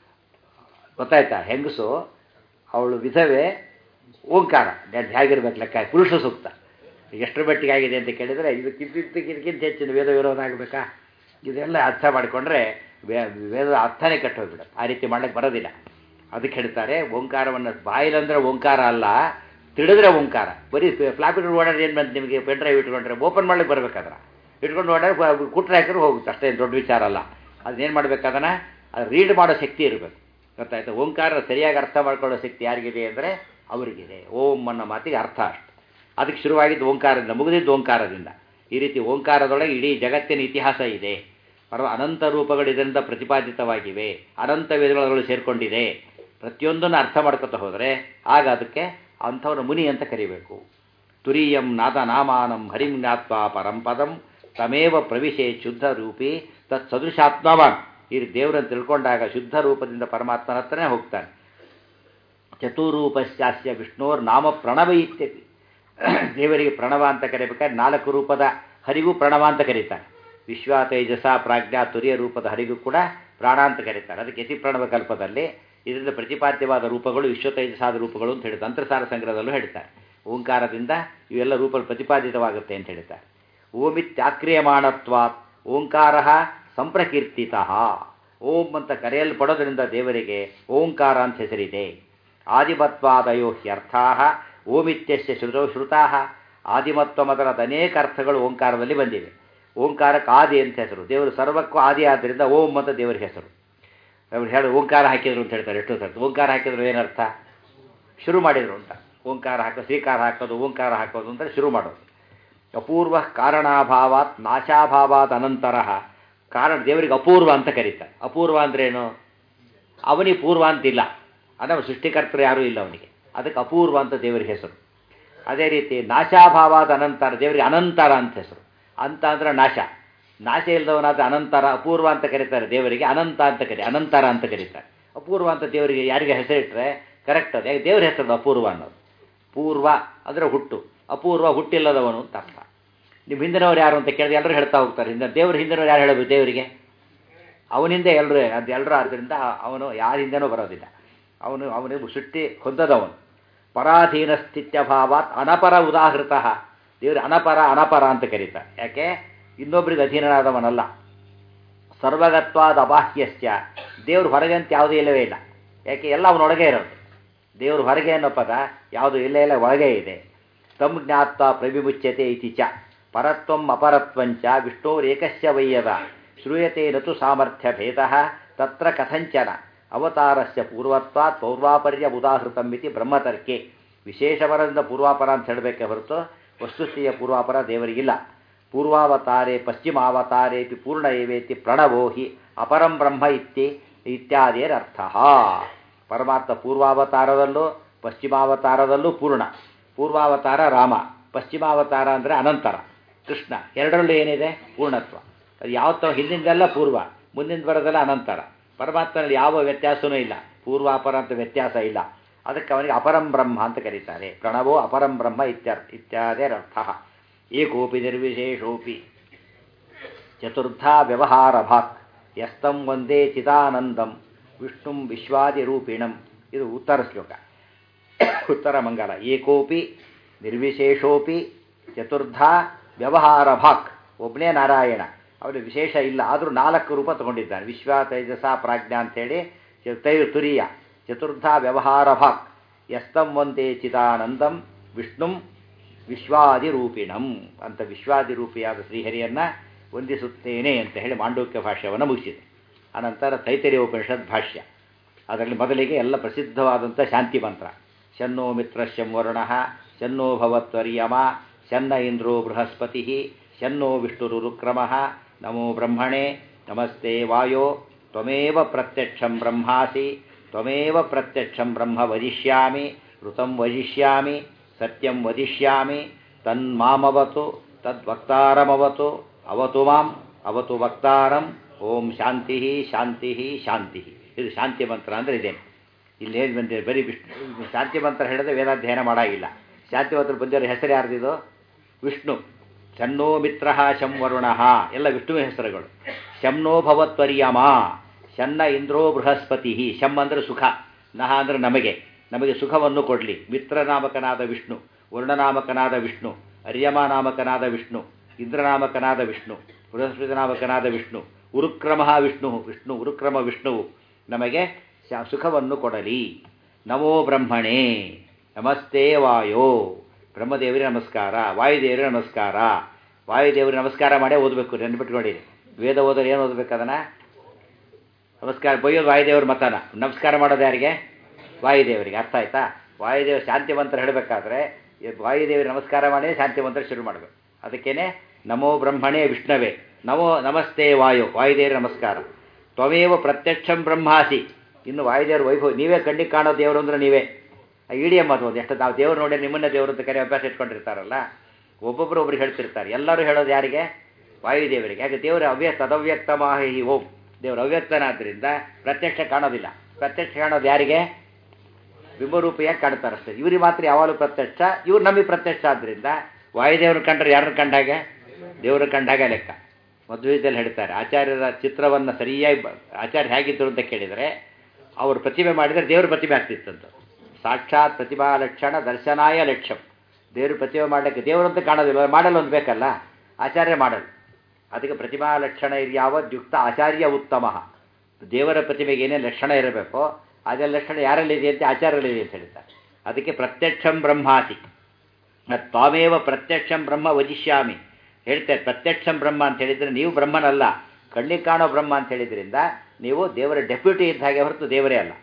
ಗೊತ್ತಾಯ್ತಾ ಹೆಂಗಸು ಅವಳು ವಿಧವೆ ಓಂಕಾರ ಹೇಗಿರ್ಬೇಕು ಲೆಕ್ಕ ಪುರುಷ ಸೂಕ್ತ ಎಷ್ಟರ ಮಟ್ಟಿಗೆ ಆಗಿದೆ ಅಂತ ಕೇಳಿದರೆ ಇದಕ್ಕಿಂತ ಇದಕ್ಕಿಂತ ಹೆಚ್ಚಿನ ವೇದ ವಿರೋಧ ಆಗಬೇಕಾ ಇದೆಲ್ಲ ಅರ್ಥ ಮಾಡಿಕೊಂಡ್ರೆ ವೇದದ ಅರ್ಥನೇ ಕೆಟ್ಟೋಗ್ಬಿಡುತ್ತೆ ಆ ರೀತಿ ಮಾಡ್ಲಿಕ್ಕೆ ಬರೋದಿಲ್ಲ ಅದಕ್ಕೆ ಹೇಳ್ತಾರೆ ಓಂಕಾರವನ್ನು ಬಾಯಿಲಂದ್ರೆ ಓಂಕಾರ ಅಲ್ಲ ತಿಳಿದ್ರೆ ಓಂಕಾರ ಬರೀ ಫ್ಲಾಪಿ ಓಡಾಡಿ ಏನು ಬಂತು ನಿಮಗೆ ಪೆನ್ ಡ್ರೈವ್ ಇಟ್ಕೊಂಡ್ರೆ ಓಪನ್ ಮಾಡ್ಲಿಕ್ಕೆ ಬರ್ಬೇಕಾದ್ರೆ ಇಟ್ಕೊಂಡು ಓಡಾಡಿ ಕುಟ್ರೆ ಹಾಕಿದ್ರೆ ಹೋಗುತ್ತೆ ಅಷ್ಟೇ ದೊಡ್ಡ ವಿಚಾರ ಅಲ್ಲ ಅದನ್ನೇನು ಮಾಡ್ಬೇಕಾದನ್ನ ಅದು ರೀಡ್ ಮಾಡೋ ಶಕ್ತಿ ಇರಬೇಕು ಗೊತ್ತಾಯ್ತು ಓಂಕಾರ ಸರಿಯಾಗಿ ಅರ್ಥ ಮಾಡ್ಕೊಳ್ಳೋ ಶಕ್ತಿ ಯಾರಿಗಿದೆ ಅಂದರೆ ಅವರಿಗಿದೆ ಓಂ ಅನ್ನೋ ಮಾತಿಗೆ ಅರ್ಥ ಅಷ್ಟು ಅದಕ್ಕೆ ಶುರುವಾಗಿದ್ದು ಓಂಕಾರದಿಂದ ಮುಗಿದಿದ್ದು ಓಂಕಾರದಿಂದ ಈ ರೀತಿ ಓಂಕಾರದೊಳಗೆ ಇಡೀ ಜಗತ್ತಿನ ಇತಿಹಾಸ ಇದೆ ಪರವ ಅನಂತ ರೂಪಗಳು ಇದರಿಂದ ಪ್ರತಿಪಾದಿತವಾಗಿವೆ ಅನಂತ ವೇದಗಳೊಳಗೆ ಸೇರಿಕೊಂಡಿದೆ ಪ್ರತಿಯೊಂದನ್ನು ಅರ್ಥ ಮಾಡ್ಕೊತಾ ಹೋದರೆ ಆಗ ಅದಕ್ಕೆ ಅಂಥವ್ರ ಮುನಿ ಅಂತ ಕರಿಬೇಕು ತುರಿಯಂ ನಾದ ನಾಮಾನಂ ಹರಿಂ ಜ್ಞಾತ್ವ ಪರಂಪದಂ ತಮೇವ ಪ್ರವಿಶೆ ಶುದ್ಧ ರೂಪಿ ತತ್ ಸದೃಶಾತ್ಮವಾನ್ ಈ ದೇವರನ್ನು ತಿಳ್ಕೊಂಡಾಗ ಶುದ್ಧ ರೂಪದಿಂದ ಪರಮಾತ್ಮನ ಹತ್ರನೇ ಹೋಗ್ತಾನೆ ಚತುರೂಪಶ್ಚಾಸ್ಯ ವಿಷ್ಣೋರ್ ನಾಮ ಪ್ರಣವ ಇತ್ಯಪಿ ದೇವರಿಗೆ ಪ್ರಣವ ಅಂತ ಕರಿಬೇಕಾದ್ರೆ ನಾಲ್ಕು ರೂಪದ ಹರಿಗೂ ಪ್ರಣವ ಅಂತ ಕರೀತಾರೆ ವಿಶ್ವ ತೇಜಸ ಪ್ರಾಜ್ಞಾ ತುರಿಯ ರೂಪದ ಹರಿಗೂ ಕೂಡ ಪ್ರಾಣ ಅಂತ ಕರೀತಾರೆ ಅದಕ್ಕೆ ಯತಿ ಪ್ರಣವ ಕಲ್ಪದಲ್ಲಿ ಇದರಿಂದ ಪ್ರತಿಪಾದ್ಯವಾದ ರೂಪಗಳು ವಿಶ್ವ ತೇಜಸಾದ ರೂಪಗಳು ಅಂತ ಹೇಳಿ ತಂತ್ರಸಾರ ಸಂಗ್ರಹದಲ್ಲೂ ಹೇಳ್ತಾರೆ ಓಂಕಾರದಿಂದ ಇವೆಲ್ಲ ರೂಪಗಳು ಪ್ರತಿಪಾದಿತವಾಗುತ್ತೆ ಅಂತ ಹೇಳ್ತಾರೆ ಓಮಿತ್ಯಾಕ್ರಿಯಮಾಣತ್ವಾತ್ ಓಂಕಾರ ಸಂಪ್ರಕೀರ್ತಿತ ಓಂ ಅಂತ ಕರೆಯಲ್ಪಡೋದ್ರಿಂದ ದೇವರಿಗೆ ಓಂಕಾರ ಅಂತ ಹೆಸರಿದೆ ಆದಿಮತ್ವಾದಯೋ ಹ್ಯರ್ಥಾ ಓಮಿತ್ಯಸ್ಯ ಶ್ರುತೋ ಶ್ರುತಾ ಆದಿಮತ್ವ ಮೊದಲಾದ ಅನೇಕ ಅರ್ಥಗಳು ಓಂಕಾರದಲ್ಲಿ ಬಂದಿವೆ ಓಂಕಾರಕ್ಕೆ ಆದಿ ಅಂತ ಹೆಸರು ದೇವರು ಸರ್ವಕ್ಕೂ ಆದಿ ಆದ್ದರಿಂದ ಓಂ ಅಂತ ದೇವರ ಹೆಸರು ಅವ್ರು ಹೇಳಿ ಓಂಕಾರ ಹಾಕಿದ್ರು ಅಂತ ಹೇಳ್ತಾರೆ ಎಷ್ಟು ಸರ್ತಿ ಓಂಕಾರ ಹಾಕಿದ್ರು ಏನರ್ಥ ಶುರು ಮಾಡಿದ್ರು ಅಂತ ಓಂಕಾರ ಹಾಕೋದು ಶ್ರೀಕಾರ ಹಾಕೋದು ಓಂಕಾರ ಹಾಕೋದು ಅಂತ ಶುರು ಮಾಡೋದು ಅಪೂರ್ವ ಕಾರಣಾಭಾವಾತ್ ನಾಶಾಭಾವಾತ್ ಅನಂತರ ಕಾರಣ ದೇವರಿಗೆ ಅಪೂರ್ವ ಅಂತ ಕರೀತಾರೆ ಅಪೂರ್ವ ಅಂದ್ರೇನು ಅವನಿಗೆ ಪೂರ್ವ ಅಂತಿಲ್ಲ ಅಂದರೆ ಸೃಷ್ಟಿಕರ್ತರು ಯಾರೂ ಇಲ್ಲ ಅವನಿಗೆ ಅದಕ್ಕೆ ಅಪೂರ್ವ ಅಂತ ದೇವರಿಗೆ ಹೆಸರು ಅದೇ ರೀತಿ ನಾಶಾಭಾವಾದ ಅನಂತರ ದೇವರಿಗೆ ಅನಂತರ ಅಂತ ಹೆಸರು ಅಂತ ಅಂದ್ರೆ ನಾಶ ನಾಶ ಇಲ್ಲದವನಾದ ಅನಂತರ ಅಪೂರ್ವ ಅಂತ ಕರೀತಾರೆ ದೇವರಿಗೆ ಅನಂತ ಅಂತ ಕರಿ ಅನಂತರ ಅಂತ ಕರೀತಾರೆ ಅಪೂರ್ವ ಅಂತ ದೇವರಿಗೆ ಯಾರಿಗೆ ಹೆಸರಿಟ್ಟರೆ ಕರೆಕ್ಟ್ ಅದು ಯಾಕೆ ದೇವರ ಹೆಸರು ಅಪೂರ್ವ ಅನ್ನೋದು ಪೂರ್ವ ಅಂದರೆ ಹುಟ್ಟು ಅಪೂರ್ವ ಹುಟ್ಟಿಲ್ಲದವನು ಅಂತ ಅರ್ಥ ನಿಮ್ಮ ಹಿಂದಿನವ್ರು ಯಾರು ಅಂತ ಕೇಳಿದ್ರೆ ಎಲ್ಲರೂ ಹೇಳ್ತಾ ಹೋಗ್ತಾರೆ ಹಿಂದೆ ದೇವ್ರ ಹಿಂದಿನವ್ರು ಯಾರು ಹೇಳಬೇಕು ದೇವರಿಗೆ ಅವನಿಂದ ಎಲ್ಲರೂ ಅದು ಎಲ್ಲರೂ ಆದ್ದರಿಂದ ಅವನು ಯಾರ ಹಿಂದೆನೂ ಬರೋದಿಲ್ಲ ಅವನು ಅವನಿಗೆ ಸೃಷ್ಟಿ ಹೊಂದದವನು ಪರಾಧೀನ ಸ್ಥಿತ್ಯಭಾವಾತ್ ಅನಪರ ಉದಾಹೃತ ದೇವರು ಅನಪರ ಅನಪರ ಅಂತ ಕರೀತಾರೆ ಯಾಕೆ ಇನ್ನೊಬ್ಬರಿಗೆ ಅಧೀನನಾದವನಲ್ಲ ಸರ್ವಗತ್ವಾದ ಅಬಾಹ್ಯಸ್ಯ ದೇವ್ರ ಹೊರಗೆ ಅಂತ ಯಾವುದೂ ಇಲ್ಲವೇ ಇಲ್ಲ ಯಾಕೆ ಎಲ್ಲ ಅವನೊಳಗೆ ಇರೋದು ದೇವ್ರ ಹೊರಗೆ ಅನ್ನೋ ಪದ ಯಾವುದು ಇಲ್ಲೇ ಇಲ್ಲ ಒಳಗೆ ಇದೆ ತಮ್ ಜ್ಞಾತ್ವ ಪ್ರವಿಮುಚ್ಯತೆ ಇತಿ ಚ ಪರತ್ವಂ ಅಪರತ್ವಂಚ ವಿಷ್ಣೋರೇಕಸ್ಯ ವಯ್ಯದ ಶ್ರೂಯತೆ ನತು ಸಾಮರ್ಥ್ಯ ಭೇದ ತತ್ರ ಕಥಂಚನ ಅವತಾರಸ್ಯ ಪೂರ್ವತ್ವಾತ್ ಪೌರ್ವಾಪರ್ಯ ಉದಾಹೃತಂ ಇತಿ ಬ್ರಹ್ಮತರ್ಕೆ ವಿಶೇಷವರದಿಂದ ಪೂರ್ವಾಪರ ಅಂತ ಹೇಳಬೇಕೆ ಹೊರತು ವಸ್ತುಸ್ಥಿತಿಯ ಪೂರ್ವಾಪರ ದೇವರಿಗಿಲ್ಲ ಪೂರ್ವಾವತಾರೇ ಪಶ್ಚಿಮಾವತಾರೇಪಿ ಪೂರ್ಣ ಏವೇತಿ ಪ್ರಣವೋ ಹಿ ಅಪರಂ ಬ್ರಹ್ಮ ಇತ್ತಿ ಇತ್ಯಾದಿಯರರ್ಥ ಪರಮಾತ್ಮ ಪೂರ್ವಾವತಾರದಲ್ಲೂ ಪಶ್ಚಿಮಾವತಾರದಲ್ಲೂ ಪೂರ್ಣ ಪೂರ್ವಾವತಾರ ರಾಮ ಪಶ್ಚಿಮಾವತಾರ ಅಂದರೆ ಅನಂತರ ಕೃಷ್ಣ ಎರಡರಲ್ಲೂ ಏನಿದೆ ಪೂರ್ಣತ್ವ ಅದು ಯಾವತ್ತೋ ಹಿಂದಿಂದೆಲ್ಲ ಪೂರ್ವ ಮುಂದಿನ ಬರೋದೆಲ್ಲ ಅನಂತರ ಪರಮಾತ್ಮನಲ್ಲಿ ಯಾವ ವ್ಯತ್ಯಾಸವೂ ಇಲ್ಲ ಪೂರ್ವಾಪರ ಅಂತ ವ್ಯತ್ಯಾಸ ಇಲ್ಲ ಅದಕ್ಕೆ ಅವನಿಗೆ ಅಪರಂ ಬ್ರಹ್ಮ ಅಂತ ಕರೀತಾರೆ ಪ್ರಣವೋ ಅಪರಂ ಬ್ರಹ್ಮ ಇತ್ಯರ್ಥ ಇತ್ಯಾದಿರರ್ಥ ಏಕೋಪಿ ನಿರ್ವಿಶೇಷೋಪಿ ಚತುರ್ಧಾ ವ್ಯವಹಾರ ಭಾಕ್ ಯಸ್ತಂ ಒಂದೇ ಚಿದಾನಂದಂ ವಿಷ್ಣುಂ ವಿಶ್ವಾದಿರೂಪಿಣಂ ಇದು ಉತ್ತರ ಶ್ಲೋಕ ಉತ್ತರ ಮಂಗಲ ಏಕೋಪಿ ನಿರ್ವಿಶೇಷೋಪಿ ಚತುರ್ಧಾ ವ್ಯವಹಾರ ಭಾಕ್ ಒಬ್ಬನೇ ನಾರಾಯಣ ಅವನು ವಿಶೇಷ ಇಲ್ಲ ಆದರೂ ನಾಲ್ಕು ರೂಪ ತಗೊಂಡಿದ್ದಾನೆ ವಿಶ್ವ ತೈಜಸ ಪ್ರಾಜ್ಞಾ ಅಂತೇಳಿ ಚ- ತೈ ತುರಿಯ ಚತುರ್ಧ ವ್ಯವಹಾರ ಭಾಕ್ ಯಸ್ತಂ ವಂದೇ ಚಿದಾನಂದಂ ವಿಷ್ಣುಂ ವಿಶ್ವಾದಿರೂಪಿಣಂ ಅಂತ ವಿಶ್ವಾದಿರೂಪಿಯಾದ ಶ್ರೀಹರಿಯನ್ನು ವಂದಿಸುತ್ತೇನೆ ಅಂತ ಹೇಳಿ ಮಾಂಡೂಕ್ಯ ಭಾಷ್ಯವನ್ನು ಮುಗಿಸಿದೆ ಅನಂತರ ತೈತರಿಯ ಉಪನಿಷತ್ ಭಾಷ್ಯ ಅದರಲ್ಲಿ ಮೊದಲಿಗೆ ಎಲ್ಲ ಪ್ರಸಿದ್ಧವಾದಂಥ ಶಾಂತಿ ಮಂತ್ರ ಶನ್ನೋ ಮಿತ್ರಶ್ಯಂ ವರುಣ ಶನ್ನೋ ಭವತ್ವರ್ಯಮ ಶನ್ನ ಇಂದ್ರೋ ಬೃಹಸ್ಪತಿ ಶನ್ನೋ ವಿಷ್ಣುರುರುಕ್ರಮ ನಮೋ ಬ್ರಹ್ಮಣೆ ನಮಸ್ತೆ ವಾಯೋ ತ್ವಮೇವ ಪ್ರತ್ಯಕ್ಷಂ ಬ್ರಹ್ಮಾಸಿ ತ್ವಮೇವ ಪ್ರತ್ಯಕ್ಷಂ ಬ್ರಹ್ಮ ವದಿಷ್ಯಾಮಿ ಋತಂ ವದಿಷ್ಯಾಮಿ ಸತ್ಯಂ ವದಿಷ್ಯಾಮಿ ತನ್ಮಾಮವತು ತದ್ವಕ್ತಾರಮವತು ಅವತು ಮಾಂ ಅವತು ವಕ್ತಾರಂ ಓಂ ಶಾಂತಿ ಶಾಂತಿ ಶಾಂತಿ ಇದು ಶಾಂತಿ ಮಂತ್ರ ಅಂದರೆ ಇದೇನು ಇಲ್ಲಿ ಹೇಳಿ ಬಂದಿದೆ ಬರೀ ವಿಷ್ಣು ಶಾಂತಿ ಮಂತ್ರ ಹೇಳಿದ್ರೆ ವೇದಾಧ್ಯಯನ ಮಾಡಾಗಿಲ್ಲ ಶಾಂತಿ ಮಂತ್ರ ಬಂದಿರೋ ಹೆಸರು ಯಾರ್ದಿದು ವಿಷ್ಣು ಶನ್ನೋ ಮಿತ್ರ ಶಂ ವರುಣ ಎಲ್ಲ ವಿಷ್ಣುವಿನ ಹೆಸರುಗಳು ಶಮ್ನೋ ಭವತ್ವರ್ಯಮ ಶನ್ನ ಇಂದ್ರೋ ಬೃಹಸ್ಪತಿ ಶಮ್ ಅಂದರೆ ಸುಖ ನಹ ಅಂದರೆ ನಮಗೆ ನಮಗೆ ಸುಖವನ್ನು ಕೊಡಲಿ ಮಿತ್ರನಾಮಕನಾದ ವಿಷ್ಣು ವರುಣನಾಮಕನಾದ ವಿಷ್ಣು ಅರ್ಯಮ ನಾಮಕನಾದ ವಿಷ್ಣು ಇಂದ್ರನಾಮಕನಾದ ವಿಷ್ಣು ಬೃಹಸ್ಪತಿ ನಾಮಕನಾದ ವಿಷ್ಣು ಉರುಕ್ರಮ ವಿಷ್ಣು ವಿಷ್ಣು ಉರುಕ್ರಮ ವಿಷ್ಣುವು ನಮಗೆ ಶ- ಸುಖವನ್ನು ಕೊಡಲಿ ನಮೋ ಬ್ರಹ್ಮಣೇ ನಮಸ್ತೆ ವಾಯೋ ಬ್ರಹ್ಮದೇವರಿಗೆ ನಮಸ್ಕಾರ ವಾಯುದೇವರಿಗೆ ನಮಸ್ಕಾರ ವಾಯುದೇವರಿಗೆ ನಮಸ್ಕಾರ ಮಾಡೇ ಓದಬೇಕು ನೆನ್ಬಿಟ್ಕೊಳ್ಳಿ ವೇದ ಓದೋರು ಏನು ಓದಬೇಕು ಅದನ್ನು ನಮಸ್ಕಾರ ಬೈಯೋದು ವಾಯುದೇವ್ರ ಮತನ ನಮಸ್ಕಾರ ಮಾಡೋದು ಯಾರಿಗೆ ವಾಯುದೇವರಿಗೆ ಅರ್ಥ ಆಯ್ತಾ ವಾಯುದೇವ ಶಾಂತಿ ಮಂತ್ರ ಹೇಳಬೇಕಾದ್ರೆ ವಾಯುದೇವರಿಗೆ ನಮಸ್ಕಾರ ಮಾಡಿ ಶಾಂತಿ ಮಂತ್ರ ಶುರು ಮಾಡಬೇಕು ಅದಕ್ಕೇನೆ ನಮೋ ಬ್ರಹ್ಮಣೇ ವಿಷ್ಣವೇ ನಮೋ ನಮಸ್ತೆ ವಾಯು ವಾಯುದೇವರ ನಮಸ್ಕಾರ ತ್ವಮೇವ ಪ್ರತ್ಯಕ್ಷಂ ಬ್ರಹ್ಮಾಸಿ ಇನ್ನು ವಾಯುದೇವ್ರ ವೈಭವ ನೀವೇ ಕಣ್ಣಿಗೆ ಕಾಣೋ ದೇವರು ಅಂದ್ರೆ ನೀವೇ ಇಡೀ ಅದು ಒಂದು ಎಷ್ಟು ನಾವು ದೇವ್ರು ನೋಡಿ ನಿಮ್ಮನ್ನ ದೇವರು ಅಂತ ಕರೆ ಅಭ್ಯಾಸ ಇಟ್ಕೊಂಡಿರ್ತಾರಲ್ಲ ಒಬ್ಬೊಬ್ಬರು ಒಬ್ರು ಹೇಳ್ತಿರ್ತಾರೆ ಎಲ್ಲರೂ ಹೇಳೋದು ಯಾರಿಗೆ ವಾಯುದೇವರಿಗೆ ಯಾಕೆ ದೇವರು ಅವ್ಯ ತದವ್ಯಕ್ತ ಮಾಹಿ ಓಂ ದೇವರು ಅವ್ಯಕ್ತನಾದ್ದರಿಂದ ಪ್ರತ್ಯಕ್ಷ ಕಾಣೋದಿಲ್ಲ ಪ್ರತ್ಯಕ್ಷ ಕಾಣೋದು ಯಾರಿಗೆ ಬಿಂಬರೂಪಿಯಾಗಿ ಕಾಣ್ತಾರೆ ಅಷ್ಟೇ ಇವ್ರಿಗೆ ಮಾತ್ರ ಯಾವಾಗಲೂ ಪ್ರತ್ಯಕ್ಷ ಇವ್ರು ನಮಗೆ ಪ್ರತ್ಯಕ್ಷ ಆದ್ದರಿಂದ ವಾಯುದೇವ್ರ ಕಂಡ್ರೆ ಯಾರನ್ನ ಕಂಡಾಗೆ ದೇವ್ರ ಕಂಡಾಗ ಲೆಕ್ಕ ಮಧ್ವದಲ್ಲಿ ಹೇಳ್ತಾರೆ ಆಚಾರ್ಯರ ಚಿತ್ರವನ್ನು ಸರಿಯಾಗಿ ಬ- ಆಚಾರ್ಯ ಹೇಗಿದ್ದರು ಅಂತ ಕೇಳಿದರೆ ಅವರು ಪ್ರತಿಮೆ ಮಾಡಿದರೆ ದೇವ್ರ ಪ್ರತಿಮೆ ಆಗ್ತಿತ್ತಂತ ಸಾಕ್ಷಾತ್ ಪ್ರತಿಭಾ ಲಕ್ಷಣ ದರ್ಶನಾಯ ಲಕ್ಷ್ಯಂ ದೇವ್ರ ಪ್ರತಿಮೆ ಮಾಡಲಿಕ್ಕೆ ದೇವರಂತ ಕಾಣೋದಿಲ್ಲ ಮಾಡಲು ಒಂದು ಬೇಕಲ್ಲ ಆಚಾರ್ಯ ಮಾಡಲು ಅದಕ್ಕೆ ಪ್ರತಿಭಾ ಲಕ್ಷಣ ಯಾವ ಯುಕ್ತ ಆಚಾರ್ಯ ಉತ್ತಮ ದೇವರ ಪ್ರತಿಮೆಗೆ ಏನೇ ಲಕ್ಷಣ ಇರಬೇಕೋ ಅದೇ ಲಕ್ಷಣ ಯಾರಲ್ಲಿದೆ ಅಂತ ಆಚಾರ್ಯಲ್ಲಿದೆ ಅಂತ ಹೇಳ್ತಾರೆ ಅದಕ್ಕೆ ಪ್ರತ್ಯಕ್ಷಂ ಬ್ರಹ್ಮಾಸಿ ಮತ್ತು ತ್ವಾಮೇವ ಪ್ರತ್ಯಕ್ಷಂ ಬ್ರಹ್ಮ ವಜಿಷ್ಯಾಮಿ ಹೇಳ್ತಾರೆ ಪ್ರತ್ಯಕ್ಷಂ ಬ್ರಹ್ಮ ಅಂತ ಹೇಳಿದರೆ ನೀವು ಬ್ರಹ್ಮನಲ್ಲ ಕಣ್ಣಿಗೆ ಕಾಣೋ ಬ್ರಹ್ಮ ಅಂತ ಹೇಳಿದ್ರಿಂದ ನೀವು ದೇವರ ಡೆಪ್ಯೂಟಿ ಇದ್ದ ಹಾಗೆ ಹೊರತು ದೇವರೇ ಅಲ್ಲ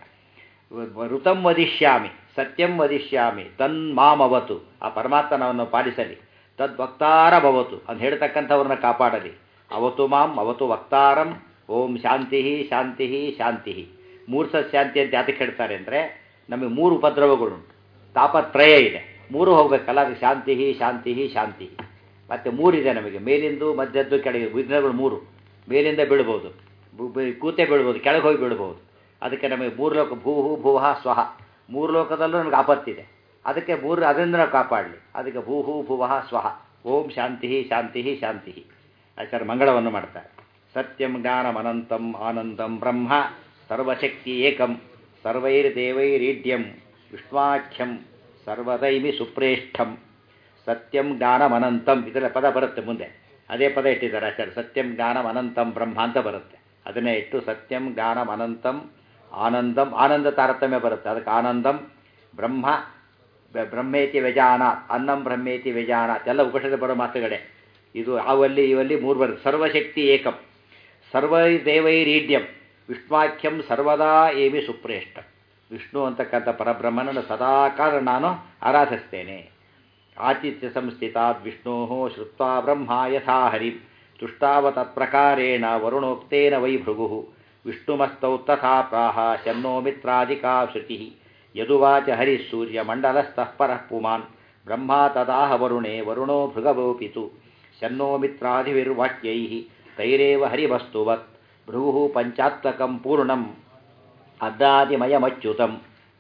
ಋತಂ ವದಿಷ್ಯಾಮಿ ಸತ್ಯಂ ವದಿಷ್ಯಾಮಿ ತನ್ ಮಾಮವತು ಆ ಪರಮಾತ್ಮನವನ್ನು ಪಾಲಿಸಲಿ ತದ್ ವಕ್ತಾರ ಭವತು ಅಂತ ಹೇಳ್ತಕ್ಕಂಥವ್ರನ್ನ ಕಾಪಾಡಲಿ ಅವತು ಮಾಂ ಅವತು ವಕ್ತಾರಂ ಓಂ ಶಾಂತಿ ಶಾಂತಿ ಶಾಂತಿ ಮೂರು ಸತ್ ಶಾಂತಿ ಅಂತ ಯಾತಕ್ಕೆ ಹೇಳ್ತಾರೆ ಅಂದರೆ ನಮಗೆ ಮೂರು ಉಪದ್ರವಗಳುಂಟು ತಾಪತ್ರಯ ಇದೆ ಮೂರು ಹೋಗ್ಬೇಕಲ್ಲ ಅದು ಶಾಂತಿ ಶಾಂತಿ ಶಾಂತಿ ಮತ್ತು ಮೂರಿದೆ ನಮಗೆ ಮೇಲಿಂದು ಮಧ್ಯದ್ದು ಕೆಳಗೆ ವಿಘ್ನಗಳು ಮೂರು ಮೇಲಿಂದ ಬೀಳ್ಬೋದು ಬು- ಬು- ಕೂತೆ ಬೀಳ್ಬೋದು ಕೆಳಗೆ ಹೋಗಿ ಬೀಳ್ಬೋದು ಅದಕ್ಕೆ ನಮಗೆ ಮೂರು ಲೋಕ ಭೂಹು ಭುವಃ ಸ್ವಹ ಮೂರು ಲೋಕದಲ್ಲೂ ನಮಗೆ ಆಪತ್ತಿದೆ ಅದಕ್ಕೆ ಮೂರು ಅದರಿಂದ ನಾವು ಕಾಪಾಡಲಿ ಅದಕ್ಕೆ ಭೂಹು ಭುವಃ ಸ್ವಹ ಓಂ ಶಾಂತಿ ಶಾಂತಿ ಶಾಂತಿ ಆಚಾರ್ಯ ಮಂಗಳವನ್ನು ಮಾಡ್ತಾರೆ ಸತ್ಯಂ ಜ್ಞಾನಮನಂತಂ ಆನಂದಂ ಬ್ರಹ್ಮ ಸರ್ವಶಕ್ತಿ ಏಕಂ ಸರ್ವೈರ್ದೇವೈರೀಡ್ಯಂ ವಿಷ್ಣಾಖ್ಯಂ ಸರ್ವದೈಮಿ ಸುಪ್ರೇಷ್ಠಂ ಸತ್ಯಂ ಜ್ಞಾನಮನಂತಂ ಇದರ ಪದ ಬರುತ್ತೆ ಮುಂದೆ ಅದೇ ಪದ ಇಟ್ಟಿದ್ದಾರೆ ಆಚಾರ್ಯ ಸತ್ಯಂ ಜ್ಞಾನಂ ಅನಂತಂ ಬ್ರಹ್ಮ ಅಂತ ಬರುತ್ತೆ ಅದನ್ನೇ ಇಟ್ಟು ಸತ್ಯಂ ಜ್ಞಾನಂ ಅನಂತಂ ಆನಂದಂ ಆನಂದ ತಾರತಮ್ಯ ಬರುತ್ತೆ ಅದಕ್ಕೆ ಆನಂದಂ ಬ್ರಹ್ಮ ಬ- ಬ್ರಹ್ಮೇತಿ ವ್ಯಜಾನ ಅನ್ನಂ ಬ್ರಹ್ಮೇತಿ ವ್ಯಜಾನ ಎಲ್ಲ ಉಪನಿಷದ ಬರೋ ಮಾತುಗಳೇ ಇದು ಅವಲ್ಲಿ ಇವಲ್ಲಿ ಮೂರು ಬರುತ್ತೆ ಸರ್ವಶಕ್ತಿ ಏಕಂ ಸರ್ವೈ ದೇವೈರೀಡ್ಯಂ ವಿಷ್ಣಾಖ್ಯಂ ಸರ್ವದಾ ಏಮಿ ಸುಪ್ರೇಷ್ಠ ವಿಷ್ಣು ಅಂತಕ್ಕಂಥ ಪರಬ್ರಹ್ಮನನ್ನು ಸದಾಕಾಲ ನಾನು ಆರಾಧಿಸ್ತೇನೆ ಆತಿಥ್ಯ ಸಂಸ್ಥಿತಾದ್ ವಿಷ್ಣೋ ಶ್ರುತ್ವಾ ಬ್ರಹ್ಮ ಯಥಾ ಹರಿ ತುಷ್ಟಾವ ತತ್ಪ್ರಕಾರೇಣ ವರುಣೋಕ್ತೇನ ವೈ ಭೃಗು ವಿಷ್ಣುಮಸ್ತೌ ತಥಾ ಪ್ರಾಹ ಶನ್ನೋ ಮಿತ್ರಾದಿಕಾ ಶ್ರುತಿ ಯದುವಾಚ ಹರಿಃ ಸೂರ್ಯಮಂಡಲಸ್ಥಃ ಪರಃ ಪುಮಾನ್ ಬ್ರಹ್ಮ ತದಾಹ ವರುಣೇ ವರುಣೋ ಭೃಗವೋಪಿತು ಶನ್ನೋ ಮಿತ್ರಾದಿವಿರ್ವಾಕ್ಯೈ ತೈರೇವ ಹರಿವಸ್ತುವತ್ ಭೃಗು ಪಂಚಾತ್ಮಕಂ ಪೂರ್ಣಂ ಅದ್ದಾದಿಮಯಮಚ್ಯುತಂ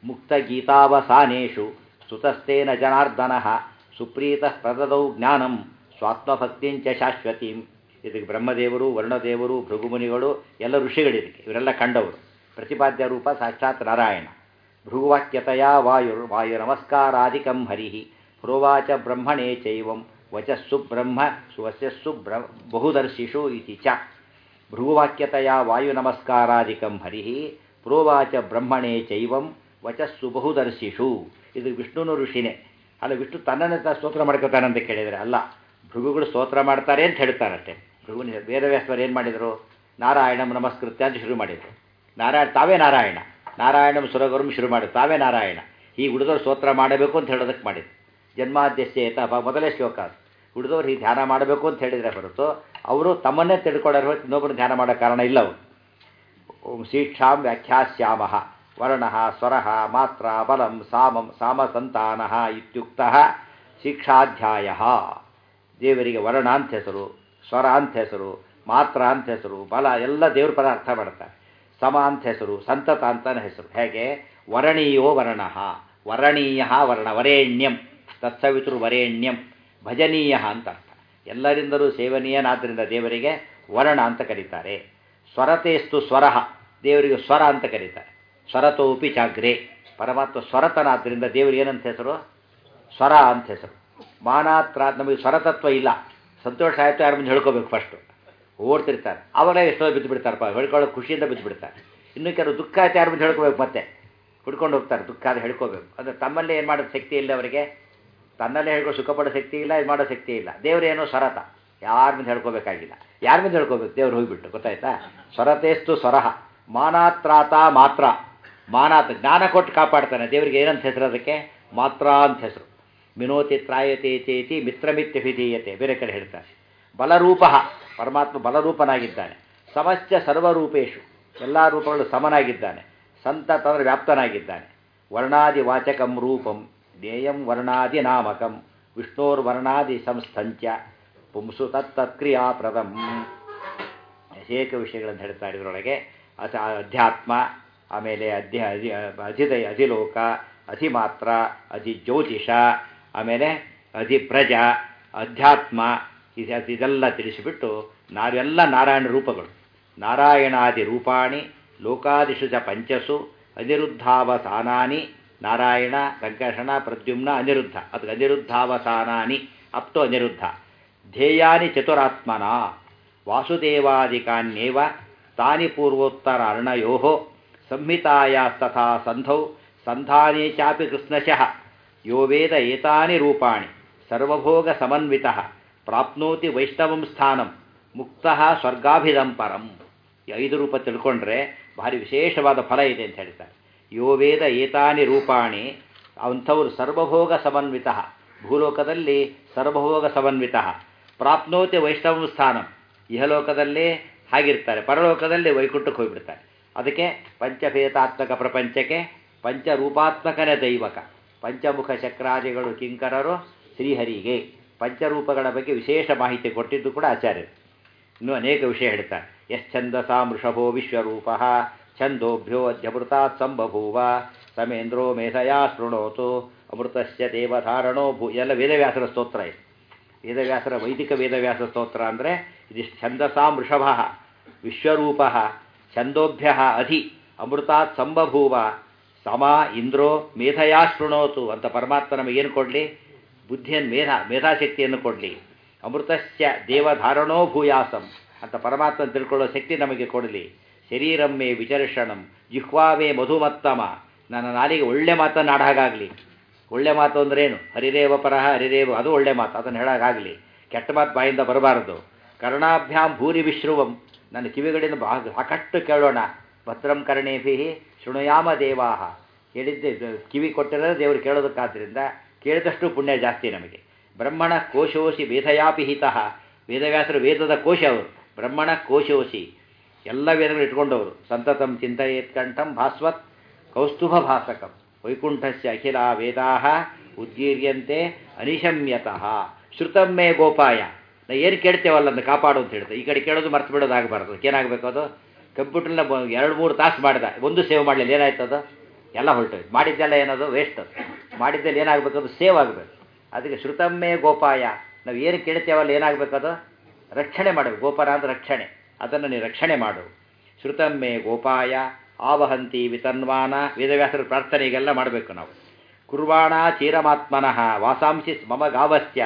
ಮುಕ್ತಗೀತಾವಸಾನೇಷು ಸ್ತುತಸ್ತೇನ ಜನಾರ್ದನ ಸುಪ್ರೀತಃ ಪ್ರದದೌ ಜ್ಞಾನಂ ಸ್ವಾತ್ಮಭಕ್ತಿಂಚ ಶಾಶ್ವತೀಂ ಇದಕ್ಕೆ ಬ್ರಹ್ಮದೇವರು ವರ್ಣದೇವರು ಭೃಗುಮುನಿಗಳು ಎಲ್ಲ ಋಷಿಗಳಿದಕ್ಕೆ ಇವರೆಲ್ಲ ಕಂಡವರು ಪ್ರತಿಪಾದ್ಯ ರೂಪ ಸಾಕ್ಷಾತ್ ನಾರಾಯಣ ಭೃಗುವಾಕ್ಯತೆಯ ವಾಯು ವಾಯು ನಮಸ್ಕಾರಾಧಿಕಂ ಹರಿ ಪ್ರೋವಾಚ ಬ್ರಹ್ಮಣೇ ಚೈವಂ ವಚಸ್ಸು ಬ್ರಹ್ಮ ವಚಸ್ಸು ಬ್ರ ಬಹುದರ್ಶಿಷು ಇತಿ ಚ ಭೃಗುವಾಕ್ಯತೆಯ ವಾಯುನಮಸ್ಕಾರಾದಿಕಂ ಹರಿ ಪ್ರೋವಾಚ ಬ್ರಹ್ಮಣೇ ಚೈವಂ ವಚಸ್ಸು ಬಹುದರ್ಶಿಷು ಇದು ವಿಷ್ಣುನು ಋಷಿನೇ ಅಲ್ಲ ವಿಷ್ಣು ತನ್ನನ್ನೇ ತ ಸ್ತೋತ್ರ ಮಾಡ್ಕೋತಾನಂತ ಕೇಳಿದರೆ ಅಲ್ಲ ಭೃಗುಗಳು ಸ್ತೋತ್ರ ಮಾಡ್ತಾರೆ ಅಂತ ಹೇಳ್ತಾರಷ್ಟೇ ಭೃಗು ವೇದವ್ಯಾಸರು ಏನು ಮಾಡಿದರು ನಾರಾಯಣಂ ನಮಸ್ಕೃತ್ಯ ಅಂತ ಶುರು ಮಾಡಿದರು ನಾರಾಯಣ ತಾವೇ ನಾರಾಯಣ ನಾರಾಯಣಂ ಸುರಗರಂ ಶುರು ಮಾಡಿದ್ರು ತಾವೇ ನಾರಾಯಣ ಈ ಉಳಿದವರು ಸ್ತೋತ್ರ ಮಾಡಬೇಕು ಅಂತ ಹೇಳೋದಕ್ಕೆ ಮಾಡಿದ್ರು ಜನ್ಮಾದ್ಯಸ್ಯ ಏತ ಮೊದಲೇ ಶ್ಲೋಕ ಅದು ಉಳಿದವ್ರು ಈ ಧ್ಯಾನ ಮಾಡಬೇಕು ಅಂತ ಹೇಳಿದರೆ ಹೊರತು ಅವರು ತಮ್ಮನ್ನೇ ತಿಳ್ಕೊಳ್ಳೋರು ಹೊರತು ಇನ್ನೊಬ್ಬರು ಧ್ಯಾನ ಮಾಡೋ ಕಾರಣ ಇಲ್ಲ ಅವರು ಓಂ ಶೀಕ್ಷಾಂ ವ್ಯಾಖ್ಯಾಸ್ಯಾಮ ವರ್ಣ ಸ್ವರ ಮಾತ್ರ ಬಲಂ ಸಾಮಂ ಸಾಮಸಂತಾನ ಇತ್ಯುಕ್ತ ಶಿಕ್ಷಾಧ್ಯಾಯ ದೇವರಿಗೆ ವರ್ಣ ಅಂತ ಹೆಸರು ಸ್ವರ ಅಂತ ಹೆಸರು ಮಾತ್ರ ಅಂತ ಹೆಸರು ಬಲ ಎಲ್ಲ ದೇವ್ರ ಪದ ಅರ್ಥ ಮಾಡ್ತಾರೆ ಸಮ ಅಂತ ಹೆಸರು ಸಂತತ ಅಂತನ ಹೆಸರು ಹೇಗೆ ವರಣೀಯೋ ವರ್ಣ ವರಣೀಯ ವರ್ಣ ವರೇಣ್ಯಂ ತತ್ಸವಿತೃ ವರೇಣ್ಯಂ ಭಜನೀಯ ಅಂತ ಅರ್ಥ ಎಲ್ಲರಿಂದಲೂ ಸೇವನೀಯನಾದ್ದರಿಂದ ದೇವರಿಗೆ ವರ್ಣ ಅಂತ ಕರೀತಾರೆ ಸ್ವರತೇಸ್ತು ಸ್ವರ ದೇವರಿಗೆ ಸ್ವರ ಅಂತ ಕರೀತಾರೆ ಸ್ವರತೋಪಿ ಚಾಗ್ರೆ ಪರಮಾತ್ಮ ಸ್ವರತನಾದ್ದರಿಂದ ದೇವರಿಗೆ ಏನಂತ ಹೆಸರು ಸ್ವರ ಅಂತ ಹೆಸರು ಮಾನಾತ್ರ ನಮಗೆ ಸ್ವರತತ್ವ ಇಲ್ಲ ಸಂತೋಷ ಆಯಿತು ಯಾರ ಮುಂದೆ ಹೇಳ್ಕೋಬೇಕು ಫಸ್ಟು ಓಡ್ತಿರ್ತಾರೆ ಅವಾಗಲೇ ಎಷ್ಟೋ ಬಿದ್ದು ಬಿಡ್ತಾರಪ್ಪ ಹೇಳ್ಕೊಳ್ಳೋ ಖುಷಿಯಿಂದ ಬಿದ್ದು ಬಿಡ್ತಾರೆ ಇನ್ನು ಕೆಲವು ದುಃಖ ಆಯ್ತು ಯಾರ ಮುಂದೆ ಹೇಳ್ಕೋಬೇಕು ಮತ್ತೆ ಹುಡ್ಕೊಂಡು ಹೋಗ್ತಾರೆ ದುಃಖ ಅದು ಹೇಳ್ಕೋಬೇಕು ಅಂದರೆ ತಮ್ಮಲ್ಲೇ ಏನು ಮಾಡೋದು ಶಕ್ತಿ ಇಲ್ಲ ಅವರಿಗೆ ತನ್ನಲ್ಲೇ ಹೇಳ್ಕೊ ಸುಖಪಡೋ ಶಕ್ತಿ ಇಲ್ಲ ಇದು ಮಾಡೋ ಶಕ್ತಿ ಇಲ್ಲ ದೇವರೇನೋ ಸ್ವರತ ಯಾರ ಮುಂದೆ ಹೇಳ್ಕೋಬೇಕಾಗಿಲ್ಲ ಯಾರ ಮುಂದೆ ಹೇಳ್ಕೋಬೇಕು ದೇವ್ರು ಹೋಗಿಬಿಟ್ಟು ಗೊತ್ತಾಯ್ತಾ ಸ್ವರತೇಸ್ತು ಸ್ವರಹ ಮಾನಾತ್ರಾತ ಮಾತ್ರ ಮಾನಾತ್ ಜ್ಞಾನ ಕೊಟ್ಟು ಕಾಪಾಡ್ತಾನೆ ದೇವರಿಗೆ ಏನಂತ ಹೆಸರು ಅದಕ್ಕೆ ಮಾತ್ರ ಅಂತ ಹೆಸರು ಮಿನೋತಿ ತ್ರಾಯತೆ ಚೇತಿ ಮಿತ್ರಮಿತ್ಯಭಿಧೀಯತೆ ಬೇರೆ ಕಡೆ ಹೇಳ್ತಾರೆ ಬಲರೂಪ ಪರಮಾತ್ಮ ಬಲರೂಪನಾಗಿದ್ದಾನೆ ಸಮಸ್ಯ ಸರ್ವರೂಪೇಶು ಎಲ್ಲ ರೂಪಗಳು ಸಮನಾಗಿದ್ದಾನೆ ಸಂತತ ಅಂದರೆ ವ್ಯಾಪ್ತನಾಗಿದ್ದಾನೆ ವರ್ಣಾದಿ ವಾಚಕಂ ರೂಪಂ ಜ್ಞೇಯಂ ವರ್ಣಾದಿ ನಾಮಕಂ ವಿಷ್ಣೋರ್ವರ್ಣಾದಿ ಸಂಸ್ಥಂಚ ಪುಂಸು ತತ್ತತ್ಕ್ರಿಯಾಪ್ರದಂ ಅನೇಕ ವಿಷಯಗಳನ್ನು ಹೇಳ್ತಾರೆ ಇದರೊಳಗೆ ಅಥ ಅಧ್ಯಾತ್ಮ ಆಮೇಲೆ ಅಧ್ಯ ಅಧಿ ಅಧಿದಯ ಅಧಿಲೋಕ ಅಧಿಮಾತ್ರ ಅಧಿ ಜ್ಯೋತಿಷ ಆಮೇಲೆ ಅಧಿಪ್ರಜ ಅಧ್ಯಾತ್ಮ ಇದು ಇದೆಲ್ಲ ತಿಳಿಸಿಬಿಟ್ಟು ನಾವೆಲ್ಲ ನಾರಾಯಣ ರೂಪಗಳು ನಾರಾಯಣಾದಿ ರೂಪಾಣಿ ಲೋಕಾದಿಷು ಚ ಪಂಚಸು ಅನಿರುದ್ಧಾವಸಾನಾನಿ ನಾರಾಯಣ ಸಂಕರ್ಷಣ ಪ್ರದ್ಯುಮ್ನ ಅನಿರುದ್ಧ ಅದಕ್ಕೆ ಅನಿರುದ್ಧಾವಸಾನಾನಿ ಅಪ್ತು ಅನಿರುದ್ಧ ಧ್ಯೇಯಾನಿ ಚತುರಾತ್ಮನ ವಾಸುದೇವಾದಿಕಾನ್ಯೇವ ತಾನಿ ಪೂರ್ವೋತ್ತರ ಅರ್ಣಯೋ ಸಂಹಿತಾಯಾಸ್ತಥಾ ಸಂಧೌ ಸಂಧಾನೇ ಚಾಪಿ ಕೃಷ್ಣಶಃ ಯೋ ವೇದ ಏತಾನಿ ರೂಪಾಣಿ ಸರ್ವಭೋಗ ಸಮನ್ವಿತ ಪ್ರಾಪ್ನೋತಿ ವೈಷ್ಣವಂ ಸ್ಥಾನಂ ಮುಕ್ತ ಸ್ವರ್ಗಾಭಿದಂ ಪರಂ ಈ ಐದು ರೂಪ ತಿಳ್ಕೊಂಡ್ರೆ ಭಾರಿ ವಿಶೇಷವಾದ ಫಲ ಇದೆ ಅಂತ ಹೇಳ್ತಾರೆ ಯೋ ವೇದ ಏತಾನಿ ರೂಪಾಣಿ ಅಂಥವರು ಸರ್ವಭೋಗ ಸಮನ್ವಿತ ಭೂಲೋಕದಲ್ಲಿ ಸರ್ವಭೋಗ ಸಮನ್ವಿತ ಪ್ರಾಪ್ನೋತಿ ವೈಷ್ಣವಂ ಸ್ಥಾನಂ ಇಹಲೋಕದಲ್ಲಿ ಹಾಗಿರ್ತಾರೆ ಪರಲೋಕದಲ್ಲಿ ವೈಕುಂಠಕ್ಕೆ ಹೋಗಿಬಿಡ್ತಾರೆ ಅದಕ್ಕೆ ಪಂಚಭೇದಾತ್ಮಕ ಪ್ರಪಂಚಕ್ಕೆ ಪಂಚರೂಪಾತ್ಮಕನೇ ದೈವಕ ಪಂಚಮುಖ ಚಕ್ರಾದಿಗಳು ಕಿಂಕರರು ಶ್ರೀಹರಿಗೆ ಪಂಚರೂಪಗಳ ಬಗ್ಗೆ ವಿಶೇಷ ಮಾಹಿತಿ ಕೊಟ್ಟಿದ್ದು ಕೂಡ ಆಚಾರ್ಯರು ಇನ್ನೂ ಅನೇಕ ವಿಷಯ ಹೇಳ್ತಾರೆ ಯಶ್ಚಂದಸಾ ವೃಷಭೋ ವಿಶ್ವರೂಪ ಛಂದೋಭ್ಯೋ ಅಧ್ಯಮೃತಾತ್ ಸಂಬಭೂವ ಸಮೇಂದ್ರೋ ಮೇಧಯಾ ಶೃಣೋತು ಅಮೃತಸ್ಯ ದೇವಧಾರಣೋ ಭೂ ಎಲ್ಲ ವೇದವ್ಯಾಸರ ಸ್ತೋತ್ರ ಇದೆ ವೇದವ್ಯಾಸರ ವೈದಿಕ ವೇದವ್ಯಾಸ ಸ್ತೋತ್ರ ಅಂದರೆ ಇದಿಷ್ಟು ಛಂದಸಾ ವೃಷಭ ವಿಶ್ವರೂಪ ಛಂದೋಭ್ಯ ಅಧಿ ಅಮೃತಾತ್ ಸಂಬಭೂವ ಸಮ ಇಂದ್ರೋ ಮೇಧಯಾ ಶೃಣೋತು ಅಂತ ಪರಮಾತ್ಮ ನಮಗೇನು ಕೊಡಲಿ ಬುದ್ಧಿಯನ್ನು ಮೇಧ ಮೇಧಾಶಕ್ತಿಯನ್ನು ಕೊಡಲಿ ಅಮೃತಸ್ಯ ದೇವಧಾರಣೋ ಭೂಯಾಸಂ ಅಂತ ಪರಮಾತ್ಮ ತಿಳ್ಕೊಳ್ಳೋ ಶಕ್ತಿ ನಮಗೆ ಕೊಡಲಿ ಶರೀರಮ್ಮೆ ವಿಚರ್ಷಣಂ ಜಿಹ್ವಾವೇ ಮಧುಮತ್ತಮ ನನ್ನ ನಾಲಿಗೆ ಒಳ್ಳೆ ಮಾತನ್ನು ಆಡಾಗಲಿ ಒಳ್ಳೆ ಮಾತು ಅಂದ್ರೇನು ಹರಿದೇವ ಪರಹ ಹರಿದೇವ ಅದು ಒಳ್ಳೆ ಮಾತು ಅದನ್ನು ಹೇಳೋಕ್ಕಾಗಲಿ ಕೆಟ್ಟ ಮಾತು ಬಾಯಿಂದ ಬರಬಾರದು ಕರ್ಣಾಭ್ಯಾಂ ಭೂರಿ ವಿಶ್ರುವಂ ನನ್ನ ಕಿವಿಗಳಿಂದ ಬಾ ಸಾಕಷ್ಟು ಕೇಳೋಣ ಭದ್ರಂ ಕರ್ಣೇಭಿ ಶೃಣುಯಾಮ ದೇವಾಹ ಹೇಳಿದ್ದೆ ಕಿವಿ ಕೊಟ್ಟಿರೋದು ದೇವರು ಕೇಳೋದಕ್ಕಾದ್ರಿಂದ ಕೇಳಿದಷ್ಟು ಪುಣ್ಯ ಜಾಸ್ತಿ ನಮಗೆ ಬ್ರಹ್ಮಣ ಕೋಶೋಸಿ ವೇದಯಾಪಿ ಹಿತಃ ವೇದವ್ಯಾಸರು ವೇದದ ಕೋಶ ಅವರು ಬ್ರಹ್ಮಣ ಕೋಶೋಸಿ ಎಲ್ಲ ವೇದಗಳು ಇಟ್ಕೊಂಡವರು ಸಂತತಂ ಚಿಂತಯೇತ್ ಕಂಠಂ ಭಾಸ್ವತ್ ಕೌಸ್ತುಭ ಭಾಸಕಂ ವೈಕುಂಠಸ್ಯ ಅಖಿಲ ವೇದಾ ಉದ್ಗೀರ್ಯಂತೆ ಅನಿಶಮ್ಯತಃ ಶ್ರುತಮ್ಮೇ ಗೋಪಾಯ ನಾ ಏನು ಕೇಳ್ತೇವಲ್ಲ ಅದನ್ನು ಕಾಪಾಡು ಅಂತ ಹೇಳ್ತಾರೆ ಈ ಕಡೆ ಕೇಳೋದು ಮರ್ತು ಬಿಡೋದು ಆಗಬಾರ್ದು ಏನಾಗಬೇಕು ಅದು ಕಂಪ್ಯೂಟರ್ನ ಎರಡು ಮೂರು ತಾಸು ಮಾಡಿದ ಒಂದು ಸೇವ್ ಮಾಡಲಿಲ್ಲ ಏನಾಯ್ತು ಅದು ಎಲ್ಲ ಹೊರಟೋಯ್ತು ಮಾಡಿದ್ದೆಲ್ಲ ಏನದು ವೇಸ್ಟ್ ಮಾಡಿದ್ದಲ್ಲಿ ಏನಾಗಬೇಕು ಅದು ಸೇವ್ ಆಗಬೇಕು ಅದಕ್ಕೆ ಶ್ರುತಮ್ಮೇ ಗೋಪಾಯ ನಾವು ಏನು ಕೇಳ್ತೇವಲ್ಲ ಏನಾಗಬೇಕು ಅದು ರಕ್ಷಣೆ ಮಾಡಬೇಕು ಗೋಪರ ಅಂದರೆ ರಕ್ಷಣೆ ಅದನ್ನು ನೀವು ರಕ್ಷಣೆ ಮಾಡು ಶ್ರುತಮ್ಮೆ ಗೋಪಾಯ ಆವಹಂತಿ ವಿತನ್ವಾನ ವೇದವ್ಯಾಸರ ಪ್ರಾರ್ಥನೆಗೆಲ್ಲ ಮಾಡಬೇಕು ನಾವು ಕುರ್ವಾಣ ಚೀರಮಾತ್ಮನಃ ವಾಸಾಂಸಿ ಮಮ ಗಾವಸ್ಯ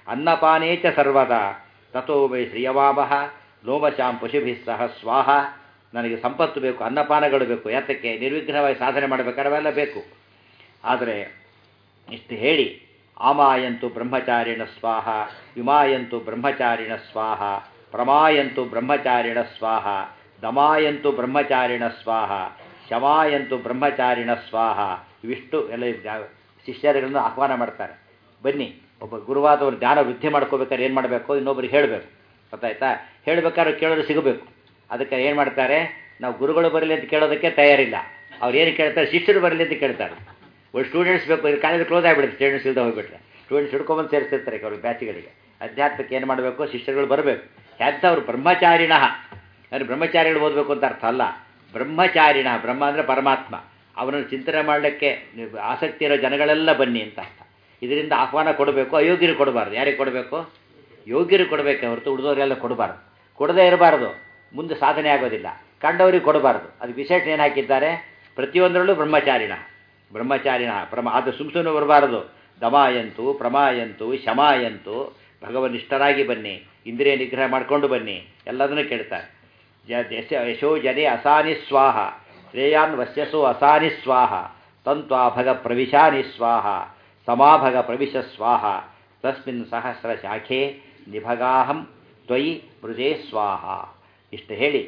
ಅನ್ನಪಾನೇ ಚ ಸರ್ವದಾ ತಥೋ ವೈ ಶ್ರಿಯವಾಮಹ ಲೋಮಶಾಂ ಪಶುಭಿಃ ಸಹ ಸ್ವಾಹ ನನಗೆ ಸಂಪತ್ತು ಬೇಕು ಅನ್ನಪಾನಗಳು ಬೇಕು ಯಾತಕ್ಕೆ ನಿರ್ವಿಘ್ನವಾಗಿ ಸಾಧನೆ ಮಾಡಬೇಕಾದ್ರೆ ಅವೆಲ್ಲ ಬೇಕು ಆದರೆ ಇಷ್ಟು ಹೇಳಿ ಆಮಾಯಂತು ಬ್ರಹ್ಮಚಾರಿಣ ಸ್ವಾಹ ವಿಮಾಯಂತು ಬ್ರಹ್ಮಚಾರಿಣ ಸ್ವಾಹ ಪ್ರಮಾಯಂತು ಬ್ರಹ್ಮಚಾರಿಣ ಸ್ವಾಹ ದಮಾಯಂತು ಬ್ರಹ್ಮಚಾರಿಣ ಸ್ವಾಹ ಶಮಾಯಂತು ಬ್ರಹ್ಮಚಾರಿಣ ಸ್ವಾಹ ಇವಿಷ್ಟು ಎಲ್ಲ ಜಾ- ಶಿಷ್ಯರುಗಳನ್ನು ಆಹ್ವಾನ ಮಾಡ್ತಾರೆ ಬನ್ನಿ ಒಬ್ಬ ಗುರುವಾದವರು ಜ್ಞಾನ ವೃದ್ಧಿ ಮಾಡ್ಕೋಬೇಕಾದ್ರೆ ಏನು ಮಾಡಬೇಕು ಇನ್ನೊಬ್ರಿಗೆ ಹೇಳಬೇಕು ಗೊತ್ತಾಯ್ತಾ ಹೇಳಬೇಕಾದ್ರೆ ಕೇಳೋರು ಸಿಗಬೇಕು ಅದಕ್ಕೆ ಏನು ಮಾಡ್ತಾರೆ ನಾವು ಗುರುಗಳು ಬರಲಿ ಅಂತ ಕೇಳೋದಕ್ಕೆ ತಯಾರಿಲ್ಲ ಅವ್ರು ಏನು ಕೇಳ್ತಾರೆ ಶಿಷ್ಯರು ಬರಲಿ ಅಂತ ಕೇಳ್ತಾರೆ ಒಂದು ಸ್ಟೂಡೆಂಟ್ಸ್ ಬೇಕು ಇದು ಕಾಲೇಜ್ ಕ್ಲೋಸ್ ಆಗಿಬಿಡುತ್ತೆ ಸ್ಟೂಡೆಂಟ್ಸ್ ಇಲ್ಲದೆ ಹೋಗ್ಬಿಟ್ರೆ ಸ್ಟೂಡೆಂಟ್ಸ್ ಹಿಡ್ಕೊಂಬಂದು ಸೇರಿಸ್ತಿರ್ತಾರೆ ಅವ್ರಿಗೆ ಬ್ಯಾಚ್ಗಳಿಗೆ ಅಧ್ಯಾತ್ಮಕ್ಕೆ ಏನು ಮಾಡಬೇಕು ಶಿಷ್ಯರುಗಳು ಬರಬೇಕು ಎಂಥವ್ರು ಬ್ರಹ್ಮಚಾರಿಣ ಅಂದರೆ ಬ್ರಹ್ಮಚಾರಿಗಳು ಓದಬೇಕು ಅಂತ ಅರ್ಥ ಅಲ್ಲ ಬ್ರಹ್ಮಚಾರಿಣ ಬ್ರಹ್ಮ ಅಂದರೆ ಪರಮಾತ್ಮ ಅವನನ್ನು ಚಿಂತನೆ ಮಾಡಲಿಕ್ಕೆ ಆಸಕ್ತಿ ಇರೋ ಜನಗಳೆಲ್ಲ ಬನ್ನಿ ಅಂತ ಅರ್ಥ ಇದರಿಂದ ಆಹ್ವಾನ ಕೊಡಬೇಕು ಅಯೋಗ್ಯರು ಕೊಡಬಾರ್ದು ಯಾರಿಗೆ ಕೊಡಬೇಕು ಯೋಗ್ಯರು ಕೊಡಬೇಕೆ ಹೊರತು ಉಳಿದವರೆಲ್ಲ ಕೊಡಬಾರ್ದು ಕೊಡದೇ ಇರಬಾರ್ದು ಮುಂದೆ ಸಾಧನೆ ಆಗೋದಿಲ್ಲ ಕಂಡವರಿಗೆ ಕೊಡಬಾರ್ದು ಅದು ವಿಶೇಷ ಏನು ಹಾಕಿದ್ದಾರೆ ಪ್ರತಿಯೊಂದರಲ್ಲೂ ಬ್ರಹ್ಮಚಾರಿಣ ಬ್ರಹ್ಮಚಾರಿಣ ಪ್ರಮ ಅದು ಸುಮ್ ಸುಮ್ಮನೆ ಬರಬಾರದು ದಮಾಯಂತು ಪ್ರಮಾಯಂತು ಶಮಾಯಂತು ಭಗವನಿಷ್ಠರಾಗಿ ಬನ್ನಿ ಇಂದ್ರಿಯ ನಿಗ್ರಹ ಮಾಡಿಕೊಂಡು ಬನ್ನಿ ಎಲ್ಲದನ್ನೂ ಕೇಳ್ತಾರೆ ಜ ಯಶ ಯಶೋ ಜನೆ ಅಸಾನಿ ಸ್ವಾಹ ಶ್ರೇಯಾನ್ ವಶ್ಯಸೋ ಅಸಾನಿ ಸ್ವಾಹ ತಂತ್ವಾ ಭಗ ಪ್ರವಿಶಾನಿ ಸ್ವಾಹ ಸಮಾಭಗ ಪ್ರವಿಶ ಸ್ವಾಹ ತಸ್ಮಿನ್ ಸಹಸ್ರ ಶಾಖೆ ನಿಭಗಾಹಂ ತ್ವಯಿ ಮೃಜೇ ಸ್ವಾಹ ಇಷ್ಟು ಹೇಳಿ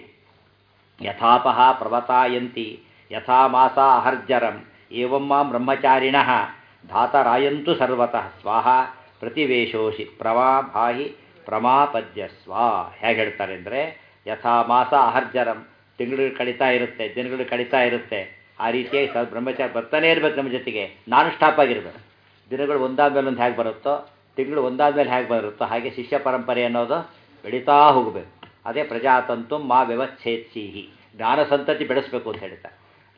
ಯಥಾಪಹ ಪ್ರವತಾಯಂತಿ ಯಥಾ ಮಾಸ ಅಹರ್ಜರಂ ಏವಂ ಮಾಂ ಬ್ರಹ್ಮಚಾರಿಣಃ ಧಾತರಾಯಂತು ಸರ್ವತಃ ಸ್ವಾಹ ಪ್ರತಿವೇಶೋಷಿ ಪ್ರಮಾ ಭಾಹಿ ಪ್ರಮಾಪದ್ಯ ಸ್ವಾ ಹೇಗೆ ಹೇಳ್ತಾರೆ ಅಂದರೆ ಯಥಾ ಮಾಸ ಅಹರ್ಜರಂ ತಿಂಗಳು ಕಳೀತಾ ಇರುತ್ತೆ ದಿನಗಳು ಕಳೀತಾ ಇರುತ್ತೆ ಆ ರೀತಿಯಾಗಿ ಸ ಬ್ರಹ್ಮಚಾರಿ ಬರ್ತಾನೆ ಇರಬೇಕು ನಮ್ಮ ಜೊತೆಗೆ ನಾನು ಸ್ಟಾಪ್ ಆಗಿರ್ಬೇಕು ದಿನಗಳು ಒಂದಾದ್ಮೇಲೆ ಒಂದು ಹೇಗೆ ಬರುತ್ತೋ ತಿಂಗಳು ಒಂದಾದ್ಮೇಲೆ ಹೇಗೆ ಬರುತ್ತೋ ಹಾಗೆ ಶಿಷ್ಯ ಪರಂಪರೆ ಅನ್ನೋದು ಬೆಳೀತಾ ಹೋಗಬೇಕು ಅದೇ ಪ್ರಜಾತಂತು ಮಾ ವ್ಯವಚ್ಛೇತ್ಸಿಹಿ ಜ್ಞಾನ ಸಂತತಿ ಬೆಳೆಸಬೇಕು ಅಂತ ಹೇಳ್ತಾರೆ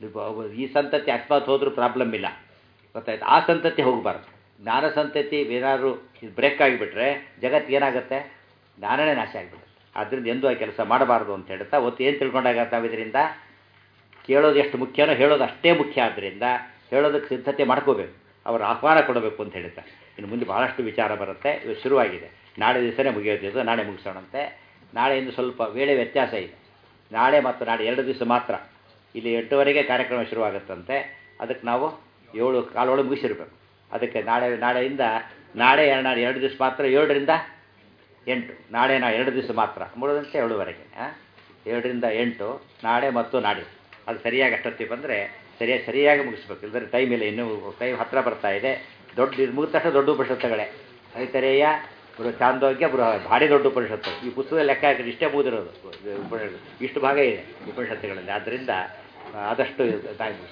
ಈ ಸಂತತಿ ಅಕಸ್ಮಾತ್ ಹೋದ್ರೂ ಪ್ರಾಬ್ಲಮ್ ಇಲ್ಲ ಗೊತ್ತಾಯ್ತು ಆ ಸಂತತಿ ಹೋಗಬಾರ್ದು ಜ್ಞಾನ ಸಂತತಿ ಏನಾದ್ರು ಇದು ಬ್ರೇಕ್ ಆಗಿಬಿಟ್ರೆ ಜಗತ್ತು ಏನಾಗುತ್ತೆ ಜ್ಞಾನನೇ ನಾಶ ಆಗಿಬಿಡುತ್ತೆ ಆದ್ದರಿಂದ ಎಂದೂ ಆ ಕೆಲಸ ಮಾಡಬಾರ್ದು ಅಂತ ಹೇಳ್ತಾ ಒತ್ತು ಏನು ತಿಳ್ಕೊಂಡಾಗ ನಾವು ಇದರಿಂದ ಕೇಳೋದು ಎಷ್ಟು ಮುಖ್ಯನೋ ಹೇಳೋದು ಅಷ್ಟೇ ಮುಖ್ಯ ಆದ್ದರಿಂದ ಹೇಳೋದಕ್ಕೆ ಸಿದ್ಧತೆ ಮಾಡ್ಕೋಬೇಕು ಅವರು ಆಹ್ವಾನ ಕೊಡಬೇಕು ಅಂತ ಹೇಳ್ತಾರೆ ಇನ್ನು ಮುಂದೆ ಭಾಳಷ್ಟು ವಿಚಾರ ಬರುತ್ತೆ ಇದು ಶುರುವಾಗಿದೆ ನಾಳೆ ದಿವಸನೇ ಮುಗಿಯೋದಿದ್ದು ನಾಳೆ ಮುಗಿಸೋಣಂತೆ ನಾಳೆಯಿಂದ ಸ್ವಲ್ಪ ವೇಳೆ ವ್ಯತ್ಯಾಸ ಇದೆ ನಾಳೆ ಮತ್ತು ನಾಳೆ ಎರಡು ದಿವಸ ಮಾತ್ರ ಇಲ್ಲಿ ಎಂಟುವರೆಗೆ ಕಾರ್ಯಕ್ರಮ ಶುರುವಾಗುತ್ತಂತೆ ಅದಕ್ಕೆ ನಾವು ಏಳು ಕಾಲೊಳಗೆ ಮುಗಿಸಿರ್ಬೇಕು ಅದಕ್ಕೆ ನಾಳೆ ನಾಳೆಯಿಂದ ನಾಳೆ ಎರಡು ನಾಳೆ ಎರಡು ದಿವಸ ಮಾತ್ರ ಏಳರಿಂದ ಎಂಟು ನಾಳೆ ನಾ ಎರಡು ದಿವಸ ಮಾತ್ರ ಮೂರದಂತೆ ಏಳುವರೆಗೆ ಹಾಂ ಏಳರಿಂದ ಎಂಟು ನಾಳೆ ಮತ್ತು ನಾಳೆ ಅದು ಸರಿಯಾಗಿ ಅಷ್ಟೊತ್ತಿಗೆ ಬಂದರೆ ಸರಿಯಾಗಿ ಸರಿಯಾಗಿ ಮುಗಿಸ್ಬೇಕು ಇಲ್ಲದ್ರೆ ಟೈಮ್ ಇಲ್ಲ ಇನ್ನೂ ಟೈಮ್ ಹತ್ತಿರ ಬರ್ತಾ ಇದೆ ದೊಡ್ಡ ಇದು ಮುಗಿದ ತಕ್ಷಣ ದೊಡ್ಡ ಉಪನಿಷತ್ತುಗಳೇ ಐತರೇಯ ಬೃಹ ಚಾಂದೋಗ್ಯ ಬೃಹ ಭಾರಿ ದೊಡ್ಡ ಉಪನಿಷತ್ತು ಈ ಪುಸ್ತಕದ ಲೆಕ್ಕ ಹಾಕಿದ್ರೆ ಇಷ್ಟೇ ಮುಗಿದಿರೋದು ಉಪನಿಷತ್ತು ಇಷ್ಟು ಭಾಗ ಇದೆ ಉಪನಿಷತ್ತುಗಳಲ್ಲಿ ಆದ್ದರಿಂದ ಆದಷ್ಟು ಇದಾಗಿ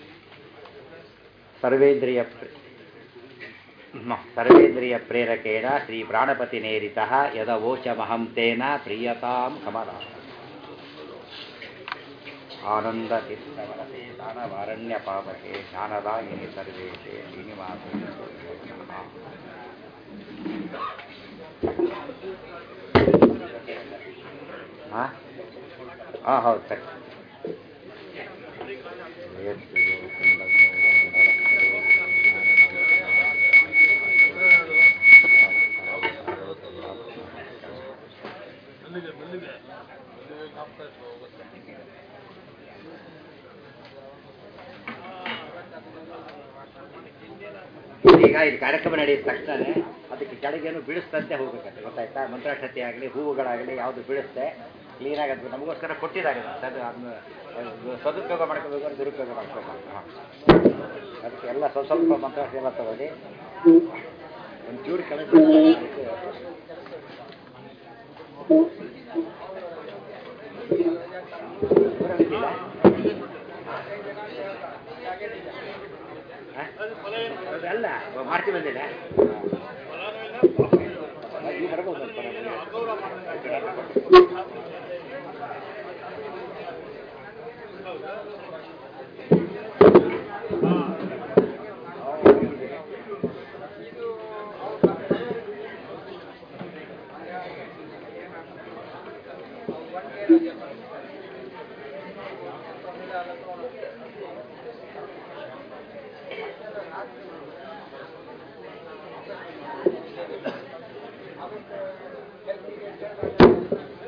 ಸರ್ವೇಂದ್ರಿಯ ಪ್ರ- ಮ- ಸರ್ವೇಂದ್ರಿಯ ಪ್ರೇರಕೇಣ ಶ್ರೀ ಪ್ರಾಣಪತಿ ನೇರಿತ ಯದವೋಚಮಹಂ ತೇನ ಪ್ರಿಯತಾಂ ಕಮಲ ಆನಂದ ತೀರ್ಥವರತೆ ದಾನವಾರಣ್ಯ ಪಾಪಕೆ ಜ್ಞಾನದಾಯಿನಿ ಸರ್ವೇಶೆ ಶ್ರೀನಿವಾಸ ಹಾಂ ಹಾಂ ಹೌದು ಸರಿ ಈಗ ಇಲ್ಲಿ ಕಾರ್ಯಕ್ರಮ ನಡೆಯುವ ತಕ್ಷಣ ಅದಕ್ಕೆ ಕೆಳಗೇನು ಬೀಳಿಸ್ತಂತೆ ಹೋಗ್ಬೇಕಂತೆ ಗೊತ್ತಾಯ್ತಾ ಮಂತ್ರಾಕ್ಷತೆ ಆಗಲಿ ಹೂವುಗಳಾಗಲಿ ಯಾವುದು ಬೀಳಿಸ್ತೆ ಕ್ಲೀನಾಗಿ ಅದು ನಮಗೋಸ್ಕರ ಕೊಟ್ಟಿದ್ದಾರೆ ಅದು ಅದನ್ನ ಅದು ಸದುಪಯೋಗ ಮಾಡ್ಕೋಬೇಕು ಅಂತ ದುರುಪಯೋಗ ಮಾಡ್ಕೋಬಾರ್ದು ಹಾಂ ಅದಕ್ಕೆ ಎಲ್ಲ ಸ್ವಲ್ಪ ಸ್ವಲ್ಪ ಮಂತ್ರಾಕ್ಷತೆ ಎಲ್ಲ ತಗೊಳ್ಳಿ ಒಂಚೂರು ಕೆಲಸ ಊರಲ್ಲಿದ್ದಿಲ್ಲ? ಹ? ಅಲ್ಲ ಮಾಡ್ತಿ ಬಂದಿಲ್ಲ ನೀವು ಬರ್ಬೋದು ಸ್ವಲ್ಪ ಆಮೇಲೆ ಕೆಲಸಕ್ಕೆ ಸೇರ್ದಾಗ